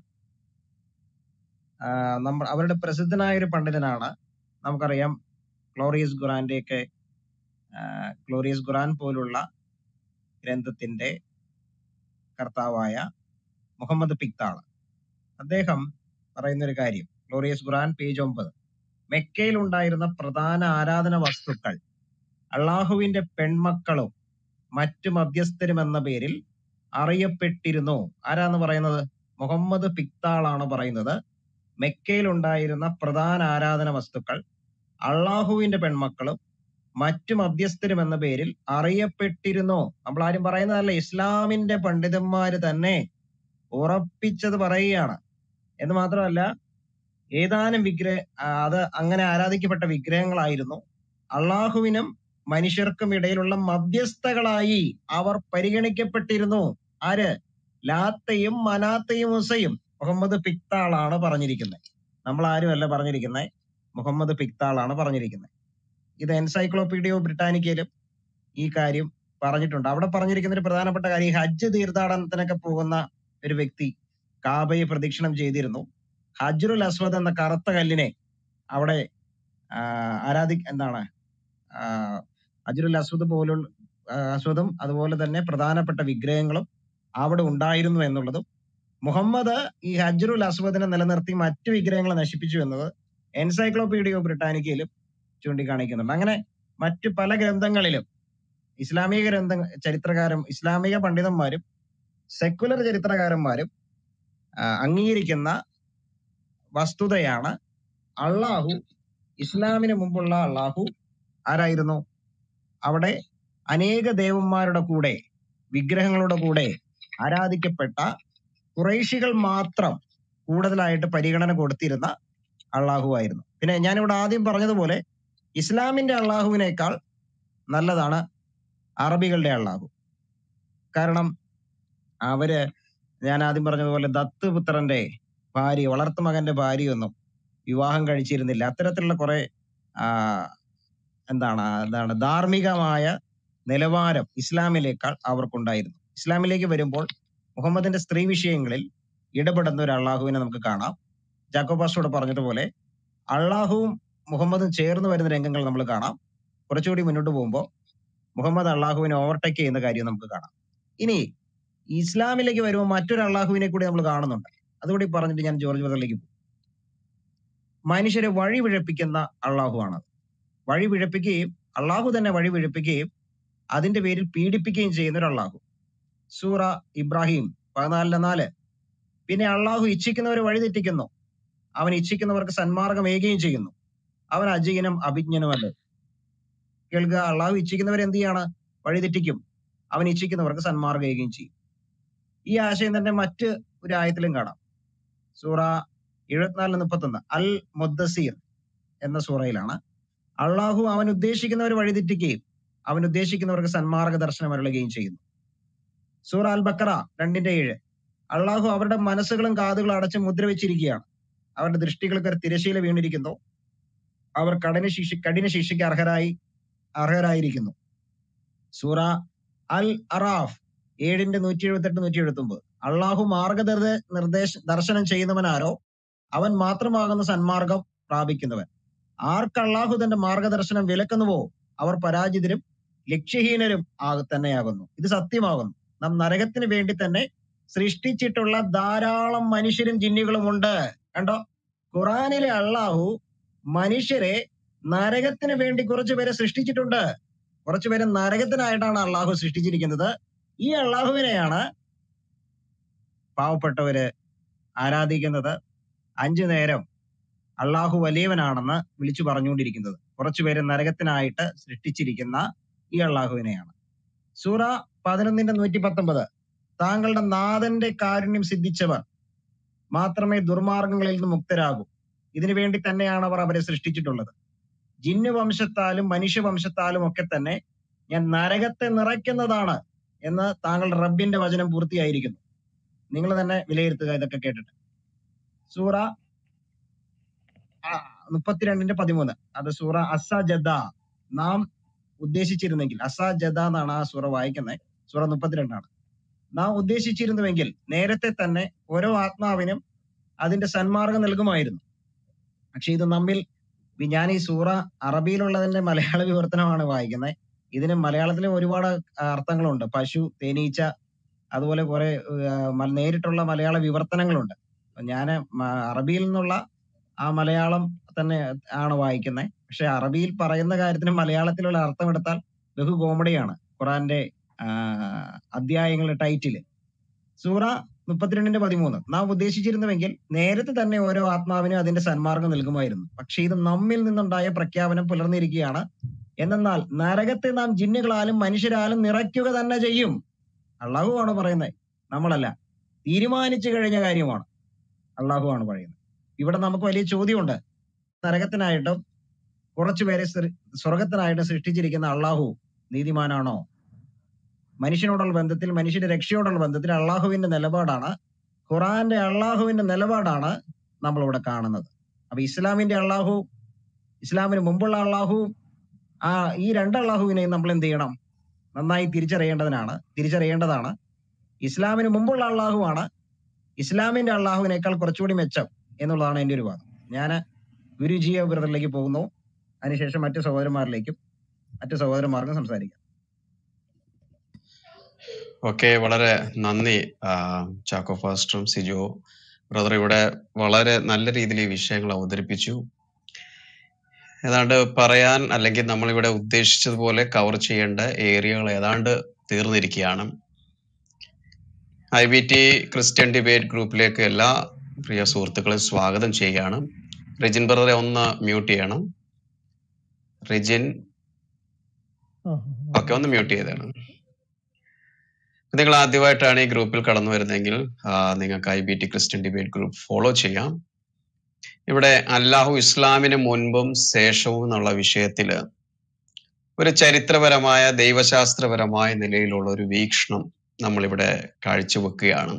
ആഹ് നമ്മ അവരുടെ പ്രസിദ്ധനായ ഒരു പണ്ഡിതനാണ് നമുക്കറിയാം ഗ്ലോറിയസ് ഖുറാന്റെ ഒക്കെ ഗ്ലോറിയസ് ഖുറാൻ പോലുള്ള ഗ്രന്ഥത്തിന്റെ കർത്താവായ മുഹമ്മദ് പിക്താള് അദ്ദേഹം പറയുന്ന ഒരു കാര്യം ഗ്ലോറിയസ് ഖുറാൻ പേജ് ഒമ്പത് മെക്കയിൽ ഉണ്ടായിരുന്ന പ്രധാന ആരാധന വസ്തുക്കൾ അള്ളാഹുവിന്റെ പെൺമക്കളും മറ്റു മധ്യസ്ഥരും എന്ന പേരിൽ അറിയപ്പെട്ടിരുന്നു ആരാന്ന് പറയുന്നത് മുഹമ്മദ് പിക്താളാണ് പറയുന്നത് മെക്കയിൽ ഉണ്ടായിരുന്ന പ്രധാന ആരാധന വസ്തുക്കൾ അള്ളാഹുവിന്റെ പെൺമക്കളും മറ്റു മധ്യസ്ഥരും എന്ന പേരിൽ അറിയപ്പെട്ടിരുന്നു നമ്മൾ ആരും പറയുന്നതല്ല ഇസ്ലാമിന്റെ പണ്ഡിതന്മാര് തന്നെ ഉറപ്പിച്ചത് പറയുകയാണ് എന്ന് മാത്രമല്ല ഏതാനും വിഗ്രഹ ആ, അത് അങ്ങനെ ആരാധിക്കപ്പെട്ട വിഗ്രഹങ്ങളായിരുന്നു അള്ളാഹുവിനും മനുഷ്യർക്കും ഇടയിലുള്ള മധ്യസ്ഥകളായി അവർ പരിഗണിക്കപ്പെട്ടിരുന്നു ആര് ലാത്തയും മനാത്തയും ഉസയും മുഹമ്മദ് പിക്താളാണ് പറഞ്ഞിരിക്കുന്നത് നമ്മൾ ആരും അല്ല പറഞ്ഞിരിക്കുന്നത് മുഹമ്മദ് പിക്താളാണ് പറഞ്ഞിരിക്കുന്നത് ഇത് എൻസൈക്ലോപീഡിയോ ബ്രിട്ടാനിക്കയിലും ഈ കാര്യം പറഞ്ഞിട്ടുണ്ട് അവിടെ പറഞ്ഞിരിക്കുന്ന ഒരു പ്രധാനപ്പെട്ട കാര്യം ഈ ഹജ്ജ് തീർത്ഥാടനത്തിനൊക്കെ പോകുന്ന ഒരു വ്യക്തി കാബയെ പ്രദക്ഷിണം ചെയ്തിരുന്നു ഹജ്റുൽ അസ്വദ് എന്ന കറുത്ത കല്ലിനെ അവിടെ ആ, ആരാധി എന്താണ് ആ, ഹജ്റുൽ അസ്വദ് പോലുള്ള ആ, അസ്വദും അതുപോലെ തന്നെ പ്രധാനപ്പെട്ട വിഗ്രഹങ്ങളും അവിടെ ഉണ്ടായിരുന്നു എന്നുള്ളതും മുഹമ്മദ് ഈ ഹജ്റുൽ അസ്വദിനെ നിലനിർത്തി മറ്റു വിഗ്രഹങ്ങളെ നശിപ്പിച്ചു എന്നത് എൻസൈക്ലോപീഡിയോ ബ്രിട്ടാനിക്കയിലും ചൂണ്ടിക്കാണിക്കുന്നുണ്ട് അങ്ങനെ മറ്റു പല ഗ്രന്ഥങ്ങളിലും ഇസ്ലാമിക ഗ്രന്ഥ ചരിത്രകാരും ഇസ്ലാമിക പണ്ഡിതന്മാരും സെക്കുലർ ചരിത്രകാരന്മാരും ആ, അംഗീകരിക്കുന്ന വസ്തുതയാണ് അള്ളാഹു ഇസ്ലാമിന് മുമ്പുള്ള അള്ളാഹു ആരായിരുന്നു അവിടെ അനേക ദേവന്മാരുടെ കൂടെ വിഗ്രഹങ്ങളുടെ കൂടെ ആരാധിക്കപ്പെട്ട കുറേശികൾ മാത്രം കൂടുതലായിട്ട് പരിഗണന കൊടുത്തിരുന്ന അള്ളാഹു ആയിരുന്നു പിന്നെ ഞാനിവിടെ ആദ്യം പറഞ്ഞതുപോലെ ഇസ്ലാമിന്റെ അള്ളാഹുവിനേക്കാൾ നല്ലതാണ് അറബികളുടെ അള്ളാഹു കാരണം അവര് ഞാൻ ആദ്യം പറഞ്ഞതുപോലെ ദത്തുപുത്രന്റെ ഭാര്യ വളർത്തു മകന്റെ ഭാര്യയൊന്നും വിവാഹം കഴിച്ചിരുന്നില്ല അത്തരത്തിലുള്ള കുറെ ആ, എന്താണ് എന്താണ് ധാർമ്മികമായ നിലവാരം ഇസ്ലാമിലേക്കാൾ അവർക്കുണ്ടായിരുന്നു ഇസ്ലാമിലേക്ക് വരുമ്പോൾ മുഹമ്മദിന്റെ സ്ത്രീ വിഷയങ്ങളിൽ ഇടപെടുന്ന ഒരു അള്ളാഹുവിനെ നമുക്ക് കാണാം ജാക്കോബാസോട് പറഞ്ഞതുപോലെ അള്ളാഹുവും മുഹമ്മദും ചേർന്ന് വരുന്ന രംഗങ്ങൾ നമ്മൾ കാണാം കുറച്ചുകൂടി മുന്നോട്ട് പോകുമ്പോൾ മുഹമ്മദ് അള്ളാഹുവിനെ ഓവർടേക്ക് ചെയ്യുന്ന കാര്യം നമുക്ക് കാണാം ഇനി ഇസ്ലാമിലേക്ക് വരുമ്പോൾ മറ്റൊരു അള്ളാഹുവിനെ കൂടി നമ്മൾ കാണുന്നുണ്ട് അതുകൂടി പറഞ്ഞിട്ട് ഞാൻ ജോർജ് ബദറിലേക്ക് പോകും മനുഷ്യരെ വഴി പിഴപ്പിക്കുന്ന അള്ളാഹുവാണ് വഴി പിഴപ്പിക്കുകയും അള്ളാഹു തന്നെ വഴി പിഴപ്പിക്കുകയും അതിന്റെ പേരിൽ പീഡിപ്പിക്കുകയും ചെയ്യുന്ന ഒരു അള്ളാഹു സൂറ ഇബ്രാഹിം പതിനാലിന്റെ നാല് പിന്നെ അള്ളാഹു ഇച്ഛിക്കുന്നവരെ വഴിതെറ്റിക്കുന്നു അവൻ ഇച്ഛിക്കുന്നവർക്ക് സന്മാർഗം ഏകുകയും ചെയ്യുന്നു അവൻ അജീനം അഭിജ്ഞനുമല്ല കേൾക്കുക അള്ളാഹു ഇച്ഛിക്കുന്നവരെ എന്ത് ചെയ്യാണ് വഴിതെറ്റിക്കും അവൻ ഇച്ഛിക്കുന്നവർക്ക് സന്മാർഗം ഏകുകയും ചെയ്യും ഈ ആശയം തന്നെ മറ്റ് ഒരു ആയത്തിലും കാണാം സൂറ എഴുപത്തിനാലിന് മുപ്പത്തൊന്ന് അൽ മുദ്ദസീർ എന്ന സൂറയിലാണ് അള്ളാഹു അവൻ ഉദ്ദേശിക്കുന്നവരെ വഴിതെറ്റിക്കുകയും അവൻ ഉദ്ദേശിക്കുന്നവർക്ക് സന്മാർഗ ദർശനം അരുളുകയും ചെയ്യുന്നു സൂറ അൽ ബക്കറ രണ്ടിന്റെ ഏഴ് അള്ളാഹു അവരുടെ മനസ്സുകളും കാതുകളും അടച്ച് മുദ്ര വെച്ചിരിക്കുകയാണ് അവരുടെ ദൃഷ്ടികൾക്ക് ഒരു തിരശീല വീണിരിക്കുന്നു അവർ കഠിന ശിക്ഷ കഠിന ശിക്ഷയ്ക്ക് അർഹരായി അർഹരായിരിക്കുന്നു സൂറ അൽ അറാഫ് ഏഴിന്റെ നൂറ്റി എഴുപത്തെട്ട് നൂറ്റി എഴുപത്തി ഒമ്പത് അള്ളാഹു മാർഗനിർദ്ദ നിർദ്ദേശ ദർശനം ചെയ്യുന്നവനാരോ അവൻ മാത്രമാകുന്ന സന്മാർഗം പ്രാപിക്കുന്നവൻ ആർക്ക് അള്ളാഹു തന്റെ മാർഗദർശനം വിലക്കുന്നുവോ അവർ പരാജിതരും ലക്ഷ്യഹീനരും ആക തന്നെയാകുന്നു ഇത് സത്യമാകുന്നു നാം നരകത്തിന് വേണ്ടി തന്നെ സൃഷ്ടിച്ചിട്ടുള്ള ധാരാളം മനുഷ്യരും ജിന്നുകളും ഉണ്ട് കണ്ടോ ഖുറാനിലെ അള്ളാഹു മനുഷ്യരെ നരകത്തിന് വേണ്ടി കുറച്ചു പേരെ സൃഷ്ടിച്ചിട്ടുണ്ട് കുറച്ചു പേരെ നരകത്തിനായിട്ടാണ് അള്ളാഹു സൃഷ്ടിച്ചിരിക്കുന്നത് ഈ അള്ളാഹുവിനെയാണ് പാവപ്പെട്ടവര് ആരാധിക്കുന്നത് അഞ്ചു നേരം അള്ളാഹു വലിയവനാണെന്ന് വിളിച്ചു പറഞ്ഞുകൊണ്ടിരിക്കുന്നത് കുറച്ചുപേര് നരകത്തിനായിട്ട് സൃഷ്ടിച്ചിരിക്കുന്ന ഈ അള്ളാഹുവിനെയാണ് സൂറ പതിനൊന്നിന്റെ നൂറ്റി പത്തൊമ്പത് താങ്കളുടെ നാഥന്റെ കാരുണ്യം സിദ്ധിച്ചവർ മാത്രമേ ദുർമാർഗങ്ങളിൽ നിന്ന് മുക്തരാകൂ ഇതിനു വേണ്ടി തന്നെയാണ് അവർ അവരെ സൃഷ്ടിച്ചിട്ടുള്ളത് ജിന്നു വംശത്താലും മനുഷ്യവംശത്താലും ഒക്കെ തന്നെ ഞാൻ നരകത്തെ നിറയ്ക്കുന്നതാണ് എന്ന് താങ്കളുടെ റബ്ബിന്റെ വചനം പൂർത്തിയായിരിക്കുന്നു നിങ്ങൾ തന്നെ വിലയിരുത്തുക ഇതൊക്കെ കേട്ടിട്ട് സൂറ ആ, മുപ്പത്തിരണ്ടിന്റെ പതിമൂന്ന് അത് സൂറ അസജദ നാം ഉദ്ദേശിച്ചിരുന്നെങ്കിൽ അസജദ എന്നാണ് ആ സൂറ വായിക്കുന്നത് സൂറ മുപ്പത്തിരണ്ടാണ് നാം ഉദ്ദേശിച്ചിരുന്നുവെങ്കിൽ നേരത്തെ തന്നെ ഓരോ ആത്മാവിനും അതിന്റെ സന്മാർഗം നൽകുമായിരുന്നു പക്ഷെ ഇത് നമ്മിൽ വി- ഞാൻ ഈ സൂറ അറബിയിലുള്ളതിന്റെ മലയാള വിവർത്തനമാണ് വായിക്കുന്നത് ഇതിന് മലയാളത്തിലെ ഒരുപാട് അർത്ഥങ്ങളുണ്ട് പശു തേനീച്ച അതുപോലെ കുറെ നേരിട്ടുള്ള മലയാള വിവർത്തനങ്ങളുണ്ട് ഞാൻ അറബിയിൽ നിന്നുള്ള ആ മലയാളം തന്നെ ആണ് വായിക്കുന്നത് പക്ഷെ അറബിയിൽ പറയുന്ന കാര്യത്തിന് മലയാളത്തിലുള്ള അർത്ഥം എടുത്താൽ ബഹു കോമഡിയാണ് ഖുറാന്റെ ആ, അധ്യായങ്ങളുടെ ടൈറ്റില് സൂറ മുപ്പത്തിരണ്ടിന്റെ പതിമൂന്ന് നാം ഉദ്ദേശിച്ചിരുന്നുവെങ്കിൽ നേരത്തെ തന്നെ ഓരോ ആത്മാവിനും അതിന്റെ സന്മാർഗം നൽകുമായിരുന്നു പക്ഷെ ഇത് നമ്മിൽ നിന്നുണ്ടായ പ്രഖ്യാപനം പുലർന്നിരിക്കുകയാണ് എന്നാൽ നരകത്തെ നാം ജിന്നുകളാലും മനുഷ്യരാലും നിറയ്ക്കുക തന്നെ ചെയ്യും അള്ളാഹു ആണ് പറയുന്നത് നമ്മളല്ല തീരുമാനിച്ചു കഴിഞ്ഞ കാര്യമാണ് അള്ളാഹു ആണ് പറയുന്നത് ഇവിടെ നമുക്ക് വലിയ ചോദ്യമുണ്ട് നരകത്തിനായിട്ടും കുറച്ചുപേരെ സൃ- സ്വർഗത്തിനായിട്ടും സൃഷ്ടിച്ചിരിക്കുന്ന അള്ളാഹു നീതിമാനാണോ മനുഷ്യനോടുള്ള ബന്ധത്തിൽ മനുഷ്യന്റെ രക്ഷയോടുള്ള ബന്ധത്തിൽ അള്ളാഹുവിന്റെ നിലപാടാണ് ഖുറാന്റെ അള്ളാഹുവിന്റെ നിലപാടാണ് നമ്മൾ ഇവിടെ കാണുന്നത് അപ്പൊ ഇസ്ലാമിന്റെ അള്ളാഹു ഇസ്ലാമിന് മുമ്പുള്ള അള്ളാഹു ആ ഈ രണ്ട് അള്ളാഹുവിനെയും നമ്മൾ എന്ത് ചെയ്യണം നന്നായി തിരിച്ചറിയേണ്ടതിനാണ് തിരിച്ചറിയേണ്ടതാണ് ഇസ്ലാമിന് മുമ്പുള്ള അള്ളാഹുവാണ് ഇസ്ലാമിന്റെ അള്ളാഹുവിനേക്കാൾ കുറച്ചുകൂടി മെച്ചം എന്നുള്ളതാണ് എന്റെ ഒരു വാദം ഞാൻ ഗുരുജിയ ബ്രദറിലേക്ക് പോകുന്നു അതിനുശേഷം മറ്റു സഹോദരന്മാരിലേക്കും മറ്റു സഹോദരന്മാർക്കും സംസാരിക്കാം ഓക്കെ വളരെ നന്ദി ആ, ചാക്കോ ഫാസ്റ്ററും സിജോ ബ്രദർ ഇവിടെ വളരെ നല്ല രീതിയിൽ ഈ വിഷയങ്ങൾ അവതരിപ്പിച്ചു ഏതാണ്ട് പറയാൻ അല്ലെങ്കിൽ നമ്മൾ ഇവിടെ ഉദ്ദേശിച്ചതുപോലെ കവർ ചെയ്യേണ്ട ഏരിയകൾ ഏതാണ്ട് തീർന്നിരിക്കുകയാണ് I B T Christian debate ഗ്രൂപ്പിലേക്ക് എല്ലാ പ്രിയ സുഹൃത്തുക്കളെയും സ്വാഗതം ചെയ്യുകയാണ് റിജിൻ ബ്രദറെ ഒന്ന് മ്യൂട്ട് ചെയ്യണം റിജിൻ ഓക്കെ ഒന്ന് മ്യൂട്ട് ചെയ്താണ് നിങ്ങൾ ആദ്യമായിട്ടാണ് ഈ ഗ്രൂപ്പിൽ കടന്നു വരുന്നതെങ്കിൽ ആ, നിങ്ങൾക്ക് I B T Christian debate group follow ചെയ്യാം ഇവിടെ അല്ലാഹു ഇസ്ലാമിന് മുൻപും ശേഷവും എന്നുള്ള വിഷയത്തില് ഒരു ചരിത്രപരമായ ദൈവശാസ്ത്രപരമായ നിലയിലുള്ള ഒരു വീക്ഷണം നമ്മളിവിടെ കാഴ്ചവെക്കുകയാണ്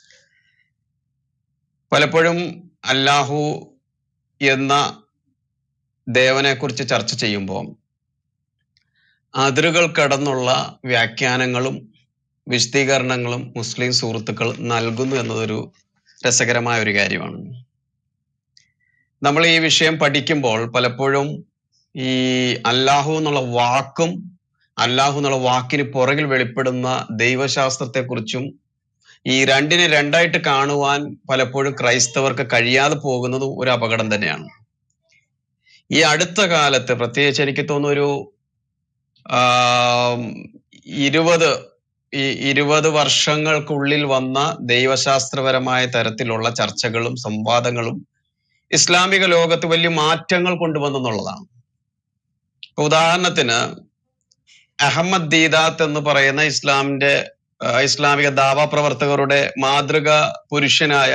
പലപ്പോഴും അല്ലാഹു എന്ന ദേവനെ കുറിച്ച് ചർച്ച ചെയ്യുമ്പോൾ അതിരുകൾ കടന്നുള്ള വ്യാഖ്യാനങ്ങളും വിശദീകരണങ്ങളും മുസ്ലിം സുഹൃത്തുക്കൾ നൽകുന്നു എന്നതൊരു രസകരമായ ഒരു കാര്യമാണ് നമ്മൾ ഈ വിഷയം പഠിക്കുമ്പോൾ പലപ്പോഴും ഈ അല്ലാഹു എന്നുള്ള വാക്കും അല്ലാഹു എന്നുള്ള വാക്കിന് പുറകിൽ വെളിപ്പെടുന്ന ദൈവശാസ്ത്രത്തെക്കുറിച്ചും ഈ രണ്ടിനെ രണ്ടായിട്ട് കാണുവാൻ പലപ്പോഴും ക്രൈസ്തവർക്ക് കഴിയാതെ പോകുന്നത് ഒരു അപകടം തന്നെയാണ് ഈ അടുത്ത കാലത്ത് പ്രത്യേകിച്ച് എനിക്ക് തോന്നുന്നു ഒരു ആം, ഇരുപത് ഈ ഇരുപത് വർഷങ്ങൾക്കുള്ളിൽ വന്ന ദൈവശാസ്ത്രപരമായ തരത്തിലുള്ള ചർച്ചകളും സംവാദങ്ങളും ഇസ്ലാമിക ലോകത്ത് വലിയ മാറ്റങ്ങൾ കൊണ്ടുവന്നെന്നുള്ളതാണ് ഇപ്പൊ ഉദാഹരണത്തിന് അഹമ്മദ് ദീദാത്ത് എന്ന് പറയുന്ന ഇസ്ലാമിന്റെ ആ, ഇസ്ലാമിക ദാവ പ്രവർത്തകരുടെ മാതൃക പുരുഷനായ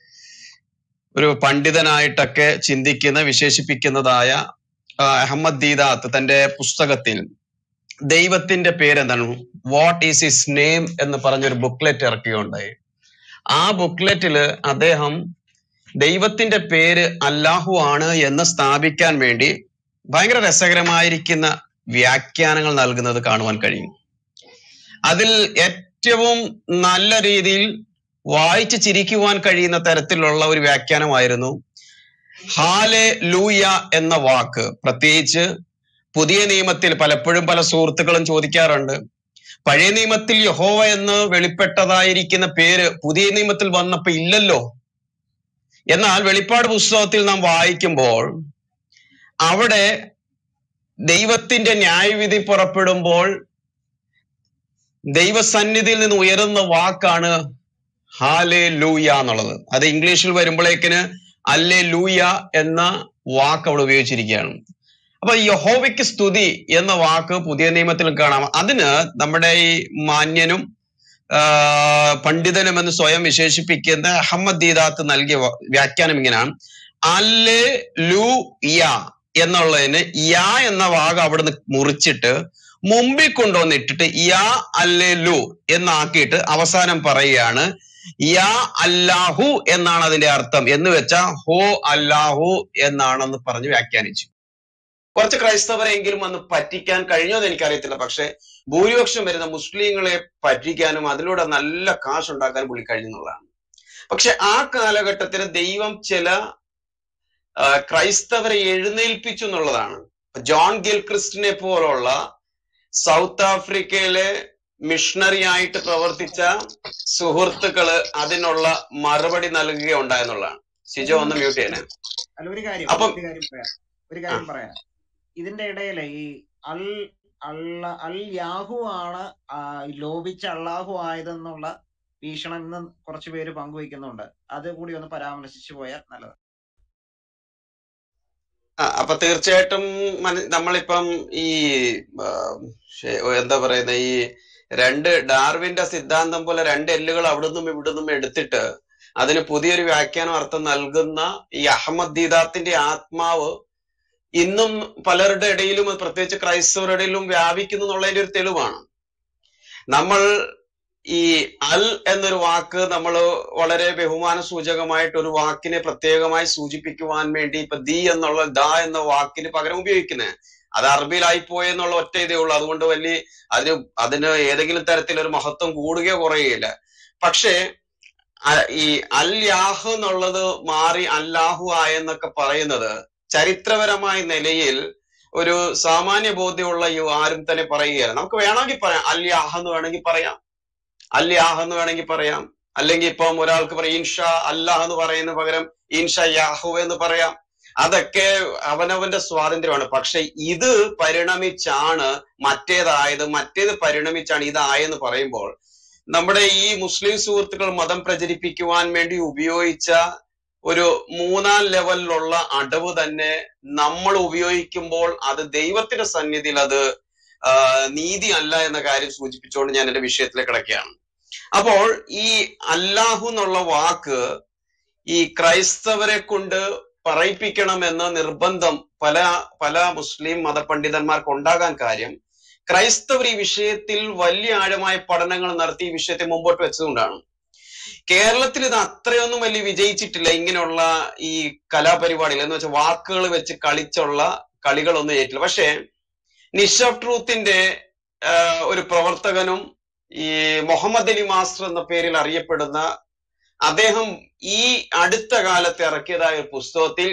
ഒരു പണ്ഡിതനായിട്ടൊക്കെ ചിന്തിക്കുന്ന വിശേഷിപ്പിക്കുന്നതായ ആ, അഹമ്മദ് ദീദാത്ത് തന്റെ പുസ്തകത്തിൽ ദൈവത്തിന്റെ പേരെന്താണ് വാട്ട് ഈസ് ഹിസ് നെയിം എന്ന് പറഞ്ഞൊരു ബുക്ക്ലെറ്റ് ഇറക്കുകയുണ്ടായി ആ ബുക്ക്ലെറ്റില് അദ്ദേഹം ദൈവത്തിന്റെ പേര് അല്ലാഹു ആണ് എന്ന് സ്ഥാപിക്കാൻ വേണ്ടി ഭയങ്കര രസകരമായിരിക്കുന്ന വ്യാഖ്യാനങ്ങൾ നൽകുന്നത് കാണുവാൻ കഴിയും അതിൽ ഏറ്റവും നല്ല രീതിയിൽ വായിച്ച് ചിരിക്കുവാൻ കഴിയുന്ന തരത്തിലുള്ള ഒരു വ്യാഖ്യാനമായിരുന്നു ഹാലെ ലൂയ എന്ന വാക്ക് പ്രത്യേകിച്ച് പുതിയ നിയമത്തിൽ പലപ്പോഴും പല സുഹൃത്തുക്കളും ചോദിക്കാറുണ്ട് പഴയ നിയമത്തിൽ യഹോവ എന്ന് വെളിപ്പെട്ടതായിരിക്കുന്ന പേര് പുതിയ നിയമത്തിൽ വന്നപ്പോ ഇല്ലല്ലോ എന്നാൽ വെളിപ്പാട് പുസ്തകത്തിൽ നാം വായിക്കുമ്പോൾ അവിടെ ദൈവത്തിന്റെ ന്യായവിധി പുറപ്പെടുമ്പോൾ ദൈവസന്നിധിയിൽ നിന്ന് ഉയരുന്ന വാക്കാണ് ഹാലെ ലൂയ എന്നുള്ളത് അത് ഇംഗ്ലീഷിൽ വരുമ്പോഴേക്കിന് അല്ലെ ലൂയ എന്ന വാക്ക് അവിടെ ഉപയോഗിച്ചിരിക്കുകയാണ് അപ്പൊ യഹോവയ്ക്ക് സ്തുതി എന്ന വാക്ക് പുതിയ നിയമത്തിൽ കാണാം അതിന് നമ്മുടെ ഈ മാന്യനും ആ, പണ്ഡിതനും എന്ന് സ്വയം വിശേഷിപ്പിക്കുന്ന അഹമ്മദ് ദീദാത്ത് നൽകിയ വ- വ്യാഖ്യാനം ഇങ്ങനെയാണ് അല്ലെ ലു യ എന്നുള്ളതിന് യാ എന്ന വാക്ക് അവിടുന്ന് മുറിച്ചിട്ട് മുമ്പിൽ കൊണ്ടുവന്നിട്ടിട്ട് യാ അല്ലെ ലു എന്നാക്കിയിട്ട് അവസാനം പറയുകയാണ് യാ അല്ലാഹു എന്നാണ് അതിന്റെ അർത്ഥം എന്ന് വെച്ചാൽ ഹോ അല്ലാഹു എന്നാണെന്ന് പറഞ്ഞ് വ്യാഖ്യാനിച്ചു കുറച്ച് ക്രൈസ്തവരെങ്കിലും അന്ന് പറ്റിക്കാൻ കഴിഞ്ഞോ എന്ന് എനിക്കറിയത്തില്ല പക്ഷെ ഭൂരിപക്ഷം വരുന്ന മുസ്ലിങ്ങളെ പറ്റിക്കാനും അതിലൂടെ നല്ല കാശ് ഉണ്ടാക്കാനും പുള്ളി കഴിഞ്ഞുള്ളതാണ് പക്ഷെ ആ കാലഘട്ടത്തിൽ ദൈവം ചില ആ, ക്രൈസ്തവരെ എഴുന്നേൽപ്പിച്ചു എന്നുള്ളതാണ് ജോൺ ഗിൽക്രിസ്റ്റിനെ പോലുള്ള സൗത്ത് ആഫ്രിക്കയിലെ മിഷണറി ആയിട്ട് പ്രവർത്തിച്ച സുഹൃത്തുക്കള് അതിനുള്ള മറുപടി നൽകുകയുണ്ടായെന്നുള്ളതാണ് സിജോ ഒന്ന് മ്യൂട്ട് ചെയ്യണേ അല്ല ഒരു കാര്യം അപ്പം- ഒരു കാര്യം പറയാം ഒരു കാര്യം പറയാം ഇതിന്റെ ഇടയിലെ ഈ അൽ അള്ള അൽ യാഹു ആണ് ആ, ലോപിച്ച അള്ളാഹു ആയതെന്നുള്ള വീക്ഷണം ഇന്ന് കുറച്ച് പേര് പങ്കുവയ്ക്കുന്നുണ്ട് അത് കൂടി ഒന്ന് പരാമർശിച്ചു പോയാൽ നല്ലത് ആ, അപ്പൊ തീർച്ചയായിട്ടും മന- നമ്മളിപ്പം ഈ ആ, ശേ- എന്താ പറയുന്ന ഈ രണ്ട് ഡാർവിന്റെ സിദ്ധാന്തം പോലെ രണ്ട് എല്ലുകൾ അവിടുന്നും ഇവിടുന്നും എടുത്തിട്ട് അതിന് പുതിയൊരു വ്യാഖ്യാനം അർത്ഥം നൽകുന്ന ഈ അഹമ്മദ് ദീദാത്തിന്റെ ആത്മാവ് ഇന്നും പലരുടെ ഇടയിലും പ്രത്യേകിച്ച് ക്രൈസ്തവരുടെ ഇടയിലും വ്യാപിക്കുന്നു എന്നുള്ളതിന്റെ ഒരു തെളിവാണ് നമ്മൾ ഈ അൽ എന്നൊരു വാക്ക് നമ്മൾ വളരെ ബഹുമാന സൂചകമായിട്ട് ഒരു വാക്കിനെ പ്രത്യേകമായി സൂചിപ്പിക്കുവാൻ വേണ്ടി ഇപ്പൊ ദി എന്നുള്ള ദ എന്ന വാക്കിന് പകരം ഉപയോഗിക്കുന്നത് അത് അറബിയിലായി പോയെന്നുള്ള ഒറ്റ ഇതേ ഉള്ളൂ അതുകൊണ്ട് വലിയ അതിന് അതിന് ഏതെങ്കിലും തരത്തിലൊരു മഹത്വം കൂടുകയോ കുറയുകയില്ല പക്ഷേ അ- ഈ അൽ യാഹു എന്നുള്ളത് മാറി അല്ലാഹു ആയെന്നൊക്കെ പറയുന്നത് ചരിത്രപരമായ നിലയിൽ ഒരു സാമാന്യ ബോധ്യമുള്ള യു ആരും തന്നെ പറയുകയല്ല നമുക്ക് വേണമെങ്കിൽ പറയാം അൽ യാഹ് എന്ന് വേണമെങ്കിൽ പറയാം അൽ യാഹ് എന്ന് വേണമെങ്കിൽ പറയാം അല്ലെങ്കിൽ ഇപ്പം ഒരാൾക്ക് പറയാം ഇൻഷ അല്ലാഹ് എന്ന് പറയുന്ന പകരം ഇൻഷ യാഹു എന്ന് പറയാം അതൊക്കെ അവനവന്റെ സ്വാതന്ത്ര്യമാണ് പക്ഷെ ഇത് പരിണമിച്ചാണ് മറ്റേതായത് മറ്റേത് പരിണമിച്ചാണ് ഇതായെന്ന് പറയുമ്പോൾ നമ്മുടെ ഈ മുസ്ലിം സുഹൃത്തുക്കൾ മതം പ്രചരിപ്പിക്കുവാൻ വേണ്ടി ഉപയോഗിച്ച ഒരു മൂന്നാം ലെവലിലുള്ള അടവ് തന്നെ നമ്മൾ ഉപയോഗിക്കുമ്പോൾ അത് ദൈവത്തിന്റെ സന്നിധിയിൽ അത് ആ, നീതി അല്ല എന്ന കാര്യം സൂചിപ്പിച്ചുകൊണ്ട് ഞാൻ എന്റെ വിഷയത്തിലേക്ക് കിടക്കുകയാണ് അപ്പോൾ ഈ അല്ലാഹു എന്നുള്ള വാക്ക് ഈ ക്രൈസ്തവരെ കൊണ്ട് പറയിപ്പിക്കണമെന്ന നിർബന്ധം പല പല മുസ്ലിം മതപണ്ഡിതന്മാർക്ക് ഉണ്ടാകാൻ കാര്യം ക്രൈസ്തവർ ഈ വിഷയത്തിൽ വലിയ ആഴമായ പഠനങ്ങൾ നടത്തി ഈ വിഷയത്തെ മുമ്പോട്ട് വെച്ചതുകൊണ്ടാണ് കേരളത്തിൽ ഇത് അത്രയൊന്നും വലിയ വിജയിച്ചിട്ടില്ല ഇങ്ങനെയുള്ള ഈ കലാപരിപാടികൾ എന്ന് വെച്ചാൽ വാക്കുകൾ വെച്ച് കളിച്ചുള്ള കളികളൊന്നും ഏറ്റില്ല പക്ഷേ നിഷ് ഓഫ് ട്രൂത്തിന്റെ ആഹ്, ഒരു പ്രവർത്തകനും ഈ മുഹമ്മദ് അലി മാസ്റ്റർ എന്ന പേരിൽ അറിയപ്പെടുന്ന അദ്ദേഹം ഈ അടുത്ത കാലത്ത് ഇറക്കിയതായ ഒരു പുസ്തകത്തിൽ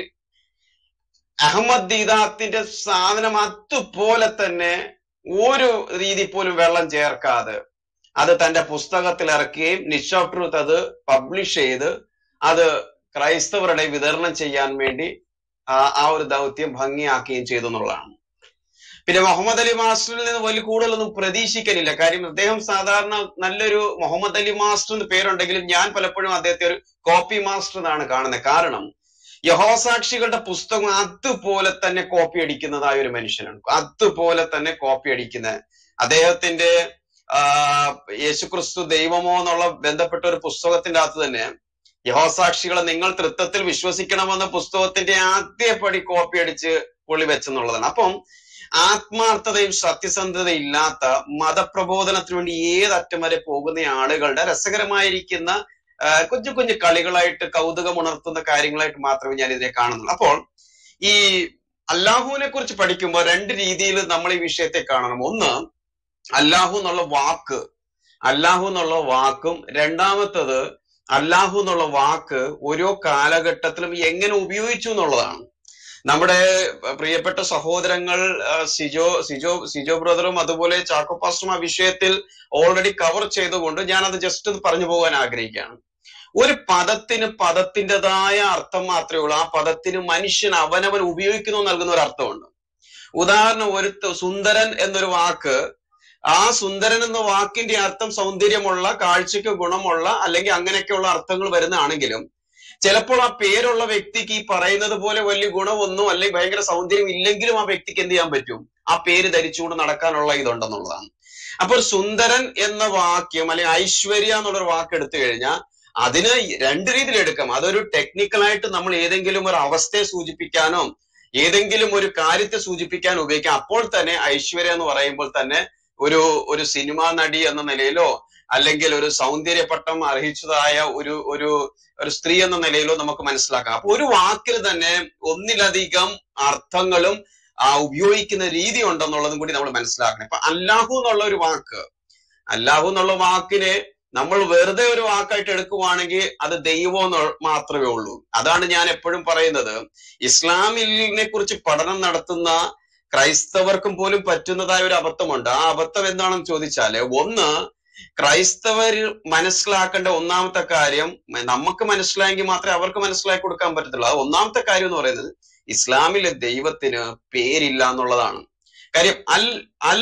അഹമ്മദ് ദീദാത്തിന്റെ സാധനം അതുപോലെ തന്നെ ഒരു രീതി പോലും വെള്ളം ചേർക്കാതെ അത് തന്റെ പുസ്തകത്തിൽ ഇറക്കുകയും നിഷ് ഓഫ് ട്രൂത്ത് അത് പബ്ലിഷ് ചെയ്ത് അത് ക്രൈസ്തവരുടെ വിതരണം ചെയ്യാൻ വേണ്ടി ആ ആ ഒരു ദൗത്യം ഭംഗിയാക്കുകയും ചെയ്തു എന്നുള്ളതാണ് പിന്നെ മുഹമ്മദ് അലി മാസ്റ്ററിൽ നിന്ന് വലിയ കൂടുതലൊന്നും പ്രതീക്ഷിക്കാനില്ല കാര്യം അദ്ദേഹം സാധാരണ നല്ലൊരു മുഹമ്മദ് അലി മാസ്റ്റർ എന്ന് പേരുണ്ടെങ്കിലും ഞാൻ പലപ്പോഴും അദ്ദേഹത്തെ ഒരു കോപ്പി മാസ്റ്റർ എന്നാണ് കാണുന്നത് കാരണം യഹോസാക്ഷികളുടെ പുസ്തകം അതുപോലെ തന്നെ കോപ്പി അടിക്കുന്നതായ ഒരു മനുഷ്യനാണ് അതുപോലെ തന്നെ കോപ്പി അടിക്കുന്ന അദ്ദേഹത്തിന്റെ ആ യേശുക്രിസ്തു ദൈവമോ എന്നുള്ള ബന്ധപ്പെട്ട ഒരു പുസ്തകത്തിന്റെ അകത്ത് തന്നെ യഹോസാക്ഷികളെ നിങ്ങൾ തൃത്വത്തിൽ വിശ്വസിക്കണമെന്ന പുസ്തകത്തിന്റെ ആദ്യപടി കോപ്പി അടിച്ച് പുള്ളി വെച്ചെന്നുള്ളതാണ് അപ്പം ആത്മാർത്ഥതയും സത്യസന്ധതയും ഇല്ലാത്ത മതപ്രബോധനത്തിന് വേണ്ടി ഏതറ്റം വരെ പോകുന്ന ആളുകളുടെ രസകരമായിരിക്കുന്ന ആ, കുഞ്ഞു കുഞ്ഞു കളികളായിട്ട് കൗതുകം ഉണർത്തുന്ന കാര്യങ്ങളായിട്ട് മാത്രമേ ഞാൻ ഇതിനെ കാണുന്നുള്ളൂ അപ്പോൾ ഈ അല്ലാഹുവിനെ കുറിച്ച് പഠിക്കുമ്പോൾ രണ്ട് രീതിയിൽ നമ്മൾ ഈ വിഷയത്തെ കാണണം ഒന്ന് അല്ലാഹു എന്നുള്ള വാക്ക് അല്ലാഹു എന്നുള്ള വാക്കും രണ്ടാമത്തത് അല്ലാഹു എന്നുള്ള വാക്ക് ഓരോ കാലഘട്ടത്തിലും എങ്ങനെ ഉപയോഗിച്ചു എന്നുള്ളതാണ് നമ്മുടെ പ്രിയപ്പെട്ട സഹോദരങ്ങൾ ആ, സിജോ സിജോ സിജോ ബ്രദറും അതുപോലെ ചാക്കോ പാസ്റ്ററും ആ വിഷയത്തിൽ ഓൾറെഡി കവർ ചെയ്തുകൊണ്ട് ഞാൻ അത് ജസ്റ്റ് ഒന്ന് പറഞ്ഞു പോകാൻ ആഗ്രഹിക്കുകയാണ് ഒരു പദത്തിന് പദത്തിൻ്റെതായ അർത്ഥം മാത്രമേ ഉള്ളൂ ആ പദത്തിന് മനുഷ്യൻ അവനവൻ ഉപയോഗിക്കുന്നു നൽകുന്ന ഒരു അർത്ഥമുണ്ട് ഉദാഹരണം ഒരു ത- സുന്ദരൻ എന്നൊരു വാക്ക് ആ സുന്ദരൻ എന്ന വാക്കിന്റെ അർത്ഥം സൗന്ദര്യമുള്ള കാഴ്ചയ്ക്ക് ഗുണമുള്ള അല്ലെങ്കിൽ അങ്ങനെയൊക്കെയുള്ള അർത്ഥങ്ങൾ വരുന്നതാണെങ്കിലും ചിലപ്പോൾ ആ പേരുള്ള വ്യക്തിക്ക് ഈ പറയുന്നത് പോലെ വലിയ ഗുണമൊന്നും അല്ലെങ്കിൽ ഭയങ്കര സൗന്ദര്യം ഇല്ലെങ്കിലും ആ വ്യക്തിക്ക് എന്ത് ചെയ്യാൻ പറ്റും ആ പേര് ധരിച്ചുകൊണ്ട് നടക്കാനുള്ള ഇതുണ്ടെന്നുള്ളതാണ് അപ്പോൾ സുന്ദരൻ എന്ന വാക്യം അല്ലെങ്കിൽ ഐശ്വര്യ എന്നുള്ളൊരു വാക്ക് എടുത്തു കഴിഞ്ഞാൽ അതിന് രണ്ട് രീതിയിൽ എടുക്കാം അതൊരു ടെക്നിക്കലായിട്ട് നമ്മൾ ഏതെങ്കിലും ഒരു അവസ്ഥയെ സൂചിപ്പിക്കാനോ ഏതെങ്കിലും ഒരു കാര്യത്തെ സൂചിപ്പിക്കാൻ ഉപയോഗിക്കാം അപ്പോൾ തന്നെ ഐശ്വര്യ എന്ന് പറയുമ്പോൾ തന്നെ ഒരു ഒരു സിനിമാ നടി എന്ന നിലയിലോ അല്ലെങ്കിൽ ഒരു സൗന്ദര്യപട്ടം അർഹിച്ചതായ ഒരു ഒരു ഒരു സ്ത്രീ എന്ന നിലയിലോ നമുക്ക് മനസ്സിലാക്കാം അപ്പൊ ഒരു വാക്കിൽ തന്നെ ഒന്നിലധികം അർത്ഥങ്ങളും ആ ഉപയോഗിക്കുന്ന രീതി ഉണ്ടെന്നുള്ളതും കൂടി നമ്മൾ മനസ്സിലാക്കണം ഇപ്പൊ അല്ലാഹു എന്നുള്ള ഒരു വാക്ക് അല്ലാഹു എന്നുള്ള വാക്കിനെ നമ്മൾ വെറുതെ ഒരു വാക്കായിട്ട് എടുക്കുവാണെങ്കിൽ അത് ദൈവം എന്ന് മാത്രമേ ഉള്ളൂ അതാണ് ഞാൻ എപ്പോഴും പറയുന്നത് ഇസ്ലാമിനെ കുറിച്ച് പഠനം നടത്തുന്ന ക്രൈസ്തവർക്കും പോലും പറ്റുന്നതായ ഒരു അബദ്ധമുണ്ട് ആ അബദ്ധം എന്താണെന്ന് ചോദിച്ചാല് ഒന്ന് ക്രൈസ്തവർ മനസ്സിലാക്കേണ്ട ഒന്നാമത്തെ കാര്യം നമുക്ക് മനസ്സിലായെങ്കിൽ മാത്രമേ അവർക്ക് മനസ്സിലാക്കി കൊടുക്കാൻ പറ്റത്തുള്ളൂ അത് ഒന്നാമത്തെ കാര്യം എന്ന് പറയുന്നത് ഇസ്ലാമിലെ ദൈവത്തിന് പേരില്ല എന്നുള്ളതാണ് കാര്യം അൽ അൽ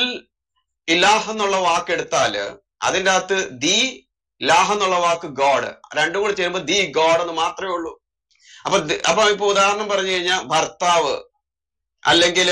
ഇലാഹ് എന്നുള്ള വാക്ക് എടുത്താല് അതിന്റെ അകത്ത് ദി ലാഹ് എന്നുള്ള വാക്ക് ഗോഡ് രണ്ടും കൂടി ചേരുമ്പോൾ ദി ഗോഡ് എന്ന് മാത്രമേ ഉള്ളൂ അപ്പൊ ദ- അപ്പൊ ഇപ്പൊ ഉദാഹരണം പറഞ്ഞു കഴിഞ്ഞാൽ ഭർത്താവ് അല്ലെങ്കിൽ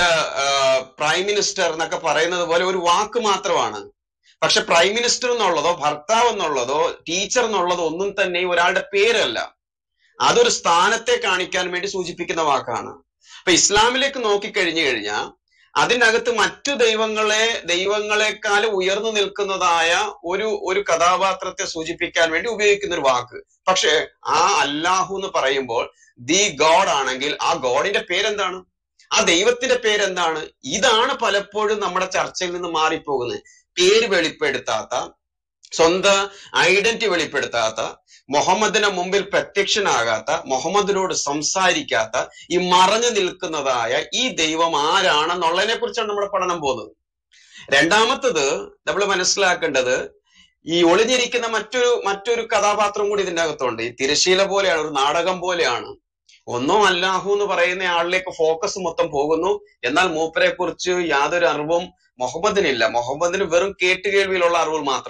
പ്രൈം മിനിസ്റ്റർ എന്നൊക്കെ പറയുന്നത് പോലെ ഒരു വാക്ക് മാത്രമാണ് പക്ഷെ പ്രൈം മിനിസ്റ്റർ എന്നുള്ളതോ ഭർത്താവ് എന്നുള്ളതോ ടീച്ചർ എന്നുള്ളതോ ഒന്നും തന്നെ ഒരാളുടെ പേരല്ല അതൊരു സ്ഥാനത്തെ കാണിക്കാൻ വേണ്ടി സൂചിപ്പിക്കുന്ന വാക്കാണ് അപ്പൊ ഇസ്ലാമിലേക്ക് നോക്കിക്കഴിഞ്ഞു കഴിഞ്ഞാൽ അതിനകത്ത് മറ്റു ദൈവങ്ങളെ ദൈവങ്ങളെക്കാൾ ഉയർന്നു നിൽക്കുന്നതായ ഒരു ഒരു കഥാപാത്രത്തെ സൂചിപ്പിക്കാൻ വേണ്ടി ഉപയോഗിക്കുന്ന ഒരു വാക്ക് പക്ഷെ ആ അല്ലാഹു എന്ന് പറയുമ്പോൾ ദി ഗോഡ് ആണെങ്കിൽ ആ ഗോഡിന്റെ പേരെന്താണ് ആ ദൈവത്തിന്റെ പേരെന്താണ് ഇതാണ് പലപ്പോഴും നമ്മുടെ ചർച്ചയിൽ നിന്ന് മാറിപ്പോകുന്നത് പേര് വെളിപ്പെടുത്താത്ത സ്വന്തം ഐഡന്റിറ്റി വെളിപ്പെടുത്താത്ത മുഹമ്മദിന് മുമ്പിൽ പ്രത്യക്ഷനാകാത്ത മുഹമ്മദിനോട് സംസാരിക്കാത്ത ഈ മറഞ്ഞു നിൽക്കുന്നതായ ഈ ദൈവം ആരാണെന്നുള്ളതിനെ കുറിച്ചാണ് നമ്മുടെ പഠനം പോകുന്നത് രണ്ടാമത്തത് നമ്മൾ മനസ്സിലാക്കേണ്ടത് ഈ ഒളിഞ്ഞിരിക്കുന്ന മറ്റൊരു മറ്റൊരു കഥാപാത്രം കൂടി ഇതിന്റെ അകത്തുണ്ട് ഈ തിരശീല പോലെയാണ് ഒരു നാടകം പോലെയാണ് ഒന്നോ അല്ലാഹു എന്ന് പറയുന്ന ആളിലേക്ക് ഫോക്കസ് മൊത്തം പോകുന്നു എന്നാൽ മൂപ്പരെ കുറിച്ച് യാതൊരു അറിവും മുഹമ്മദിനില്ല മുഹമ്മദിന് വെറും കേട്ടുകേൾവിയിലുള്ള അറിവ് മാത്രമാണ്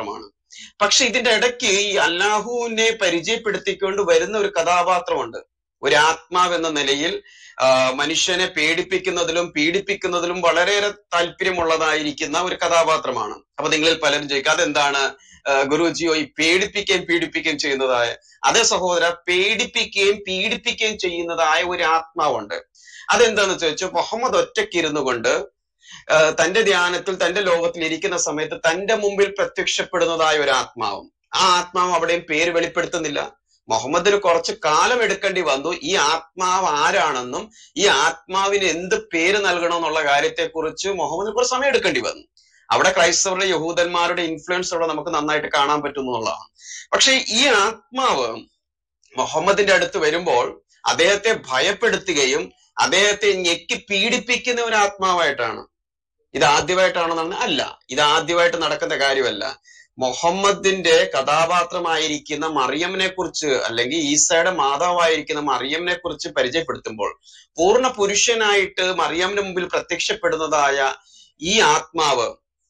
പക്ഷെ ഇതിന്റെ ഇടയ്ക്ക് ഈ അല്ലാഹുവിനെ പരിചയപ്പെടുത്തിക്കൊണ്ട് വരുന്ന ഒരു കഥാപാത്രമുണ്ട് ഒരു ആത്മാവ് എന്ന നിലയിൽ ആ, മനുഷ്യനെ പേടിപ്പിക്കുന്നതിലും പീഡിപ്പിക്കുന്നതിലും വളരെയേറെ താല്പര്യമുള്ളതായിരിക്കുന്ന ഒരു കഥാപാത്രമാണ് അപ്പൊ നിങ്ങളിൽ പലരും ചോദിക്കും അതെന്താണ് ആ, ഗുരുജിയോ ഈ പേടിപ്പിക്കുകയും പീഡിപ്പിക്കുകയും ചെയ്യുന്നതായ അതേ സഹോദര പേടിപ്പിക്കുകയും പീഡിപ്പിക്കുകയും ചെയ്യുന്നതായ ഒരു ആത്മാവുണ്ട് അതെന്താന്ന് ചോദിച്ചാൽ മുഹമ്മദ് ഒറ്റയ്ക്ക് ഇരുന്നു കൊണ്ട് ആ, തന്റെ ധ്യാനത്തിൽ തന്റെ ലോകത്തിൽ ഇരിക്കുന്ന സമയത്ത് തന്റെ മുമ്പിൽ പ്രത്യക്ഷപ്പെടുന്നതായ ഒരു ആത്മാവും ആ ആത്മാവ് അവിടെയും പേര് വെളിപ്പെടുത്തുന്നില്ല മുഹമ്മദിന് കുറച്ച് കാലം എടുക്കേണ്ടി വന്നു ഈ ആത്മാവ് ആരാണെന്നും ഈ ആത്മാവിന് എന്ത് പേര് നൽകണമെന്നുള്ള കാര്യത്തെക്കുറിച്ച് മുഹമ്മദിന് കുറച്ച് സമയം എടുക്കേണ്ടി വന്നു അവിടെ ക്രൈസ്തവരുടെ യഹൂദന്മാരുടെ ഇൻഫ്ലുവൻസ് അവിടെ നമുക്ക് നന്നായിട്ട് കാണാൻ പറ്റും എന്നുള്ളതാണ് പക്ഷെ ഈ ആത്മാവ് മുഹമ്മദിന്റെ അടുത്ത് വരുമ്പോൾ അദ്ദേഹത്തെ ഭയപ്പെടുത്തുകയും അദ്ദേഹത്തെ ഞെക്കി പീഡിപ്പിക്കുന്ന ഒരു ആത്മാവായിട്ടാണ് ഇത് ആദ്യമായിട്ടാണെന്നാണ് അല്ല ഇത് ആദ്യമായിട്ട് നടക്കുന്ന കാര്യമല്ല മുഹമ്മദിന്റെ കഥാപാത്രമായിരിക്കുന്ന മറിയമ്മിനെ കുറിച്ച് അല്ലെങ്കിൽ ഈസയുടെ മാതാവായിരിക്കുന്ന മറിയമ്മിനെ കുറിച്ച് പരിചയപ്പെടുത്തുമ്പോൾ പൂർണ്ണ പുരുഷനായിട്ട് മറിയമ്മിന് മുമ്പിൽ പ്രത്യക്ഷപ്പെടുന്നതായ ഈ ആത്മാവ്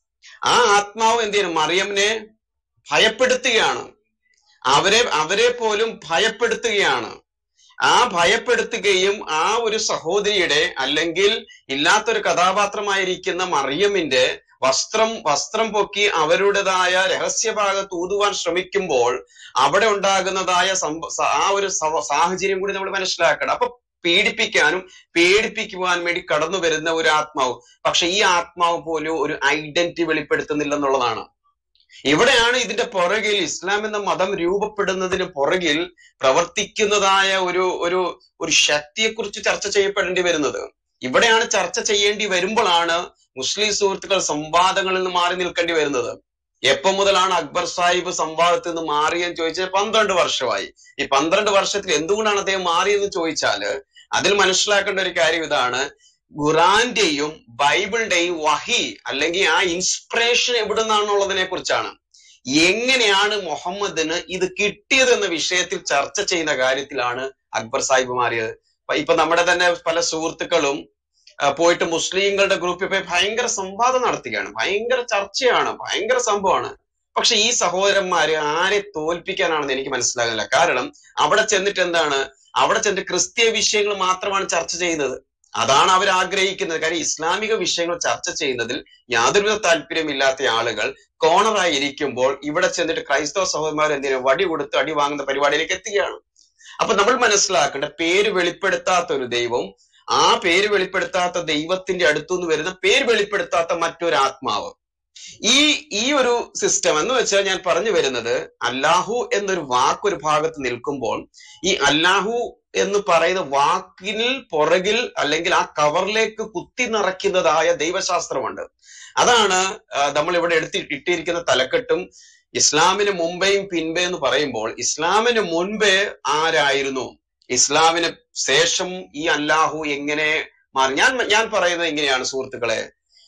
ആ ആത്മാവ് എന്ത് ചെയ്യുന്നു മറിയമ്മിനെ ഭയപ്പെടുത്തുകയാണ് അവരെ അവരെ പോലും ഭയപ്പെടുത്തുകയാണ് ആ ഭയപ്പെടുത്തുകയും ആ ഒരു സഹോദരിയുടെ അല്ലെങ്കിൽ ഇല്ലാത്തൊരു കഥാപാത്രമായിരിക്കുന്ന മറിയമ്മിന്റെ വസ്ത്രം വസ്ത്രം പൊക്കി അവരുടേതായ രഹസ്യഭാഗത്ത് ഊതുവാൻ ശ്രമിക്കുമ്പോൾ അവിടെ ഉണ്ടാകുന്നതായ സംഭ സ- ആ ഒരു സവ- സാഹചര്യം കൂടി നമ്മൾ മനസ്സിലാക്കണം അപ്പൊ പീഡിപ്പിക്കാനും പേടിപ്പിക്കുവാൻ വേണ്ടി കടന്നു വരുന്ന ഒരു ആത്മാവ് പക്ഷെ ഈ ആത്മാവ് പോലും ഒരു ഐഡന്റിറ്റി വെളിപ്പെടുത്തുന്നില്ല എന്നുള്ളതാണ് ഇവിടെയാണ് ഇതിന്റെ പുറകിൽ ഇസ്ലാം എന്ന മതം രൂപപ്പെടുന്നതിന് പുറകിൽ പ്രവർത്തിക്കുന്നതായ ഒരു ഒരു ഒരു ശക്തിയെക്കുറിച്ച് ചർച്ച ചെയ്യപ്പെടേണ്ടി വരുന്നത് ഇവിടെയാണ് ചർച്ച ചെയ്യേണ്ടി വരുമ്പോഴാണ് മുസ്ലിം സുഹൃത്തുക്കൾ സംവാദങ്ങളിൽ നിന്ന് മാറി നിൽക്കേണ്ടി വരുന്നത് എപ്പം മുതലാണ് അക്ബർ സാഹിബ് സംവാദത്തിൽ നിന്ന് മാറിയെന്ന് ചോദിച്ചാൽ പന്ത്രണ്ട് വർഷമായി ഈ പന്ത്രണ്ട് വർഷത്തിൽ എന്തുകൊണ്ടാണ് അദ്ദേഹം മാറിയെന്ന് ചോദിച്ചാല് അതിൽ മനസ്സിലാക്കേണ്ട ഒരു കാര്യം ഇതാണ് ഖുറാന്റെയും ബൈബിളിന്റെയും വഹി അല്ലെങ്കിൽ ആ ഇൻസ്പിറേഷൻ എവിടെ നിന്നാണെന്നുള്ളതിനെ കുറിച്ചാണ് എങ്ങനെയാണ് മുഹമ്മദിന് ഇത് കിട്ടിയത് എന്ന വിഷയത്തിൽ ചർച്ച ചെയ്യുന്ന കാര്യത്തിലാണ് അക്ബർ സാഹിബ് മാറിയത് ഇപ്പൊ- ഇപ്പൊ നമ്മുടെ തന്നെ പല സുഹൃത്തുക്കളും ആ, പോയിട്ട് മുസ്ലിങ്ങളുടെ ഗ്രൂപ്പിൽ പോയി ഭയങ്കര സംവാദം നടത്തുകയാണ് ഭയങ്കര ചർച്ചയാണ് ഭയങ്കര സംഭവമാണ് പക്ഷെ ഈ സഹോദരന്മാര് ആരെ തോൽപ്പിക്കാനാണെന്ന് എനിക്ക് മനസ്സിലാകുന്നില്ല കാരണം അവിടെ ചെന്നിട്ട് എന്താണ് അവിടെ ചെന്നിട്ട് ക്രിസ്തീയ വിഷയങ്ങൾ മാത്രമാണ് ചർച്ച ചെയ്യുന്നത് അതാണ് അവർ ആഗ്രഹിക്കുന്നത് കാര്യം ഇസ്ലാമിക വിഷയങ്ങൾ ചർച്ച ചെയ്യുന്നതിൽ യാതൊരുവിധ താല്പര്യമില്ലാത്ത ആളുകൾ കോണറായി ഇരിക്കുമ്പോൾ ഇവിടെ ചെന്നിട്ട് ക്രൈസ്തവ സഹോദരന്മാർ എന്തിനു വടി കൊടുത്ത് അടി വാങ്ങുന്ന പരിപാടിയിലേക്ക് എത്തുകയാണ് അപ്പൊ നമ്മൾ മനസ്സിലാക്കേണ്ട പേര് വെളിപ്പെടുത്താത്ത ഒരു ദൈവം ആ പേര് വെളിപ്പെടുത്താത്ത ദൈവത്തിന്റെ അടുത്തുനിന്ന് വരുന്ന പേര് വെളിപ്പെടുത്താത്ത മറ്റൊരു ആത്മാവ് ഈ ഈ ഒരു സിസ്റ്റം എന്ന് വെച്ചാൽ ഞാൻ പറഞ്ഞു വരുന്നത് അല്ലാഹു എന്നൊരു വാക്ക് ഒരു ഭാഗത്ത് നിൽക്കുമ്പോൾ ഈ അല്ലാഹു എന്ന് പറയുന്ന വാക്കിൽ പുറകിൽ അല്ലെങ്കിൽ ആ കവറിലേക്ക് കുത്തി നിറയ്ക്കുന്നതായ ദൈവശാസ്ത്രമുണ്ട് അതാണ് ആ, നമ്മൾ ഇവിടെ എടുത്തി ഇട്ടിരിക്കുന്ന തലക്കെട്ടും ഇസ്ലാമിന് മുമ്പേയും പിൻപേ എന്ന് പറയുമ്പോൾ ഇസ്ലാമിന് മുൻപേ ആരായിരുന്നു ഇസ്ലാമിന് ശേഷം ഈ അല്ലാഹു എങ്ങനെ മാറി ഞാൻ ഞാൻ പറയുന്നത് ഇങ്ങനെയാണ് സുഹൃത്തുക്കളെ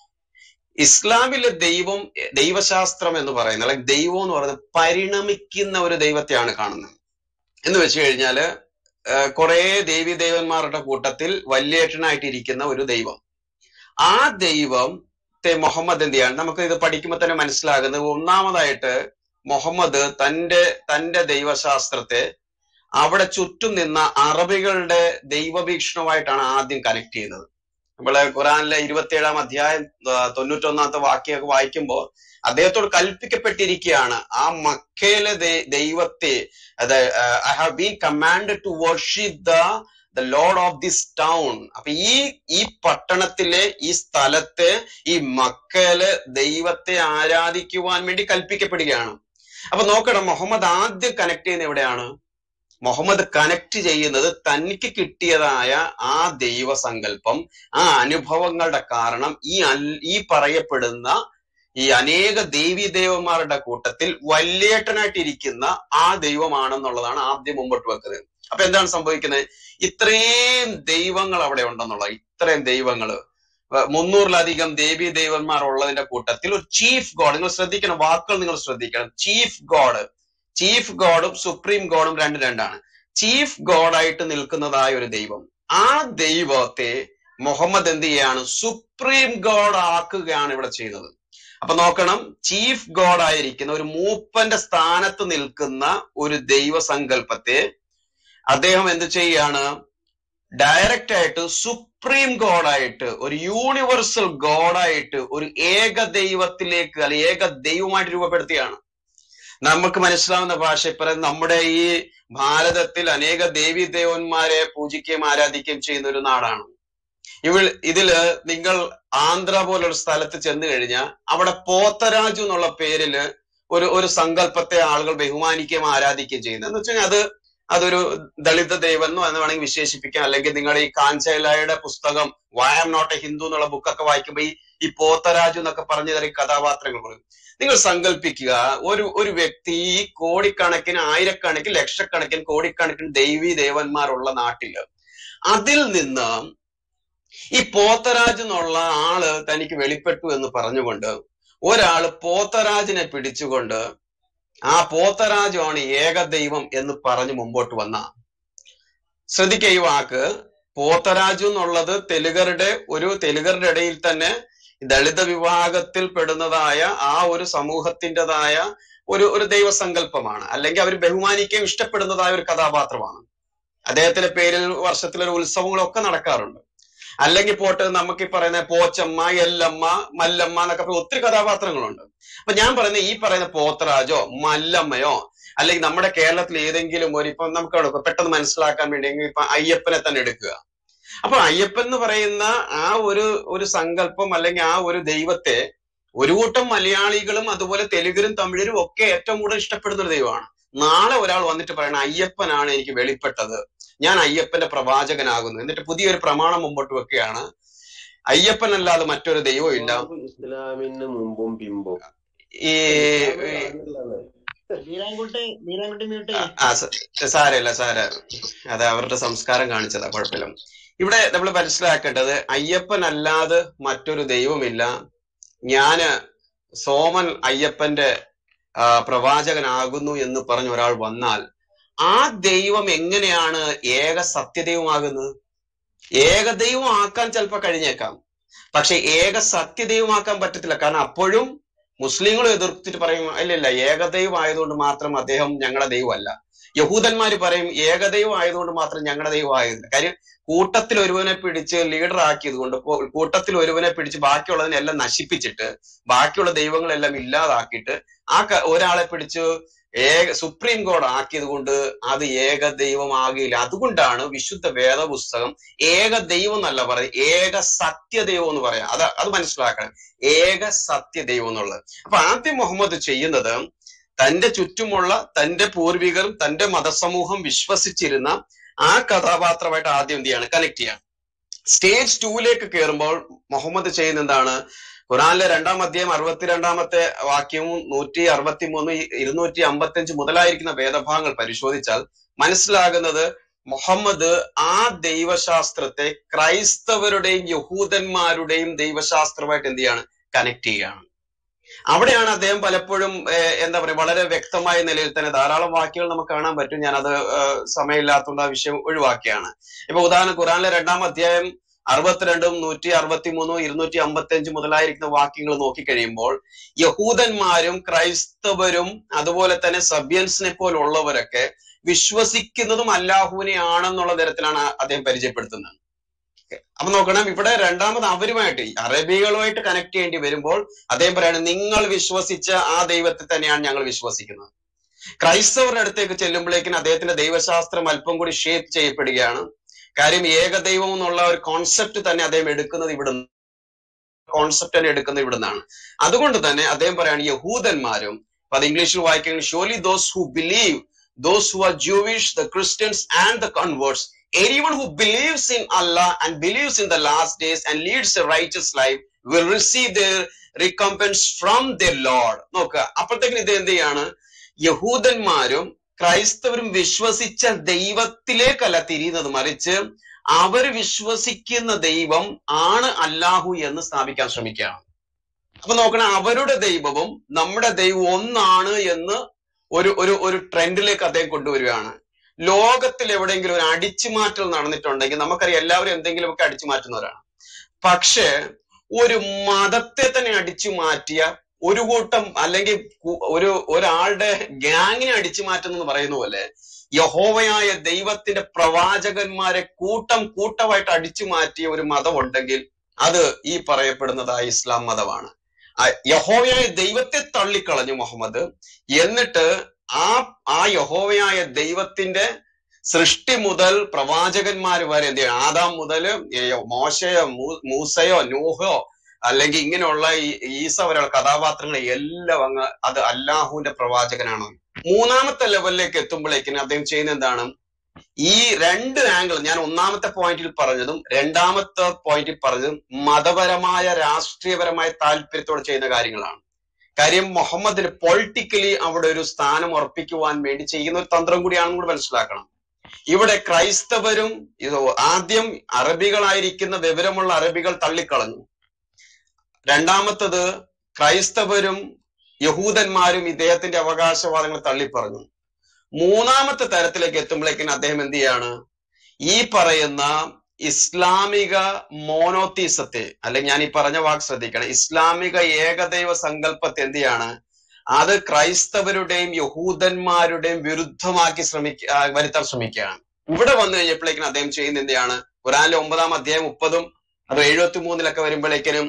ഇസ്ലാമിലെ ദൈവം ദൈവശാസ്ത്രം എന്ന് പറയുന്നത് അല്ലെങ്കിൽ ദൈവം എന്ന് പറയുന്നത് പരിണമിക്കുന്ന ഒരു ദൈവത്തെയാണ് കാണുന്നത് എന്ന് വെച്ച് കഴിഞ്ഞാല് ഏഹ് കുറെ ദേവി ദേവന്മാരുടെ കൂട്ടത്തിൽ വല്യേട്ടനായിട്ടിരിക്കുന്ന ഒരു ദൈവം ആ ദൈവത്തെ മുഹമ്മദ് എന്ത് ചെയ്യാണ് നമുക്ക് ഇത് പഠിക്കുമ്പോൾ തന്നെ മനസ്സിലാകുന്നത് ഒന്നാമതായിട്ട് മുഹമ്മദ് തന്റെ തന്റെ ദൈവശാസ്ത്രത്തെ അവിടെ ചുറ്റും നിന്ന അറബികളുടെ ദൈവഭീക്ഷണമായിട്ടാണ് ആദ്യം കണക്ട് ചെയ്യുന്നത് നമ്മള് ഖുറാനിലെ ഇരുപത്തിയേഴാം അധ്യായം ആ, തൊണ്ണൂറ്റൊന്നാമത്തെ വാക്യമൊക്കെ വായിക്കുമ്പോൾ അദ്ദേഹത്തോട് കൽപ്പിക്കപ്പെട്ടിരിക്കുകയാണ് ആ മക്കയിലെ ദൈ- ദൈവത്തെ അത് I have been command to worship the the lord of this town അപ്പൊ ഈ ഈ പട്ടണത്തിലെ ഈ സ്ഥലത്തെ ഈ മക്കയിലെ ദൈവത്തെ ആരാധിക്കുവാൻ വേണ്ടി കൽപ്പിക്കപ്പെടുകയാണ് അപ്പൊ നോക്കണം മുഹമ്മദ് ആദ്യം കണക്ട് ചെയ്യുന്ന എവിടെയാണ് മുഹമ്മദ് കണക്ട് ചെയ്യുന്നത് തനിക്ക് കിട്ടിയതായ ആ ദൈവസങ്കല്പം ആ അനുഭവങ്ങളുടെ കാരണം ഈ അൽ- ഈ പറയപ്പെടുന്ന ഈ അനേക ദേവി ദേവന്മാരുടെ കൂട്ടത്തിൽ വല്യേട്ടനായിട്ടിരിക്കുന്ന ആ ദൈവമാണെന്നുള്ളതാണ് ആദ്യം മുമ്പോട്ട് വെക്കുന്നത് അപ്പൊ എന്താണ് സംഭവിക്കുന്നത് ഇത്രയും ദൈവങ്ങൾ അവിടെ ഉണ്ടെന്നുള്ള ഇത്രയും ദൈവങ്ങള് വ- മുന്നൂറിലധികം ദേവി ദേവന്മാർ ഉള്ളതിന്റെ കൂട്ടത്തിൽ ഒരു ചീഫ് ഗോഡ് നിങ്ങൾ ശ്രദ്ധിക്കണം വാക്കുകൾ നിങ്ങൾ ശ്രദ്ധിക്കണം ചീഫ് ഗോഡ് ചീഫ് ഗോഡും സുപ്രീം ഗോഡും രണ്ട് രണ്ടാണ് ചീഫ് ഗോഡായിട്ട് നിൽക്കുന്നതായ ഒരു ദൈവം ആ ദൈവത്തെ മുഹമ്മദ് എന്ത് ചെയ്യാണ് സുപ്രീം ഗോഡ് ആക്കുകയാണ് ഇവിടെ ചെയ്യുന്നത് അപ്പൊ നോക്കണം ചീഫ് ഗോഡ് ആയിരിക്കുന്ന ഒരു മൂപ്പന്റെ സ്ഥാനത്ത് നിൽക്കുന്ന ഒരു ദൈവസങ്കല്പത്തെ അദ്ദേഹം എന്ത് ചെയ്യാണ് ഡയറക്റ്റ് ആയിട്ട് സുപ്രീം ഗോഡായിട്ട് ഒരു യൂണിവേഴ്സൽ ഗോഡായിട്ട് ഒരു ഏക ദൈവത്തിലേക്ക് അല്ലെ ഏക ദൈവമായിട്ട് രൂപപ്പെടുത്തിയാണ് നമുക്ക് മനസ്സിലാവുന്ന ഭാഷ ഇപ്പം നമ്മുടെ ഈ ഭാരതത്തിൽ അനേക ദേവി ദേവന്മാരെ പൂജിക്കുകയും ആരാധിക്കുകയും ചെയ്യുന്ന ഒരു നാടാണ് ഇവൾ ഇതില് നിങ്ങൾ ആന്ധ്ര പോലൊരു സ്ഥലത്ത് ചെന്ന് കഴിഞ്ഞാൽ അവിടെ പോത്തരാജു എന്നുള്ള പേരില് ഒരു ഒരു സങ്കല്പത്തെ ആളുകൾ ബഹുമാനിക്കുകയും ആരാധിക്കുകയും ചെയ്യുന്നത് എന്ന് വെച്ചാൽ അത് അതൊരു ദളിത് ദൈവം എന്ന് വേണമെങ്കിൽ വിശേഷിപ്പിക്കാം അല്ലെങ്കിൽ നിങ്ങൾ ഈ കാഞ്ചൈലയുടെ പുസ്തകം why am not a Hindu എന്നുള്ള ബുക്കൊക്കെ വായിക്കുമ്പോൾ ഈ ഈ പോത്തരാജു എന്നൊക്കെ പറഞ്ഞു തരും കഥാപാത്രങ്ങൾ പറയും നിങ്ങൾ സങ്കല്പിക്കുക ഒരു ഒരു വ്യക്തി ഈ കോടിക്കണക്കിന് ആയിരക്കണക്കിന് ലക്ഷക്കണക്കിന് കോടിക്കണക്കിന് ദൈവീ ദേവന്മാരുള്ള നാട്ടില് അതിൽ നിന്ന് ഈ പോത്തരാജ് എന്നുള്ള ആള് തനിക്ക് വെളിപ്പെട്ടു എന്ന് പറഞ്ഞുകൊണ്ട് ഒരാള് പോത്തരാജിനെ പിടിച്ചുകൊണ്ട് ആ പോത്തരാജാണ് ഏക ദൈവം എന്ന് പറഞ്ഞ് മുമ്പോട്ട് വന്ന ശ്രദ്ധിക്കുക ഈ വാക്ക് പോത്തരാജു എന്നുള്ളത് തെലുഗരുടെ ഒരു തെലുഗരുടെ ഇടയിൽ തന്നെ ദളിത വിഭാഗത്തിൽ പെടുന്നതായ ആ ഒരു സമൂഹത്തിൻ്റെതായ ഒരു ഒരു ദൈവസങ്കല്പമാണ് അല്ലെങ്കിൽ അവർ ബഹുമാനിക്കുകയും ഇഷ്ടപ്പെടുന്നതായ ഒരു കഥാപാത്രമാണ് അദ്ദേഹത്തിന്റെ പേരിൽ വർഷത്തിലൊരു ഉത്സവങ്ങളൊക്കെ നടക്കാറുണ്ട് അല്ലെങ്കിൽ പോട്ട് നമുക്ക് ഈ പറയുന്ന പോച്ചമ്മ എല്ലമ്മ മല്ലമ്മ എന്നൊക്കെ പറഞ്ഞ ഒത്തിരി കഥാപാത്രങ്ങളുണ്ട് അപ്പൊ ഞാൻ പറയുന്ന ഈ പറയുന്ന പോത്തരാജോ മല്ലമ്മയോ അല്ലെങ്കിൽ നമ്മുടെ കേരളത്തിൽ ഏതെങ്കിലും ഒരു ഇപ്പൊ നമുക്ക് അവിടെ പെട്ടെന്ന് മനസ്സിലാക്കാൻ വേണ്ടി ഇപ്പൊ അയ്യപ്പനെ തന്നെ എടുക്കുക അപ്പൊ അയ്യപ്പൻ എന്ന് പറയുന്ന ആ ഒരു ഒരു സങ്കല്പം അല്ലെങ്കിൽ ആ ഒരു ദൈവത്തെ ഒരു കൂട്ടം മലയാളികളും അതുപോലെ തെലുഗരും തമിഴരും ഒക്കെ ഏറ്റവും കൂടുതൽ ഇഷ്ടപ്പെടുന്ന ഒരു ദൈവമാണ് നാളെ ഒരാൾ വന്നിട്ട് പറയണ അയ്യപ്പനാണ് എനിക്ക് വെളിപ്പെട്ടത് ഞാൻ അയ്യപ്പന്റെ പ്രവാചകനാകുന്നു എന്നിട്ട് പുതിയൊരു പ്രമാണം മുമ്പോട്ട് വെക്കുകയാണ് അയ്യപ്പൻ അല്ലാതെ മറ്റൊരു ദൈവവും ഇല്ല ഇസ്ലാമിന് മുമ്പും പിമ്പും ഈ വീരാൻകുട്ടി വീരാൻകുട്ടി മ്യൂട്ട് ആ, ആ സ- സാരമില്ല സാര അത് അവരുടെ സംസ്കാരം കാണിച്ചതാ കുഴപ്പമില്ല ഇവിടെ നമ്മൾ മനസ്സിലാക്കേണ്ടത് അയ്യപ്പൻ അല്ലാതെ മറ്റൊരു ദൈവമില്ല ഞാന് സോമൻ അയ്യപ്പന്റെ ആ, പ്രവാചകനാകുന്നു എന്ന് പറഞ്ഞ ഒരാൾ വന്നാൽ ആ ദൈവം എങ്ങനെയാണ് ഏക സത്യദൈവമാകുന്നത് ഏകദൈവം ആക്കാൻ ചിലപ്പോൾ കഴിഞ്ഞേക്കാം പക്ഷെ ഏക സത്യദൈവമാക്കാൻ പറ്റത്തില്ല കാരണം അപ്പോഴും മുസ്ലിങ്ങൾ എതിർത്തിട്ട് പറയും ഇല്ല ഇല്ല ഏകദൈവം ആയതുകൊണ്ട് മാത്രം അദ്ദേഹം ഞങ്ങളുടെ ദൈവമല്ല യഹൂദന്മാർ പറയും ഏകദൈവം ആയതുകൊണ്ട് മാത്രം ഞങ്ങളുടെ ദൈവം ആയതില്ല കാര്യം കൂട്ടത്തിൽ ഒരുവനെ പിടിച്ച് ലീഡർ ആക്കിയത് കൊണ്ട് ഇപ്പോൾ കൂട്ടത്തിൽ ഒരുവനെ പിടിച്ച് ബാക്കിയുള്ളതിനെല്ലാം നശിപ്പിച്ചിട്ട് ബാക്കിയുള്ള ദൈവങ്ങളെല്ലാം ഇല്ലാതാക്കിയിട്ട് ആ ക- ഒരാളെ പിടിച്ച് ഏക സുപ്രീം കോടതി ആക്കിയത് കൊണ്ട് അത് ഏക ദൈവമാകില്ല അതുകൊണ്ടാണ് വിശുദ്ധ വേദപുസ്തകം ഏക ദൈവം എന്നല്ല പറയുന്നത് ഏക സത്യദൈവം എന്ന് പറയാം അത് അത് മനസ്സിലാക്കണം ഏക സത്യദൈവം എന്നുള്ളത് അപ്പൊ ആദ്യം മുഹമ്മദ് ചെയ്യുന്നത് തന്റെ ചുറ്റുമുള്ള തന്റെ പൂർവികരും തന്റെ മതസമൂഹം വിശ്വസിച്ചിരുന്ന ആ കഥാപാത്രമായിട്ട് ആദ്യം എന്ത് ചെയ്യാണ് കണക്ട് ചെയ്യാണ് സ്റ്റേജ് ടൂവിലേക്ക് കയറുമ്പോൾ മുഹമ്മദ് ചെയ്യുന്ന എന്താണ് ഖുറാനിലെ രണ്ടാം അധ്യായം അറുപത്തിരണ്ടാമത്തെ വാക്യവും നൂറ്റി അറുപത്തി മൂന്ന് ഇരുന്നൂറ്റി അമ്പത്തി അഞ്ച് മുതലായിരിക്കുന്ന വേദഭാഗങ്ങൾ പരിശോധിച്ചാൽ മനസ്സിലാകുന്നത് മുഹമ്മദ് ആ ദൈവശാസ്ത്രത്തെ ക്രൈസ്തവരുടെയും യഹൂദന്മാരുടെയും ദൈവശാസ്ത്രമായിട്ട് എന്ത് ചെയ്യാണ് കണക്ട് ചെയ്യുകയാണ് അവിടെയാണ് അദ്ദേഹം പലപ്പോഴും ഏഹ്, എന്താ പറയുക വളരെ വ്യക്തമായ നിലയിൽ തന്നെ ധാരാളം വാക്യങ്ങൾ നമുക്ക് കാണാൻ പറ്റും ഞാനത് ഏഹ്, സമയമില്ലാത്തതുകൊണ്ട് ആ വിഷയം ഒഴിവാക്കിയാണ് ഇപ്പൊ ഉദാഹരണം ഖുറാനിലെ രണ്ടാം അധ്യായം അറുപത്തിരണ്ടും നൂറ്റി അറുപത്തി മൂന്നും ഇരുന്നൂറ്റി അമ്പത്തി അഞ്ച് മുതലായിരിക്കുന്ന വാക്യങ്ങൾ നോക്കിക്കഴിയുമ്പോൾ യഹൂദന്മാരും ക്രൈസ്തവരും അതുപോലെ തന്നെ സബ്യൻസിനെ പോലുള്ളവരൊക്കെ വിശ്വസിക്കുന്നതും അല്ലാഹുവിനെ ആണെന്നുള്ള തരത്തിലാണ് അദ്ദേഹം പരിചയപ്പെടുത്തുന്നത് അപ്പൊ നോക്കണം ഇവിടെ രണ്ടാമത് അവരുമായിട്ട് ഈ അറബികളുമായിട്ട് കണക്ട് ചെയ്യേണ്ടി വരുമ്പോൾ അദ്ദേഹം പറയാണ് നിങ്ങൾ വിശ്വസിച്ച ആ ദൈവത്തെ തന്നെയാണ് ഞങ്ങൾ വിശ്വസിക്കുന്നത് ക്രൈസ്തവരുടെ അടുത്തേക്ക് ചെല്ലുമ്പോഴേക്കും അദ്ദേഹത്തിന്റെ ദൈവശാസ്ത്രം അല്പം കൂടി ഷേപ്പ് ചെയ്യപ്പെടുകയാണ് കാര്യം ഏകദൈവം എന്നുള്ള ഒരു കോൺസെപ്റ്റ് തന്നെ അദ്ദേഹം എടുക്കുന്നത് ഇവിടുന്ന് കോൺസെപ്റ്റ് തന്നെ എടുക്കുന്നത് ഇവിടുന്നാണ് അതുകൊണ്ട് തന്നെ അദ്ദേഹം പറയാണ് യഹൂദന്മാരും അപ്പൊ അത് ഇംഗ്ലീഷിൽ വായിക്കുകയാണെങ്കിൽ surely those who believe those who are Jewish the Christians and the converts anyone who believes in Allah and believes in the last days and leads a righteous life will receive their recompense from their Lord. നോക്കുക അപ്പോഴത്തേക്കും ഇത് എന്ത് ചെയ്യാണ് യഹൂദന്മാരും ക്രൈസ്തവരും വിശ്വസിച്ച ദൈവത്തിലേക്കല്ല തിരിയുന്നത് മറിച്ച് അവർ വിശ്വസിക്കുന്ന ദൈവം ആണ് അല്ലാഹു എന്ന് സ്ഥാപിക്കാൻ ശ്രമിക്കുകയാണ് അപ്പൊ നോക്കണം അവരുടെ ദൈവവും നമ്മുടെ ദൈവം ഒന്നാണ് എന്ന് ഒരു ഒരു ഒരു ട്രെൻഡിലേക്ക് അദ്ദേഹം കൊണ്ടുവരികയാണ് ലോകത്തിൽ എവിടെയെങ്കിലും ഒരു അടിച്ചുമാറ്റൽ നടന്നിട്ടുണ്ടെങ്കിൽ നമുക്കറിയാം എല്ലാവരും എന്തെങ്കിലുമൊക്കെ അടിച്ചു മാറ്റുന്നവരാണ് പക്ഷേ ഒരു മതത്തെ തന്നെ അടിച്ചു മാറ്റിയ ഒരു കൂട്ടം അല്ലെങ്കിൽ കു- ഒരു ഒരാളുടെ ഗ്യാങ്ങിനെ അടിച്ചു മാറ്റുന്നു പറയുന്ന പോലെ യഹോവയായ ദൈവത്തിന്റെ പ്രവാചകന്മാരെ കൂട്ടം കൂട്ടമായിട്ട് അടിച്ചു മാറ്റിയ ഒരു മതം ഉണ്ടെങ്കിൽ അത് ഈ പറയപ്പെടുന്നതായ ഇസ്ലാം മതമാണ് ആ യഹോവയായ ദൈവത്തെ തള്ളിക്കളഞ്ഞു മുഹമ്മദ് എന്നിട്ട് ആ ആ യഹോവയായ ദൈവത്തിന്റെ സൃഷ്ടി മുതൽ പ്രവാചകന്മാർ വരെ എന്ത് ചെയ്യും? ആദാം മുതൽ മോശയോ മൂ- മൂസയോ നൂഹോ അല്ലെങ്കിൽ ഇങ്ങനെയുള്ള ഈ ഈസ വരെയുള്ള കഥാപാത്രങ്ങളെ എല്ലാം അങ്ങ് അത് അല്ലാഹുവിന്റെ പ്രവാചകനാണ് മൂന്നാമത്തെ ലെവലിലേക്ക് എത്തുമ്പോഴേക്കിന് അദ്ദേഹം ചെയ്യുന്ന എന്താണ് ഈ രണ്ട് ആംഗിൾ ഞാൻ ഒന്നാമത്തെ പോയിന്റിൽ പറഞ്ഞതും രണ്ടാമത്തെ പോയിന്റിൽ പറഞ്ഞതും മതപരമായ രാഷ്ട്രീയപരമായ താല്പര്യത്തോടെ ചെയ്യുന്ന കാര്യങ്ങളാണ് കാര്യം മുഹമ്മദിന് പൊളിറ്റിക്കലി അവിടെ ഒരു സ്ഥാനം ഉറപ്പിക്കുവാൻ വേണ്ടി ചെയ്യുന്ന ഒരു തന്ത്രം കൂടിയാണെന്ന് കൂടി മനസ്സിലാക്കണം ഇവിടെ ക്രൈസ്തവരും ഇത് ആദ്യം അറബികളായിരിക്കുന്ന വിവരമുള്ള അറബികൾ തള്ളിക്കളഞ്ഞു രണ്ടാമത്തത് ക്രൈസ്തവരും യഹൂദന്മാരും ഇദ്ദേഹത്തിന്റെ അവകാശവാദങ്ങൾ തള്ളിപ്പറഞ്ഞു മൂന്നാമത്തെ തരത്തിലേക്ക് എത്തുമ്പോഴേക്കിന് അദ്ദേഹം എന്ത് ചെയ്യാണ് ഈ പറയുന്ന ഇസ്ലാമിക മോനോത്തീസത്തെ അല്ലെങ്കിൽ ഞാൻ ഈ പറഞ്ഞ വാക്ക് ശ്രദ്ധിക്കണം ഇസ്ലാമിക ഏകദൈവ സങ്കല്പത്തെ എന്ത് ചെയ്യാണ് അത് ക്രൈസ്തവരുടെയും യഹൂദന്മാരുടെയും വിരുദ്ധമാക്കി ശ്രമിക്ക ആ, വരുത്താൻ ശ്രമിക്കുകയാണ് ഇവിടെ വന്നു കഴിഞ്ഞപ്പോഴേക്കും അദ്ദേഹം ചെയ്യുന്ന എന്തെയാണ് ഖുറാനിലെ ഒമ്പതാം അധ്യായം മുപ്പതും അത് എഴുപത്തി മൂന്നിലൊക്കെ വരുമ്പോഴേക്കിനും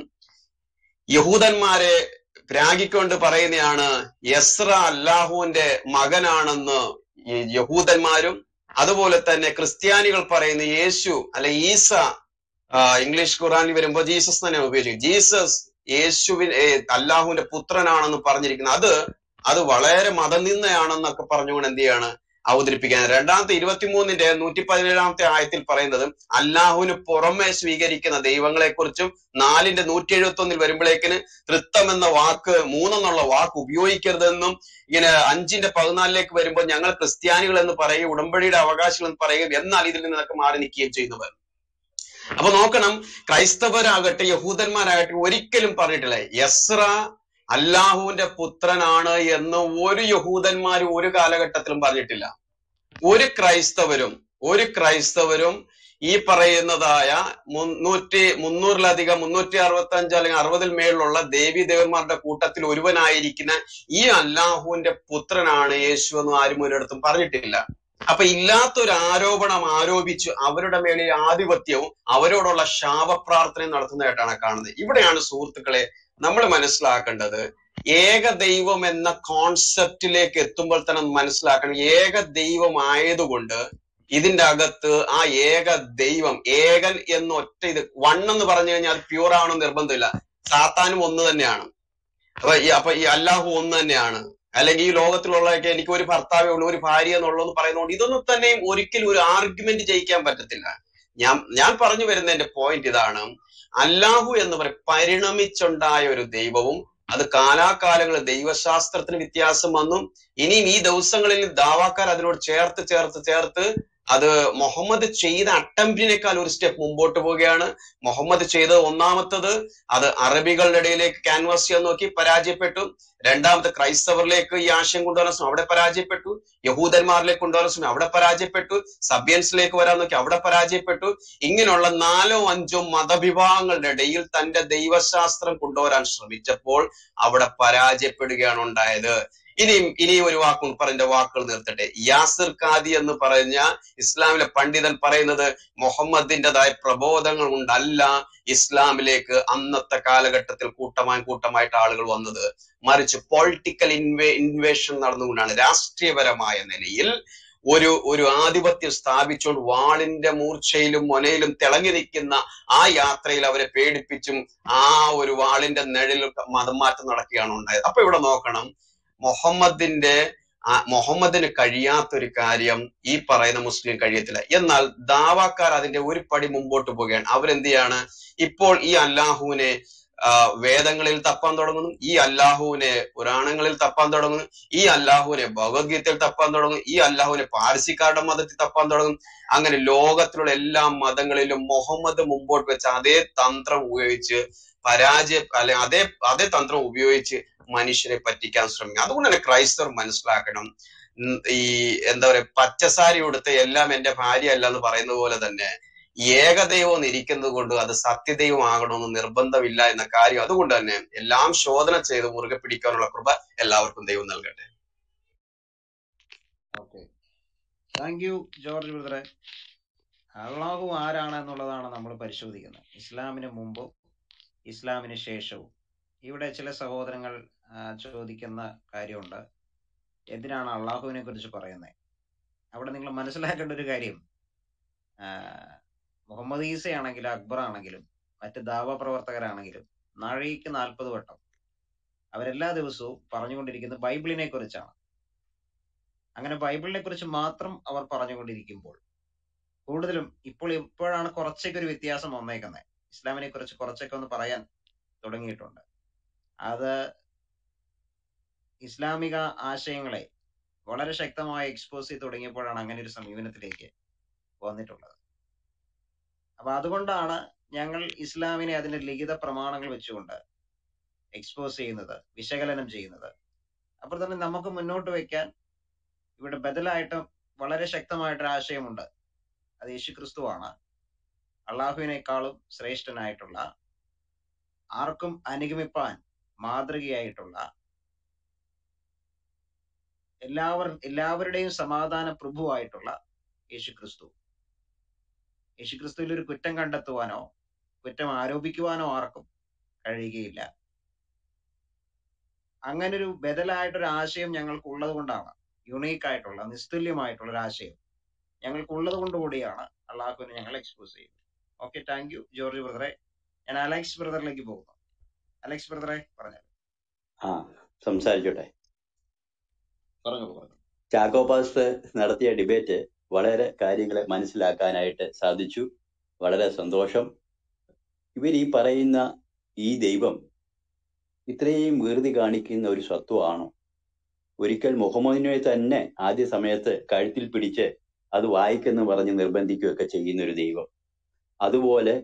യഹൂദന്മാരെ പ്രാഗിക്കൊണ്ട് പറയുന്നതാണ് യസ്ര അല്ലാഹുവിന്റെ മകനാണെന്ന് ഈ യഹൂദന്മാരും അതുപോലെ തന്നെ ക്രിസ്ത്യാനികൾ പറയുന്ന യേശു അല്ലെ ഈസ ആ, ഇംഗ്ലീഷ് ഖുറാനിൽ വരുമ്പോ ജീസസ് തന്നെ ഉപയോഗിക്കും ജീസസ് യേശുവിൻ ഏ, അല്ലാഹുവിന്റെ പുത്രനാണെന്ന് പറഞ്ഞിരിക്കുന്നത് അത് അത് വളരെ മതനിന്ദയാണെന്നൊക്കെ പറഞ്ഞുകൊണ്ട് എന്ത് ചെയ്യാണ് അവതരിപ്പിക്കാൻ രണ്ടാമത്തെ ഇരുപത്തിമൂന്നിന്റെ നൂറ്റി പതിനേഴാമത്തെ ആയത്തിൽ പറയുന്നത് അല്ലാഹുവിന് പുറമെ സ്വീകരിക്കുന്ന ദൈവങ്ങളെ കുറിച്ചും നാലിന്റെ നൂറ്റി എഴുപത്തി ഒന്നിൽ വരുമ്പോഴേക്കിന് തൃത്വം എന്ന വാക്ക് മൂന്നെന്നുള്ള വാക്ക് ഉപയോഗിക്കരുതെന്നും ഇങ്ങനെ അഞ്ചിന്റെ പതിനാലിലേക്ക് വരുമ്പോൾ ഞങ്ങൾ ക്രിസ്ത്യാനികൾ എന്ന് പറയുകയും ഉടമ്പടിയുടെ അവകാശികൾ എന്ന് പറയുകയും എന്നാൽ ഇതിൽ നിന്നൊക്കെ മാറി നിൽക്കുകയും ചെയ്യുന്നവർ അപ്പൊ നോക്കണം ക്രൈസ്തവരാകട്ടെ യഹൂദന്മാരാകട്ടെ ഒരിക്കലും പറഞ്ഞിട്ടില്ല യസ്ര അല്ലാഹുവിന്റെ പുത്രനാണ് എന്ന് ഒരു യഹൂദന്മാരും ഒരു കാലഘട്ടത്തിലും പറഞ്ഞിട്ടില്ല ഒരു ക്രൈസ്തവരും ഒരു ക്രൈസ്തവരും ഈ പറയുന്നതായ മുന്നൂറ്റി മുന്നൂറിലധികം മുന്നൂറ്റി അറുപത്തി അഞ്ച് അല്ലെങ്കിൽ അറുപതിൽ മേളിലുള്ള ദേവി ദേവന്മാരുടെ കൂട്ടത്തിൽ ഒരുവനായിരിക്കുന്ന ഈ അല്ലാഹുവിന്റെ പുത്രനാണ് യേശു എന്ന് ആരും ഒരിടത്തും പറഞ്ഞിട്ടില്ല അപ്പൊ ഇല്ലാത്തൊരു ആരോപണം ആരോപിച്ച് അവരുടെ മേളിൽ ആധിപത്യവും അവരോടുള്ള ശാപപ്രാർത്ഥനയും നടത്തുന്നതായിട്ടാണ് കാണുന്നത് ഇവിടെയാണ് സുഹൃത്തുക്കളെ നമ്മൾ മനസ്സിലാക്കേണ്ടത് ഏക ദൈവം എന്ന കോൺസെപ്റ്റിലേക്ക് എത്തുമ്പോൾ തന്നെ മനസ്സിലാക്കണം ഏക ദൈവം ആയതുകൊണ്ട് ഇതിന്റെ അകത്ത് ആ ഏക ദൈവം ഏകൻ എന്ന ഒറ്റ ഇത് വൺ എന്ന് പറഞ്ഞു കഴിഞ്ഞാൽ അത് പ്യൂർ ആവണം നിർബന്ധമില്ല സാത്താനും ഒന്ന് തന്നെയാണ് അപ്പൊ ഈ അപ്പൊ ഈ അല്ലാഹു ഒന്ന് തന്നെയാണ് അല്ലെങ്കിൽ ഈ ലോകത്തിലുള്ളതൊക്കെ എനിക്ക് ഒരു ഭർത്താവേ ഉള്ളൂ ഒരു ഭാര്യ എന്നുള്ളതെന്ന് പറയുന്നതുകൊണ്ട് ഇതൊന്നും തന്നെയും ഒരിക്കലും ഒരു ആർഗ്യുമെന്റ് ജയിക്കാൻ പറ്റത്തില്ല ഞാൻ ഞാൻ പറഞ്ഞു വരുന്ന എന്റെ പോയിന്റ് ഇതാണ് അല്ലാഹു എന്ന് പറയും പരിണമിച്ചുണ്ടായ ഒരു ദൈവവും അത് കാലാകാലങ്ങളിൽ ദൈവശാസ്ത്രത്തിന് വ്യത്യാസം വന്നു ഇനിയും ഈ ദിവസങ്ങളിൽ ദാവാക്കാർ അതിനോട് ചേർത്ത് ചേർത്ത് ചേർത്ത് അത് മുഹമ്മദ് ചെയ്ത അട്ടംപ്റ്റിനേക്കാൾ ഒരു സ്റ്റെപ്പ് മുമ്പോട്ട് പോവുകയാണ് മുഹമ്മദ് ചെയ്തത് ഒന്നാമത്തത് അത് അറബികളുടെ ഇടയിലേക്ക് ക്യാൻവാസ് ചെയ്യാൻ നോക്കി പരാജയപ്പെട്ടു രണ്ടാമത്തെ ക്രൈസ്തവരിലേക്ക് ഈ ആശയം കൊണ്ടുവരാൻ ശ്രമം അവിടെ പരാജയപ്പെട്ടു യഹൂദന്മാരിലേക്ക് കൊണ്ടുവരാൻ ശ്രമം അവിടെ പരാജയപ്പെട്ടു സബ്യൻസിലേക്ക് വരാൻ നോക്കി അവിടെ പരാജയപ്പെട്ടു ഇങ്ങനെയുള്ള നാലോ അഞ്ചോ മതവിഭാഗങ്ങളുടെ ഇടയിൽ തന്റെ ദൈവശാസ്ത്രം കൊണ്ടുവരാൻ ശ്രമിച്ചപ്പോൾ അവിടെ പരാജയപ്പെടുകയാണ് ഉണ്ടായത് ഇനിയും ഇനി ഒരു വാക്കും പറഞ്ഞ വാക്കുകൾ നിർത്തട്ടെ യാസിർ ഖാദി എന്ന് പറഞ്ഞ ഇസ്ലാമിലെ പണ്ഡിതൻ പറയുന്നത് മുഹമ്മദിന്റേതായ പ്രബോധങ്ങൾ കൊണ്ടല്ല ഇസ്ലാമിലേക്ക് അന്നത്തെ കാലഘട്ടത്തിൽ കൂട്ടമായി കൂട്ടമായിട്ട് ആളുകൾ വന്നത് മറിച്ച് പൊളിറ്റിക്കൽ ഇൻവേ ഇൻവേഷൻ നടന്നുകൊണ്ടാണ് രാഷ്ട്രീയപരമായ നിലയിൽ ഒരു ഒരു ആധിപത്യം സ്ഥാപിച്ചുകൊണ്ട് വാളിന്റെ മൂർച്ചയിലും മൊനയിലും തിളങ്ങി നിൽക്കുന്ന ആ യാത്രയിൽ അവരെ പേടിപ്പിച്ചും ആ ഒരു വാളിന്റെ നിഴലിൽ മതം മാറ്റം നടക്കുകയാണ് ഉണ്ടായത് അപ്പൊ ഇവിടെ നോക്കണം മുഹമ്മദിന്റെ ആ മുഹമ്മദിന് കഴിയാത്തൊരു കാര്യം ഈ പറയുന്ന മുസ്ലിം കഴിയത്തില്ല എന്നാൽ ദാവാക്കാർ അതിന്റെ ഒരു പടി മുമ്പോട്ട് പോവുകയാണ് അവരെന്ത് ചെയ്യാണ് ഇപ്പോൾ ഈ അല്ലാഹുവിനെ ആ, വേദങ്ങളിൽ തപ്പാൻ തുടങ്ങുന്നു ഈ അല്ലാഹുവിനെ പുരാണങ്ങളിൽ തപ്പാൻ തുടങ്ങുന്നു ഈ അല്ലാഹുവിനെ ഭഗവത്ഗീതയിൽ തപ്പാൻ തുടങ്ങും ഈ അല്ലാഹുവിനെ പാരസിക്കാരുടെ മതത്തിൽ തപ്പാൻ തുടങ്ങും അങ്ങനെ ലോകത്തിലുള്ള എല്ലാ മതങ്ങളിലും മുഹമ്മദ് മുമ്പോട്ട് വെച്ച അതേ തന്ത്രം ഉപയോഗിച്ച് പരാജയ അല്ലെ അതേ അതേ തന്ത്രം ഉപയോഗിച്ച് മനുഷ്യരെ പറ്റിക്കാൻ ശ്രമിക്കും അതുകൊണ്ട് തന്നെ ക്രൈസ്തവർ മനസ്സിലാക്കണം ഉം ഈ എന്താ പറയാ പച്ചസാരി ഉടുത്ത എല്ലാം എന്റെ ഭാര്യ അല്ല എന്ന് പറയുന്ന പോലെ തന്നെ ഏകദൈവം എന്നിരിക്കുന്നത് കൊണ്ട് അത് സത്യദൈവം ആകണമെന്ന് നിർബന്ധമില്ല എന്ന കാര്യം അതുകൊണ്ട് തന്നെ എല്ലാം ശോധന ചെയ്ത് മുറുകെ പിടിക്കാനുള്ള കൃപ എല്ലാവർക്കും ദൈവം നൽകട്ടെ ഓക്കെ താങ്ക് യു ജോർജ് ബ്രദറെ അള്ളാഹു ആരാണ് എന്നുള്ളതാണ് നമ്മൾ പരിശോധിക്കുന്നത് ഇസ്ലാമിന് മുമ്പും ഇസ്ലാമിന് ശേഷവും ഇവിടെ ചില സഹോദരങ്ങൾ ആ, ചോദിക്കുന്ന കാര്യമുണ്ട് എന്തിനാണ് അള്ളാഹുവിനെ കുറിച്ച് പറയുന്നത് അവിടെ നിങ്ങൾ മനസ്സിലാക്കേണ്ട ഒരു കാര്യം ആ, മുഹമ്മദ് ഈസ ആണെങ്കിലും അക്ബർ ആണെങ്കിലും മറ്റ് ദാവ പ്രവർത്തകരാണെങ്കിലും നാഴിക്ക് നാൽപ്പത് വട്ടം അവരെല്ലാ ദിവസവും പറഞ്ഞുകൊണ്ടിരിക്കുന്നത് ബൈബിളിനെ കുറിച്ചാണ് അങ്ങനെ ബൈബിളിനെ കുറിച്ച് മാത്രം അവർ പറഞ്ഞുകൊണ്ടിരിക്കുമ്പോൾ കൂടുതലും ഇപ്പോൾ ഇപ്പോഴാണ് കുറച്ചൊക്കെ ഒരു വ്യത്യാസം വന്നേക്കുന്നത് ഇസ്ലാമിനെ കുറിച്ച് കുറച്ചൊക്കെ ഒന്ന് പറയാൻ തുടങ്ങിയിട്ടുണ്ട് അത് ഇസ്ലാമിക ആശയങ്ങളെ വളരെ ശക്തമായി എക്സ്പോസ് ചെയ്ത് തുടങ്ങിയപ്പോഴാണ് അങ്ങനെ ഒരു സമീപനത്തിലേക്ക് വന്നിട്ടുള്ളത് അപ്പൊ അതുകൊണ്ടാണ് ഞങ്ങൾ ഇസ്ലാമിനെ അതിന്റെ ലിഖിത പ്രമാണങ്ങൾ വെച്ചുകൊണ്ട് എക്സ്പോസ് ചെയ്യുന്നത് വിശകലനം ചെയ്യുന്നത് അപ്പോൾ തന്നെ നമുക്ക് മുന്നോട്ട് വെക്കാൻ ഇവിടെ ബദലായിട്ട് വളരെ ശക്തമായിട്ടൊരു ആശയമുണ്ട് അത് യേശു ക്രിസ്തുവാണ് അള്ളാഹുവിനേക്കാളും ശ്രേഷ്ഠനായിട്ടുള്ള ആർക്കും അനുഗമിപ്പാൻ മാതൃകയായിട്ടുള്ള എല്ലാവർ എല്ലാവരുടെയും സമാധാന പ്രഭുവായിട്ടുള്ള യേശു ക്രിസ്തു യേശു ക്രിസ്തുവിൽ ഒരു കുറ്റം കണ്ടെത്തുവാനോ കുറ്റം ആരോപിക്കുവാനോ ആർക്കും കഴിയുകയില്ല അങ്ങനൊരു ബദലായിട്ടൊരു ആശയം ഞങ്ങൾക്ക് ഉള്ളത് കൊണ്ടാണ് യുണീക്ക് ആയിട്ടുള്ള നിസ്തുല്യമായിട്ടുള്ള ഒരു ആശയം ഞങ്ങൾക്ക് ഉള്ളത് കൊണ്ട് കൂടിയാണ് അള്ളാഹുവിനെ ഞങ്ങൾ എക്സ്പോസ് ചെയ്യുന്നത് ഓക്കെ താങ്ക് യു ജോർജ് ബ്രദറെ ഞാൻ അലക്സ് ബ്രദറിലേക്ക് പോകുന്നു അലക്സ് ബ്രദറെ പറഞ്ഞു ആ സംസാരിച്ചോട്ടെ പറഞ്ഞു പറഞ്ഞു ചാക്കോ പാസ്റ്റർ നടത്തിയ ഡിബേറ്റ് വളരെ കാര്യങ്ങളെ മനസ്സിലാക്കാനായിട്ട് സാധിച്ചു വളരെ സന്തോഷം ഇവർ ഈ പറയുന്ന ഈ ദൈവം ഇത്രയും വീർതി കാണിക്കുന്ന ഒരു സ്വത്വമാണോ ഒരിക്കൽ മുഹമ്മദിനെ തന്നെ ആദ്യ സമയത്ത് കഴുത്തിൽ പിടിച്ച് അത് വായിക്കെന്ന് പറഞ്ഞ് നിർബന്ധിക്കുകയൊക്കെ ചെയ്യുന്ന ഒരു ദൈവം അതുപോലെ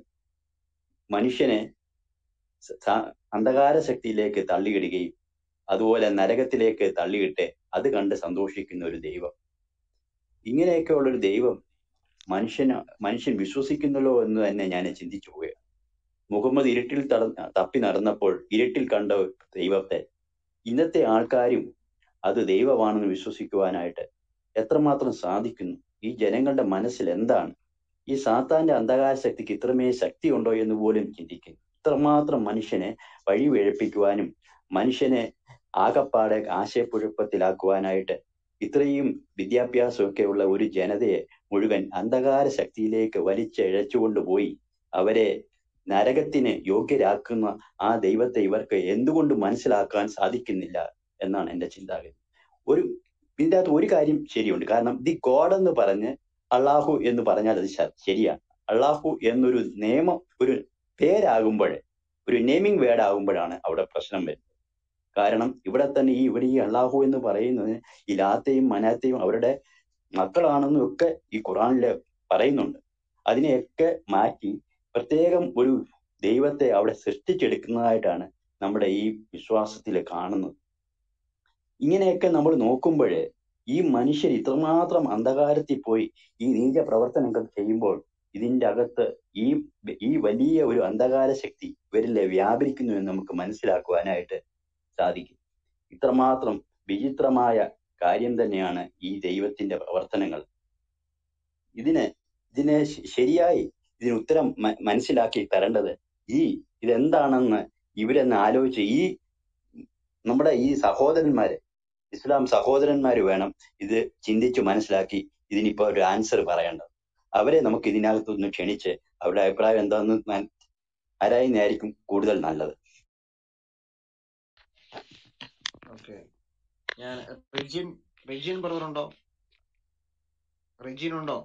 മനുഷ്യനെ സ- സ- അന്ധകാര ശക്തിയിലേക്ക് തള്ളിയിടുകയും അതുപോലെ നരകത്തിലേക്ക് തള്ളിയിട്ട് അത് കണ്ട് സന്തോഷിക്കുന്ന ഒരു ദൈവം ഇങ്ങനെയൊക്കെയുള്ള ഒരു ദൈവം മനുഷ്യന് മനുഷ്യൻ വിശ്വസിക്കുന്നല്ലോ എന്ന് തന്നെ ഞാൻ ചിന്തിച്ചു പോവുകയാണ് മുഹമ്മദ് ഇരുട്ടിൽ തട തപ്പി നടന്നപ്പോൾ ഇരുട്ടിൽ കണ്ട ഒരു ദൈവത്തെ ഇന്നത്തെ ആൾക്കാരും അത് ദൈവമാണെന്ന് വിശ്വസിക്കുവാനായിട്ട് എത്രമാത്രം സാധിക്കുന്നു ഈ ജനങ്ങളുടെ മനസ്സിൽ എന്താണ് ഈ സാത്താന്റെ അന്ധകാര ശക്തിക്ക് ഇത്രമേ ശക്തി ഉണ്ടോ എന്ന് പോലും ചിന്തിക്കുന്നു ഇത്രമാത്രം മനുഷ്യനെ വഴിവേഴപ്പിക്കുവാനും മനുഷ്യനെ ആകപ്പാടെ ആശയക്കുഴപ്പത്തിലാക്കുവാനായിട്ട് ഇത്രയും വിദ്യാഭ്യാസമൊക്കെ ഉള്ള ഒരു ജനതയെ മുഴുവൻ അന്ധകാര ശക്തിയിലേക്ക് വലിച്ചിഴച്ചുകൊണ്ട് പോയി അവരെ നരകത്തിന് യോഗ്യരാക്കുന്ന ആ ദൈവത്തെ ഇവർക്ക് എന്തുകൊണ്ട് മനസ്സിലാക്കാൻ സാധിക്കുന്നില്ല എന്നാണ് എന്റെ ചിന്താഗതി ഒരു ഇതിൻ്റെ അകത്ത് ഒരു കാര്യം ശരിയുണ്ട് കാരണം ദി ഗോഡ് എന്ന് പറഞ്ഞ് അള്ളാഹു എന്ന് പറഞ്ഞാൽ അത് ശ- ശരിയാണ് അള്ളാഹു എന്നൊരു നിയമം ഒരു പേരാകുമ്പോൾ ഒരു നെയിമിംഗ് വേർഡ് ആകുമ്പോഴാണ് അവിടെ പ്രശ്നം വരുന്നത് കാരണം ഇവിടെ തന്നെ ഈ ഇവിടെ ഈ അള്ളാഹു എന്ന് പറയുന്നത് ഈ ലാത്തയും മനാത്തയും അവരുടെ മക്കളാണെന്നും ഒക്കെ ഈ ഖുറാനില് പറയുന്നുണ്ട് അതിനെയൊക്കെ മാറ്റി പ്രത്യേകം ഒരു ദൈവത്തെ അവിടെ സൃഷ്ടിച്ചെടുക്കുന്നതായിട്ടാണ് നമ്മുടെ ഈ വിശ്വാസത്തിൽ കാണുന്നത് ഇങ്ങനെയൊക്കെ നമ്മൾ നോക്കുമ്പോൾ ഈ മനുഷ്യർ ഇത്രമാത്രം അന്ധകാരത്തിൽ പോയി ഈ നീച പ്രവർത്തനങ്ങൾ ചെയ്യുമ്പോൾ ഇതിന്റെ അകത്ത് ഈ ഈ വലിയ ഒരു അന്ധകാര ശക്തി ഇവരിൽ വ്യാപരിക്കുന്നു എന്ന് നമുക്ക് മനസ്സിലാക്കുവാനായിട്ട് സാധിക്കും ഇത്രമാത്രം വിചിത്രമായ കാര്യം തന്നെയാണ് ഈ ദൈവത്തിന്റെ പ്രവർത്തനങ്ങൾ ഇതിന് ഇതിനെ ശ- ശരിയായി ഇതിന് ഉത്തരം മ- മനസ്സിലാക്കി തരേണ്ടത് ഈ ഇതെന്താണെന്ന് ഇവരെന്ന് ആലോചിച്ച് ഈ നമ്മുടെ ഈ സഹോദരന്മാര് ഇസ്ലാം സഹോദരന്മാര് വേണം ഇത് ചിന്തിച്ച് മനസ്സിലാക്കി ഇതിനിപ്പോ ഒരു ആൻസർ പറയേണ്ടത് അവരെ നമുക്ക് ഇതിനകത്തൊന്ന് ക്ഷണിച്ച് അവരുടെ അഭിപ്രായം എന്താണെന്ന് മൻ- ആരായുന്നതായിരിക്കും കൂടുതൽ നല്ലത് ഓക്കെ ഞാൻ റിജിൻ റിജിൻ ബ്രദർ ഉണ്ടോ റിജിൻ ഉണ്ടോ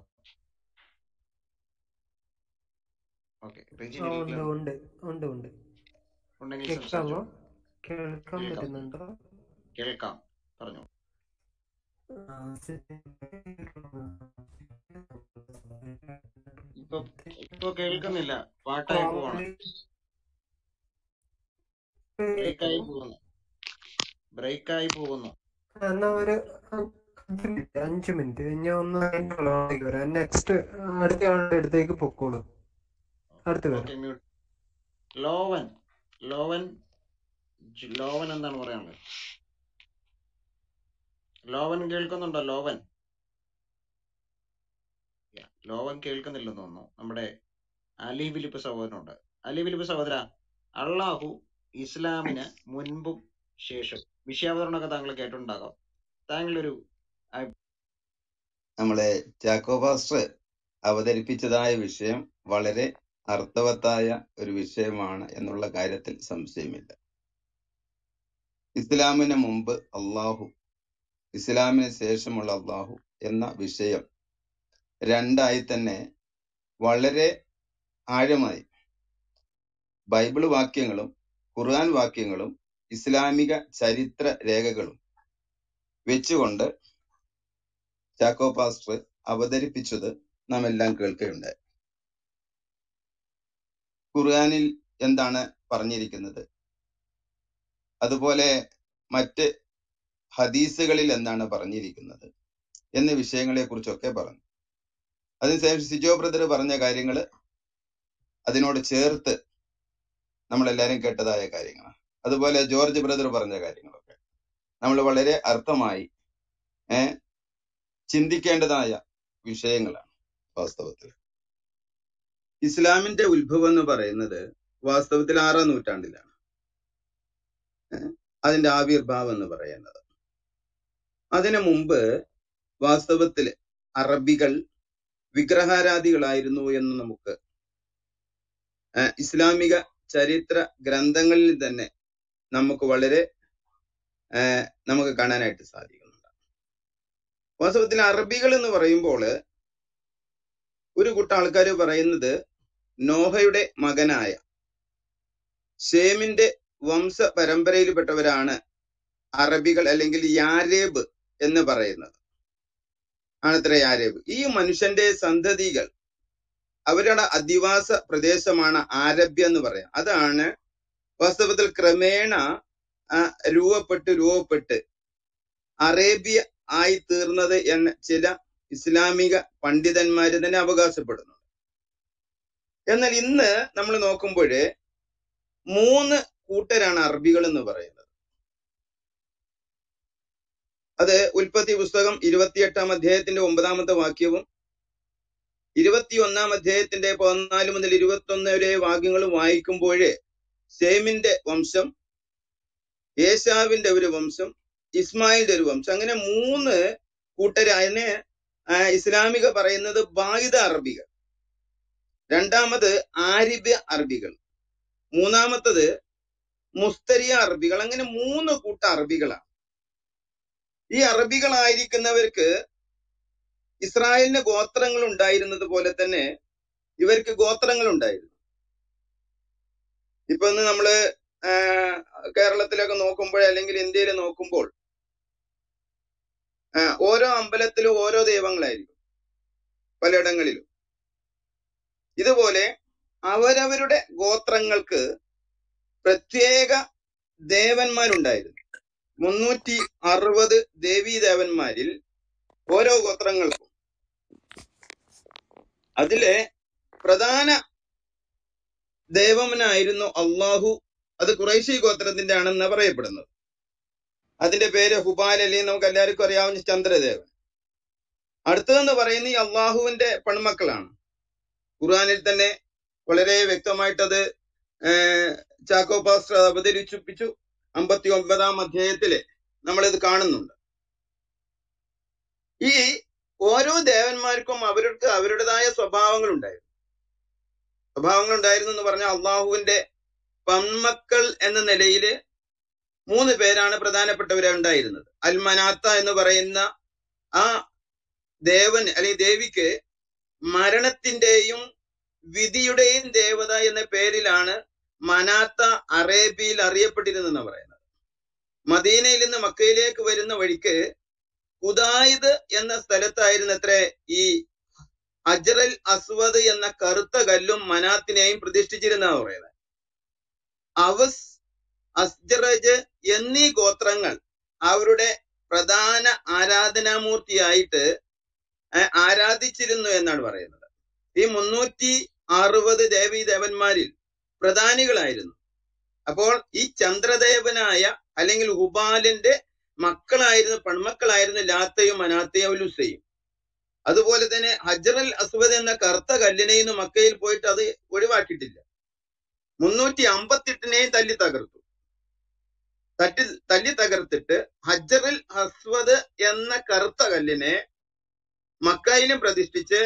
ഓക്കെ റിജിൻ ആ ഉണ്ട് ഇല്ലല്ലോ ഉണ്ട് ഉണ്ട് ഉണ്ട് ഉണ്ടെങ്കിൽ കേൾക്കാമോ സംസാരിച്ചോ കേൾക്കാൻ കേൾക്കാം പറ്റുന്നുണ്ടോ കേൾക്കാം പറഞ്ഞു ആ, ശരി. ഇപ്പൊ ഇപ്പൊ കേൾക്കുന്നില്ല പാട്ടായി പോവാണ് ബ്രേക്കായി പോകുന്നു ബ്രേക്കായി പോകുന്നു എന്നാ ഒരു അഞ്ച് മിനിറ്റ് അഞ്ച് മിനിറ്റ് ഞാൻ ഒന്ന് കഴിഞ്ഞിട്ടുള്ളതാണെങ്കിൽ വരാം നെക്സ്റ്റ് അടുത്ത ആളുടെ അടുത്തേക്ക് പൊക്കോളൂ അടുത്ത് വരാം ഓക്കെ മ്യൂട്ട് ലോവൻ ലോവൻ ജ്- ലോവൻ എന്താണ് പറയാനുള്ളത് ലോവൻ കേൾക്കുന്നുണ്ടോ ലോവൻ Yeah, ലോവൻ കേൾക്കുന്നില്ലെന്ന് തോന്നുന്നു നമ്മുടെ അലി ഫിലിപ്പ് സഹോദരനുണ്ട് അലി ഫിലിപ്പ് സഹോദര അള്ളാഹു ഇസ്ലാമിന് മുൻപും ശേഷം വിഷയാവതരണമൊക്കെ താങ്കൾ കേട്ടിട്ടുണ്ടാകാം താങ്കളൊരു നമ്മളെ ചാക്കോ പാസ്റ്റർ അവതരിപ്പിച്ചതായ വിഷയം വളരെ അർത്ഥവത്തായ ഒരു വിഷയമാണ് എന്നുള്ള കാര്യത്തിൽ സംശയമില്ല ഇസ്ലാമിന് മുമ്പ് അള്ളാഹു ഇസ്ലാമിന് ശേഷമുള്ള അള്ളാഹു എന്ന വിഷയം രണ്ടായി തന്നെ വളരെ ആഴമായി ബൈബിൾ വാക്യങ്ങളും ഖുർആൻ വാക്യങ്ങളും ഇസ്ലാമിക ചരിത്ര രേഖകളും വെച്ചുകൊണ്ട് ചാക്കോ പാസ്റ്റർ അവതരിപ്പിച്ചത് നാം എല്ലാം കേൾക്കുകയുണ്ടായി ഖുർആനിൽ എന്താണ് പറഞ്ഞിരിക്കുന്നത് അതുപോലെ മറ്റ് ഹദീസുകളിൽ എന്താണ് പറഞ്ഞിരിക്കുന്നത് എന്ന വിഷയങ്ങളെ കുറിച്ചൊക്കെ പറഞ്ഞു അതിനുശേഷം സിജോ ബ്രദർ പറഞ്ഞ കാര്യങ്ങൾ അതിനോട് ചേർത്ത് നമ്മളെല്ലാരും കേട്ടതായ കാര്യങ്ങളാണ് അതുപോലെ ജോർജ് ബ്രദർ പറഞ്ഞ കാര്യങ്ങളൊക്കെ നമ്മൾ വളരെ അർത്ഥമായി ഏർ ചിന്തിക്കേണ്ടതായ വിഷയങ്ങളാണ് വാസ്തവത്തിൽ ഇസ്ലാമിന്റെ ഉത്ഭവം എന്ന് പറയുന്നത് വാസ്തവത്തിൽ ആറാം നൂറ്റാണ്ടിലാണ് ഏഹ് അതിന്റെ ആവിർഭാവം എന്ന് പറയുന്നത് അതിനു മുമ്പ് വാസ്തവത്തിൽ അറബികൾ വിഗ്രഹാരാധികളായിരുന്നു എന്ന് നമുക്ക് ഏഹ് ഇസ്ലാമിക ചരിത്ര ഗ്രന്ഥങ്ങളിൽ തന്നെ നമുക്ക് വളരെ ഏഹ് നമുക്ക് കാണാനായിട്ട് സാധിക്കുന്നുണ്ട് വാസ്തവത്തിൽ അറബികൾ എന്ന് പറയുമ്പോൾ ഒരു കൂട്ടം ആൾക്കാർ പറയുന്നത് നോഹയുടെ മകനായ ഷേമിന്റെ വംശ പരമ്പരയിൽപ്പെട്ടവരാണ് അറബികൾ അല്ലെങ്കിൽ യാരേബ് എന്ന് പറയുന്നത് ആണത്ര യാരേബ് ഈ മനുഷ്യന്റെ സന്തതികൾ അവരുടെ അധിവാസ പ്രദേശമാണ് ആരബ്യ എന്ന് പറയാം അതാണ് വാസ്തവത്തിൽ ക്രമേണ ആ, രൂപപ്പെട്ട് രൂപപ്പെട്ട് അറേബ്യ ആയി തീർന്നത് എന്ന് ചില ഇസ്ലാമിക പണ്ഡിതന്മാര് തന്നെ അവകാശപ്പെടുന്നു എന്നാൽ ഇന്ന് നമ്മൾ നോക്കുമ്പോൾ മൂന്ന് കൂട്ടരാണ് അറബികൾ എന്ന് പറയുന്നത് അത് ഉൽപ്പത്തി പുസ്തകം ഇരുപത്തിയെട്ടാം അധ്യായത്തിന്റെ ഒമ്പതാമത്തെ വാക്യവും ഇരുപത്തിയൊന്നാം അധ്യായത്തിന്റെ പതിനാല് മുതൽ ഇരുപത്തി വരെ വാക്യങ്ങൾ വായിക്കുമ്പോഴേ സേമിന്റെ വംശം ഏശാവിന്റെ ഒരു വംശം ഇസ്മായിലിന്റെ ഒരു വംശം അങ്ങനെ മൂന്ന് കൂട്ടര് അതിനെ ആ, ഇസ്ലാമിക പറയുന്നത് ബാഹിദ അറബികൾ രണ്ടാമത് ആരിബ്യ അറബികൾ മൂന്നാമത്തത് മുസ്തരിയ അറബികൾ അങ്ങനെ മൂന്ന് കൂട്ട അറബികളാണ് ഈ അറബികളായിരിക്കുന്നവർക്ക് ഇസ്രായേലിന് ഗോത്രങ്ങൾ ഉണ്ടായിരുന്നത് പോലെ തന്നെ ഇവർക്ക് ഗോത്രങ്ങൾ ഉണ്ടായിരുന്നു ഇപ്പൊ ഇന്ന് നമ്മള് ആ, കേരളത്തിലൊക്കെ നോക്കുമ്പോൾ അല്ലെങ്കിൽ ഇന്ത്യയിൽ നോക്കുമ്പോൾ ആ, ഓരോ അമ്പലത്തിലും ഓരോ ദൈവങ്ങളായിരിക്കും പലയിടങ്ങളിലും ഇതുപോലെ അവരവരുടെ ഗോത്രങ്ങൾക്ക് പ്രത്യേക ദേവന്മാരുണ്ടായിരുന്നു മുന്നൂറ്റി അറുപത് ദേവീ ദേവന്മാരിൽ ഓരോ ഗോത്രങ്ങൾക്കും അതിലെ പ്രധാന ദേവനായിരുന്നു അള്ളാഹു അത് കുറേശി ഗോത്രത്തിന്റെ ആണെന്ന് പറയപ്പെടുന്നത് അതിന്റെ പേര് ഹുബാൽ അല്ലെങ്കിൽ നമുക്ക് എല്ലാവർക്കും അറിയാവുന്ന ചന്ദ്രദേവൻ അടുത്തതെന്ന് പറയുന്ന ഈ അള്ളാഹുവിന്റെ പെൺമക്കളാണ് ഖുർആനിൽ തന്നെ വളരെ വ്യക്തമായിട്ടത് ഏർ ചാക്കോ പാസ്റ്റർ അത് അവതരിപ്പിച്ചു അമ്പത്തി ഒമ്പതാം അധ്യായത്തില് നമ്മളിത് കാണുന്നുണ്ട് ഈ ഓരോ ദേവന്മാർക്കും അവർക്ക് അവരുടേതായ സ്വഭാവങ്ങൾ ഉണ്ടായിരുന്നു സ്വഭാവങ്ങൾ ഉണ്ടായിരുന്നു എന്ന് പറഞ്ഞാൽ അള്ളാഹുവിന്റെ പന്മക്കൾ എന്ന നിലയില് മൂന്ന് പേരാണ് പ്രധാനപ്പെട്ടവരെ ഉണ്ടായിരുന്നത് അൽമനാത്ത എന്ന് പറയുന്ന ആ ദേവൻ അല്ലെങ്കിൽ ദേവിക്ക് മരണത്തിന്റെയും വിധിയുടെയും ദേവത എന്ന പേരിലാണ് മനാത്ത അറേബ്യയിൽ അറിയപ്പെട്ടിരുന്നെന്ന് പറയുന്നത് മദീനയിൽ നിന്ന് മക്കയിലേക്ക് വരുന്ന വഴിക്ക് കുദായിദ് എന്ന സ്ഥലത്തായിരുന്നു അത്ര ഈ അജറൽ അസ്വദ് എന്ന കറുത്ത കല്ലും മനാത്തിനെയും പ്രതിഷ്ഠിച്ചിരുന്ന പറയുന്നത് അവസ് അസ്ജറജ് എന്നീ ഗോത്രങ്ങൾ അവരുടെ പ്രധാന ആരാധനാമൂർത്തിയായിട്ട് ഏഹ് ആരാധിച്ചിരുന്നു എന്നാണ് പറയുന്നത് ഈ മുന്നൂറ്റി അറുപത് ദേവീ ദേവന്മാരിൽ പ്രധാനികളായിരുന്നു അപ്പോൾ ഈ ചന്ദ്രദേവനായ അല്ലെങ്കിൽ ഹുബാലിന്റെ മക്കളായിരുന്നു പെൺമക്കളായിരുന്നു ലാത്തയും അനാത്തയും ലുസയും അതുപോലെ തന്നെ ഹജറൽ അസ്വദ് എന്ന കറുത്ത കല്ലിനെ ഇന്ന് മക്കയിൽ പോയിട്ട് അത് ഒഴിവാക്കിയിട്ടില്ല മുന്നൂറ്റി അമ്പത്തെട്ടിനെയും തല്ലി തകർത്തു തട്ടി തല്ലി തകർത്തിട്ട് ഹജറുൽ അസ്വദ് എന്ന കറുത്ത കല്ലിനെ മക്കയിലും പ്രതിഷ്ഠിച്ച്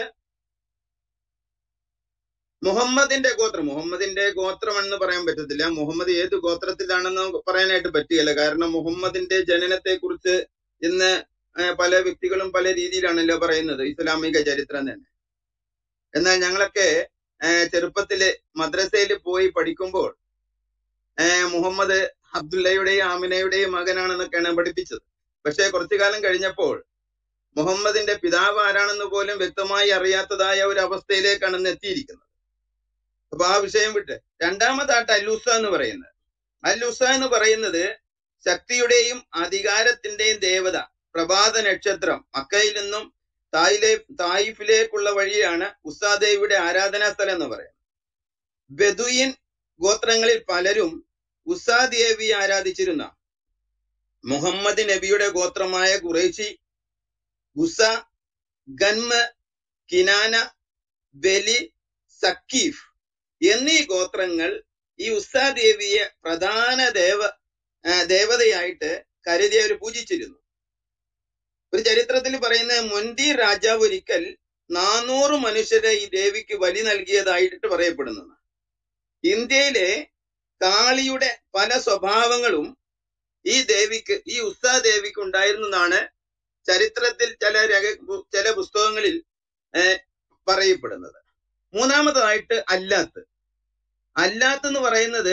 മുഹമ്മദിന്റെ ഗോത്രം മുഹമ്മദിന്റെ ഗോത്രം എന്ന് പറയാൻ പറ്റത്തില്ല മുഹമ്മദ് ഏത് ഗോത്രത്തിലാണെന്ന് നമുക്ക് പറയാനായിട്ട് പറ്റുകയില്ല കാരണം മുഹമ്മദിന്റെ ജനനത്തെ കുറിച്ച് ഇന്ന് ഏഹ് പല വ്യക്തികളും പല രീതിയിലാണല്ലോ പറയുന്നത് ഇസ്ലാമിക ചരിത്രം തന്നെ എന്നാൽ ഞങ്ങളൊക്കെ ഏഹ് ചെറുപ്പത്തില് മദ്രസയിൽ പോയി പഠിക്കുമ്പോൾ ഏഹ് മുഹമ്മദ് അബ്ദുള്ളയുടെയും ആമിനയുടെയും മകനാണെന്നൊക്കെയാണ് പഠിപ്പിച്ചത് പക്ഷേ കുറച്ചു കാലം കഴിഞ്ഞപ്പോൾ മുഹമ്മദിന്റെ പിതാവ് ആരാണെന്ന് പോലും വ്യക്തമായി അറിയാത്തതായ ഒരു അവസ്ഥയിലേക്കാണ് ഇന്ന് എത്തിയിരിക്കുന്നത് അപ്പൊ ആ വിഷയം വിട്ട് രണ്ടാമതായിട്ട് അല്ലൂസ എന്ന് പറയുന്നത് അല്ലൂസ എന്ന് പറയുന്നത് ശക്തിയുടെയും അധികാരത്തിന്റെയും ദേവത പ്രഭാത നക്ഷത്രം മക്കയിൽ നിന്നും തായിലെ തായിഫിലേക്കുള്ള വഴിയാണ് ഉസാദേവിയുടെ ആരാധനാ സ്ഥലം എന്ന് പറയുന്നത് ബെദുയിൻ ഗോത്രങ്ങളിൽ പലരും ഉസാ ദേവിയെ ആരാധിച്ചിരുന്ന മുഹമ്മദ് നബിയുടെ ഗോത്രമായ ഖുറൈശി ഗുസ ഗന്മ കിനാന ബലി സക്കീഫ് എന്നീ ഗോത്രങ്ങൾ ഈ ഉസ്സാ ദേവിയെ പ്രധാന ദേവ ആ, ദേവതയായിട്ട് കരുതി അവർ പൂജിച്ചിരുന്നു ഒരു ചരിത്രത്തിൽ പറയുന്ന മുൻതി രാജാവ് ഒരിക്കൽ നാനൂറ് മനുഷ്യരെ ഈ ദേവിക്ക് ബലി നൽകിയതായിട്ട് പറയപ്പെടുന്നു ഇന്ത്യയിലെ കാളിയുടെ പല സ്വഭാവങ്ങളും ഈ ദേവിക്ക് ഈ ഉസ്താ ദേവിക്ക് ഉണ്ടായിരുന്നു എന്നാണ് ചരിത്രത്തിൽ ചില രഹ ചില പുസ്തകങ്ങളിൽ ഏർ പറയപ്പെടുന്നത് മൂന്നാമതായിട്ട് അല്ലാത്ത് അല്ലാത്ത് എന്ന് പറയുന്നത്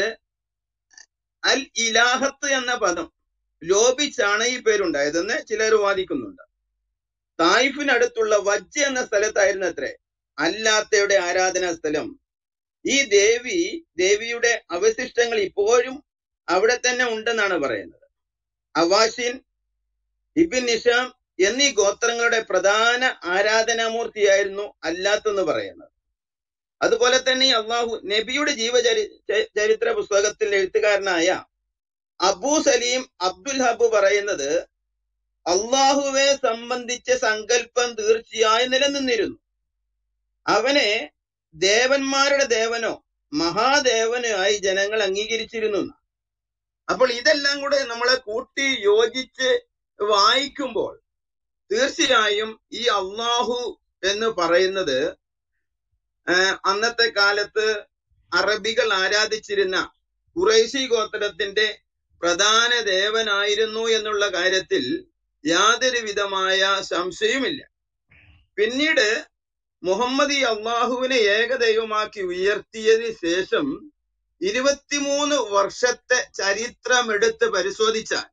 അൽ ഇലാഹത്ത് എന്ന പദം ലോപിച്ചാണ് ഈ പേരുണ്ടായതെന്ന് ചിലർ വാദിക്കുന്നുണ്ട് തായിഫിനടുത്തുള്ള വജ്ജ് എന്ന സ്ഥലത്തായിരുന്നു അത്രേ അല്ലാത്തയുടെ ആരാധനാ സ്ഥലം ഈ ദേവി ദേവിയുടെ അവശിഷ്ടങ്ങൾ ഇപ്പോഴും അവിടെ തന്നെ ഉണ്ടെന്നാണ് പറയുന്നത് അവാഷിൻ ഇബിൻ നിഷാം എന്നീ ഗോത്രങ്ങളുടെ പ്രധാന ആരാധനാമൂർത്തിയായിരുന്നു അല്ലാത്തെന്ന് പറയുന്നത് അതുപോലെ തന്നെ ഈ അള്ളാഹു നബിയുടെ ജീവചരി ച- ചരിത്ര പുസ്തകത്തിൽ എഴുത്തുകാരനായ അബൂ സലീം അബ്ദുൽ ഹബ് പറയുന്നത് അള്ളാഹുവെ സംബന്ധിച്ച സങ്കല്പം തീർച്ചയായും നിലനിന്നിരുന്നു അവനെ ദേവന്മാരുടെ ദേവനോ മഹാദേവനോ ആയി ജനങ്ങൾ അംഗീകരിച്ചിരുന്നു എന്ന്. അപ്പോൾ ഇതെല്ലാം കൂടെ നമ്മളെ കൂട്ടി യോജിച്ച് വായിക്കുമ്പോൾ തീർച്ചയായും ഈ അള്ളാഹു എന്ന് പറയുന്നത് ആഹ് അന്നത്തെ കാലത്ത് അറബികൾ ആരാധിച്ചിരുന്ന ഖുറൈശി ഗോത്രത്തിന്റെ പ്രധാന ദേവനായിരുന്നു എന്നുള്ള കാര്യത്തിൽ യാതൊരു വിധമായ സംശയവുമില്ല പിന്നീട് മുഹമ്മദ് ഈ അള്ളാഹുവിനെ ഏകദൈവമാക്കി ഉയർത്തിയതിന് ശേഷം ഇരുപത്തിമൂന്ന് വർഷത്തെ ചരിത്രമെടുത്ത് പരിശോധിച്ചാൽ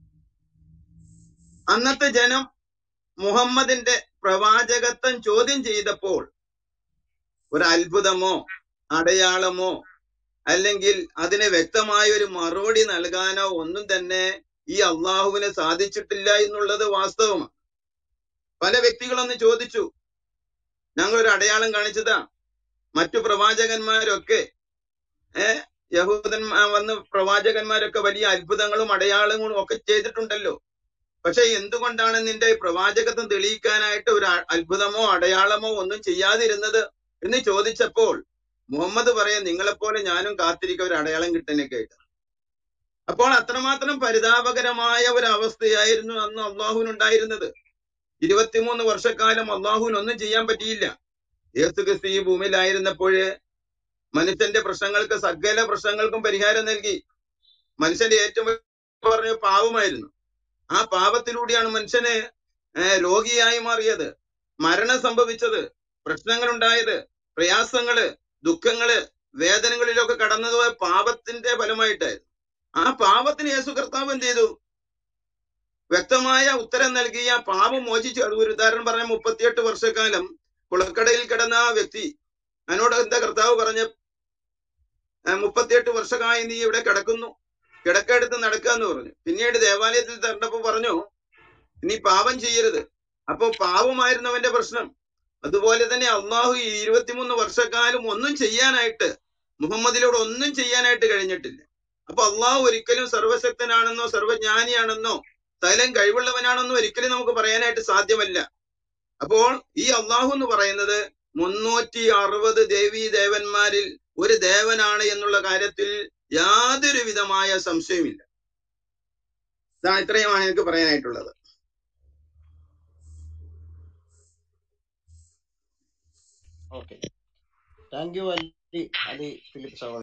അന്നത്തെ ജനം മുഹമ്മദിന്റെ പ്രവാചകത്വം ചോദ്യം ചെയ്തപ്പോൾ ഒരു അത്ഭുതമോ അടയാളമോ അല്ലെങ്കിൽ അതിന് വ്യക്തമായ ഒരു മറുപടി നൽകാനോ ഒന്നും തന്നെ ഈ അള്ളാഹുവിന് സാധിച്ചിട്ടില്ല എന്നുള്ളത് വാസ്തവമാണ് പല വ്യക്തികളൊന്ന് ചോദിച്ചു ഞങ്ങൾ ഒരു അടയാളം കാണിച്ചതാ മറ്റു പ്രവാചകന്മാരൊക്കെ ഏഹ് യഹൂദന്മാർ വന്ന് പ്രവാചകന്മാരൊക്കെ വലിയ അത്ഭുതങ്ങളും അടയാളങ്ങളും ഒക്കെ ചെയ്തിട്ടുണ്ടല്ലോ പക്ഷെ എന്തുകൊണ്ടാണ് നിന്റെ പ്രവാചകത്വം തെളിയിക്കാനായിട്ട് ഒരു അ- അത്ഭുതമോ അടയാളമോ ഒന്നും ചെയ്യാതിരുന്നത് എന്ന് ചോദിച്ചപ്പോൾ മുഹമ്മദ് പറയാം നിങ്ങളെപ്പോലെ ഞാനും കാത്തിരിക്കുക ഒരു അടയാളം കിട്ടാനൊക്കെ ആയിട്ട് അപ്പോൾ അത്രമാത്രം പരിതാപകരമായ ഒരു അവസ്ഥയായിരുന്നു അന്ന് അള്ളാഹുവിനുണ്ടായിരുന്നത് ഇരുപത്തിമൂന്ന് വർഷക്കാലം അള്ളാഹുവിന് ഒന്നും ചെയ്യാൻ പറ്റിയില്ല യേസു ക്രിസ്തു ഈ ഭൂമിയിലായിരുന്നപ്പോഴ് മനുഷ്യന്റെ പ്രശ്നങ്ങൾക്ക് സകല പ്രശ്നങ്ങൾക്കും പരിഹാരം നൽകി മനുഷ്യന്റെ ഏറ്റവും വലിയ പറഞ്ഞ പാവമായിരുന്നു ആ പാപത്തിലൂടെയാണ് മനുഷ്യന് ഏർ രോഗിയായി മാറിയത് മരണം സംഭവിച്ചത് പ്രശ്നങ്ങൾ ഉണ്ടായത് പ്രയാസങ്ങള് ദുഃഖങ്ങള് വേദനകളിലൊക്കെ കടന്നത് പാപത്തിന്റെ ഫലമായിട്ടായിരുന്നു ആ പാപത്തിന് യേശു കർത്താവ് എന്ത് ചെയ്തു വ്യക്തമായ ഉത്തരം നൽകി ആ പാപം മോചിച്ചു അത് ഒരു ഉദാഹരണം പറഞ്ഞ മുപ്പത്തിയെട്ട് വർഷക്കാലം കുളക്കടയിൽ കിടന്ന ആ വ്യക്തി അതിനോട് എന്താ കർത്താവ് പറഞ്ഞ മുപ്പത്തിയെട്ട് വർഷമായി നീ ഇവിടെ കിടക്കുന്നു കിടക്കെടുത്ത് നടക്കുക എന്ന് പറഞ്ഞു പിന്നീട് ദേവാലയത്തിൽ തരണ്ടപ്പോ പറഞ്ഞു ഇനി പാപം ചെയ്യരുത് അപ്പൊ പാവമായിരുന്നവന്റെ പ്രശ്നം അതുപോലെ തന്നെ അള്ളാഹു ഈ ഇരുപത്തിമൂന്ന് വർഷക്കാലം ഒന്നും ചെയ്യാനായിട്ട് മുഹമ്മദിലൂടെ ഒന്നും ചെയ്യാനായിട്ട് കഴിഞ്ഞിട്ടില്ല അപ്പൊ അള്ളാഹു ഒരിക്കലും സർവശക്തനാണെന്നോ സർവജ്ഞാനിയാണെന്നോ സകലം കഴിവുള്ളവനാണെന്നോ ഒരിക്കലും നമുക്ക് പറയാനായിട്ട് സാധ്യമല്ല അപ്പോൾ ഈ അള്ളാഹു എന്ന് പറയുന്നത് മുന്നൂറ്റി അറുപത് ദേവീ ദേവന്മാരിൽ ഒരു ദേവനാണ് എന്നുള്ള കാര്യത്തിൽ യാതൊരു വിധമായ സംശയമില്ല ഇതാ ഇത്രയുമാണ് എനിക്ക് പറയാനായിട്ടുള്ളത് okay thank you Ali Ali Philip സഹോദരൻ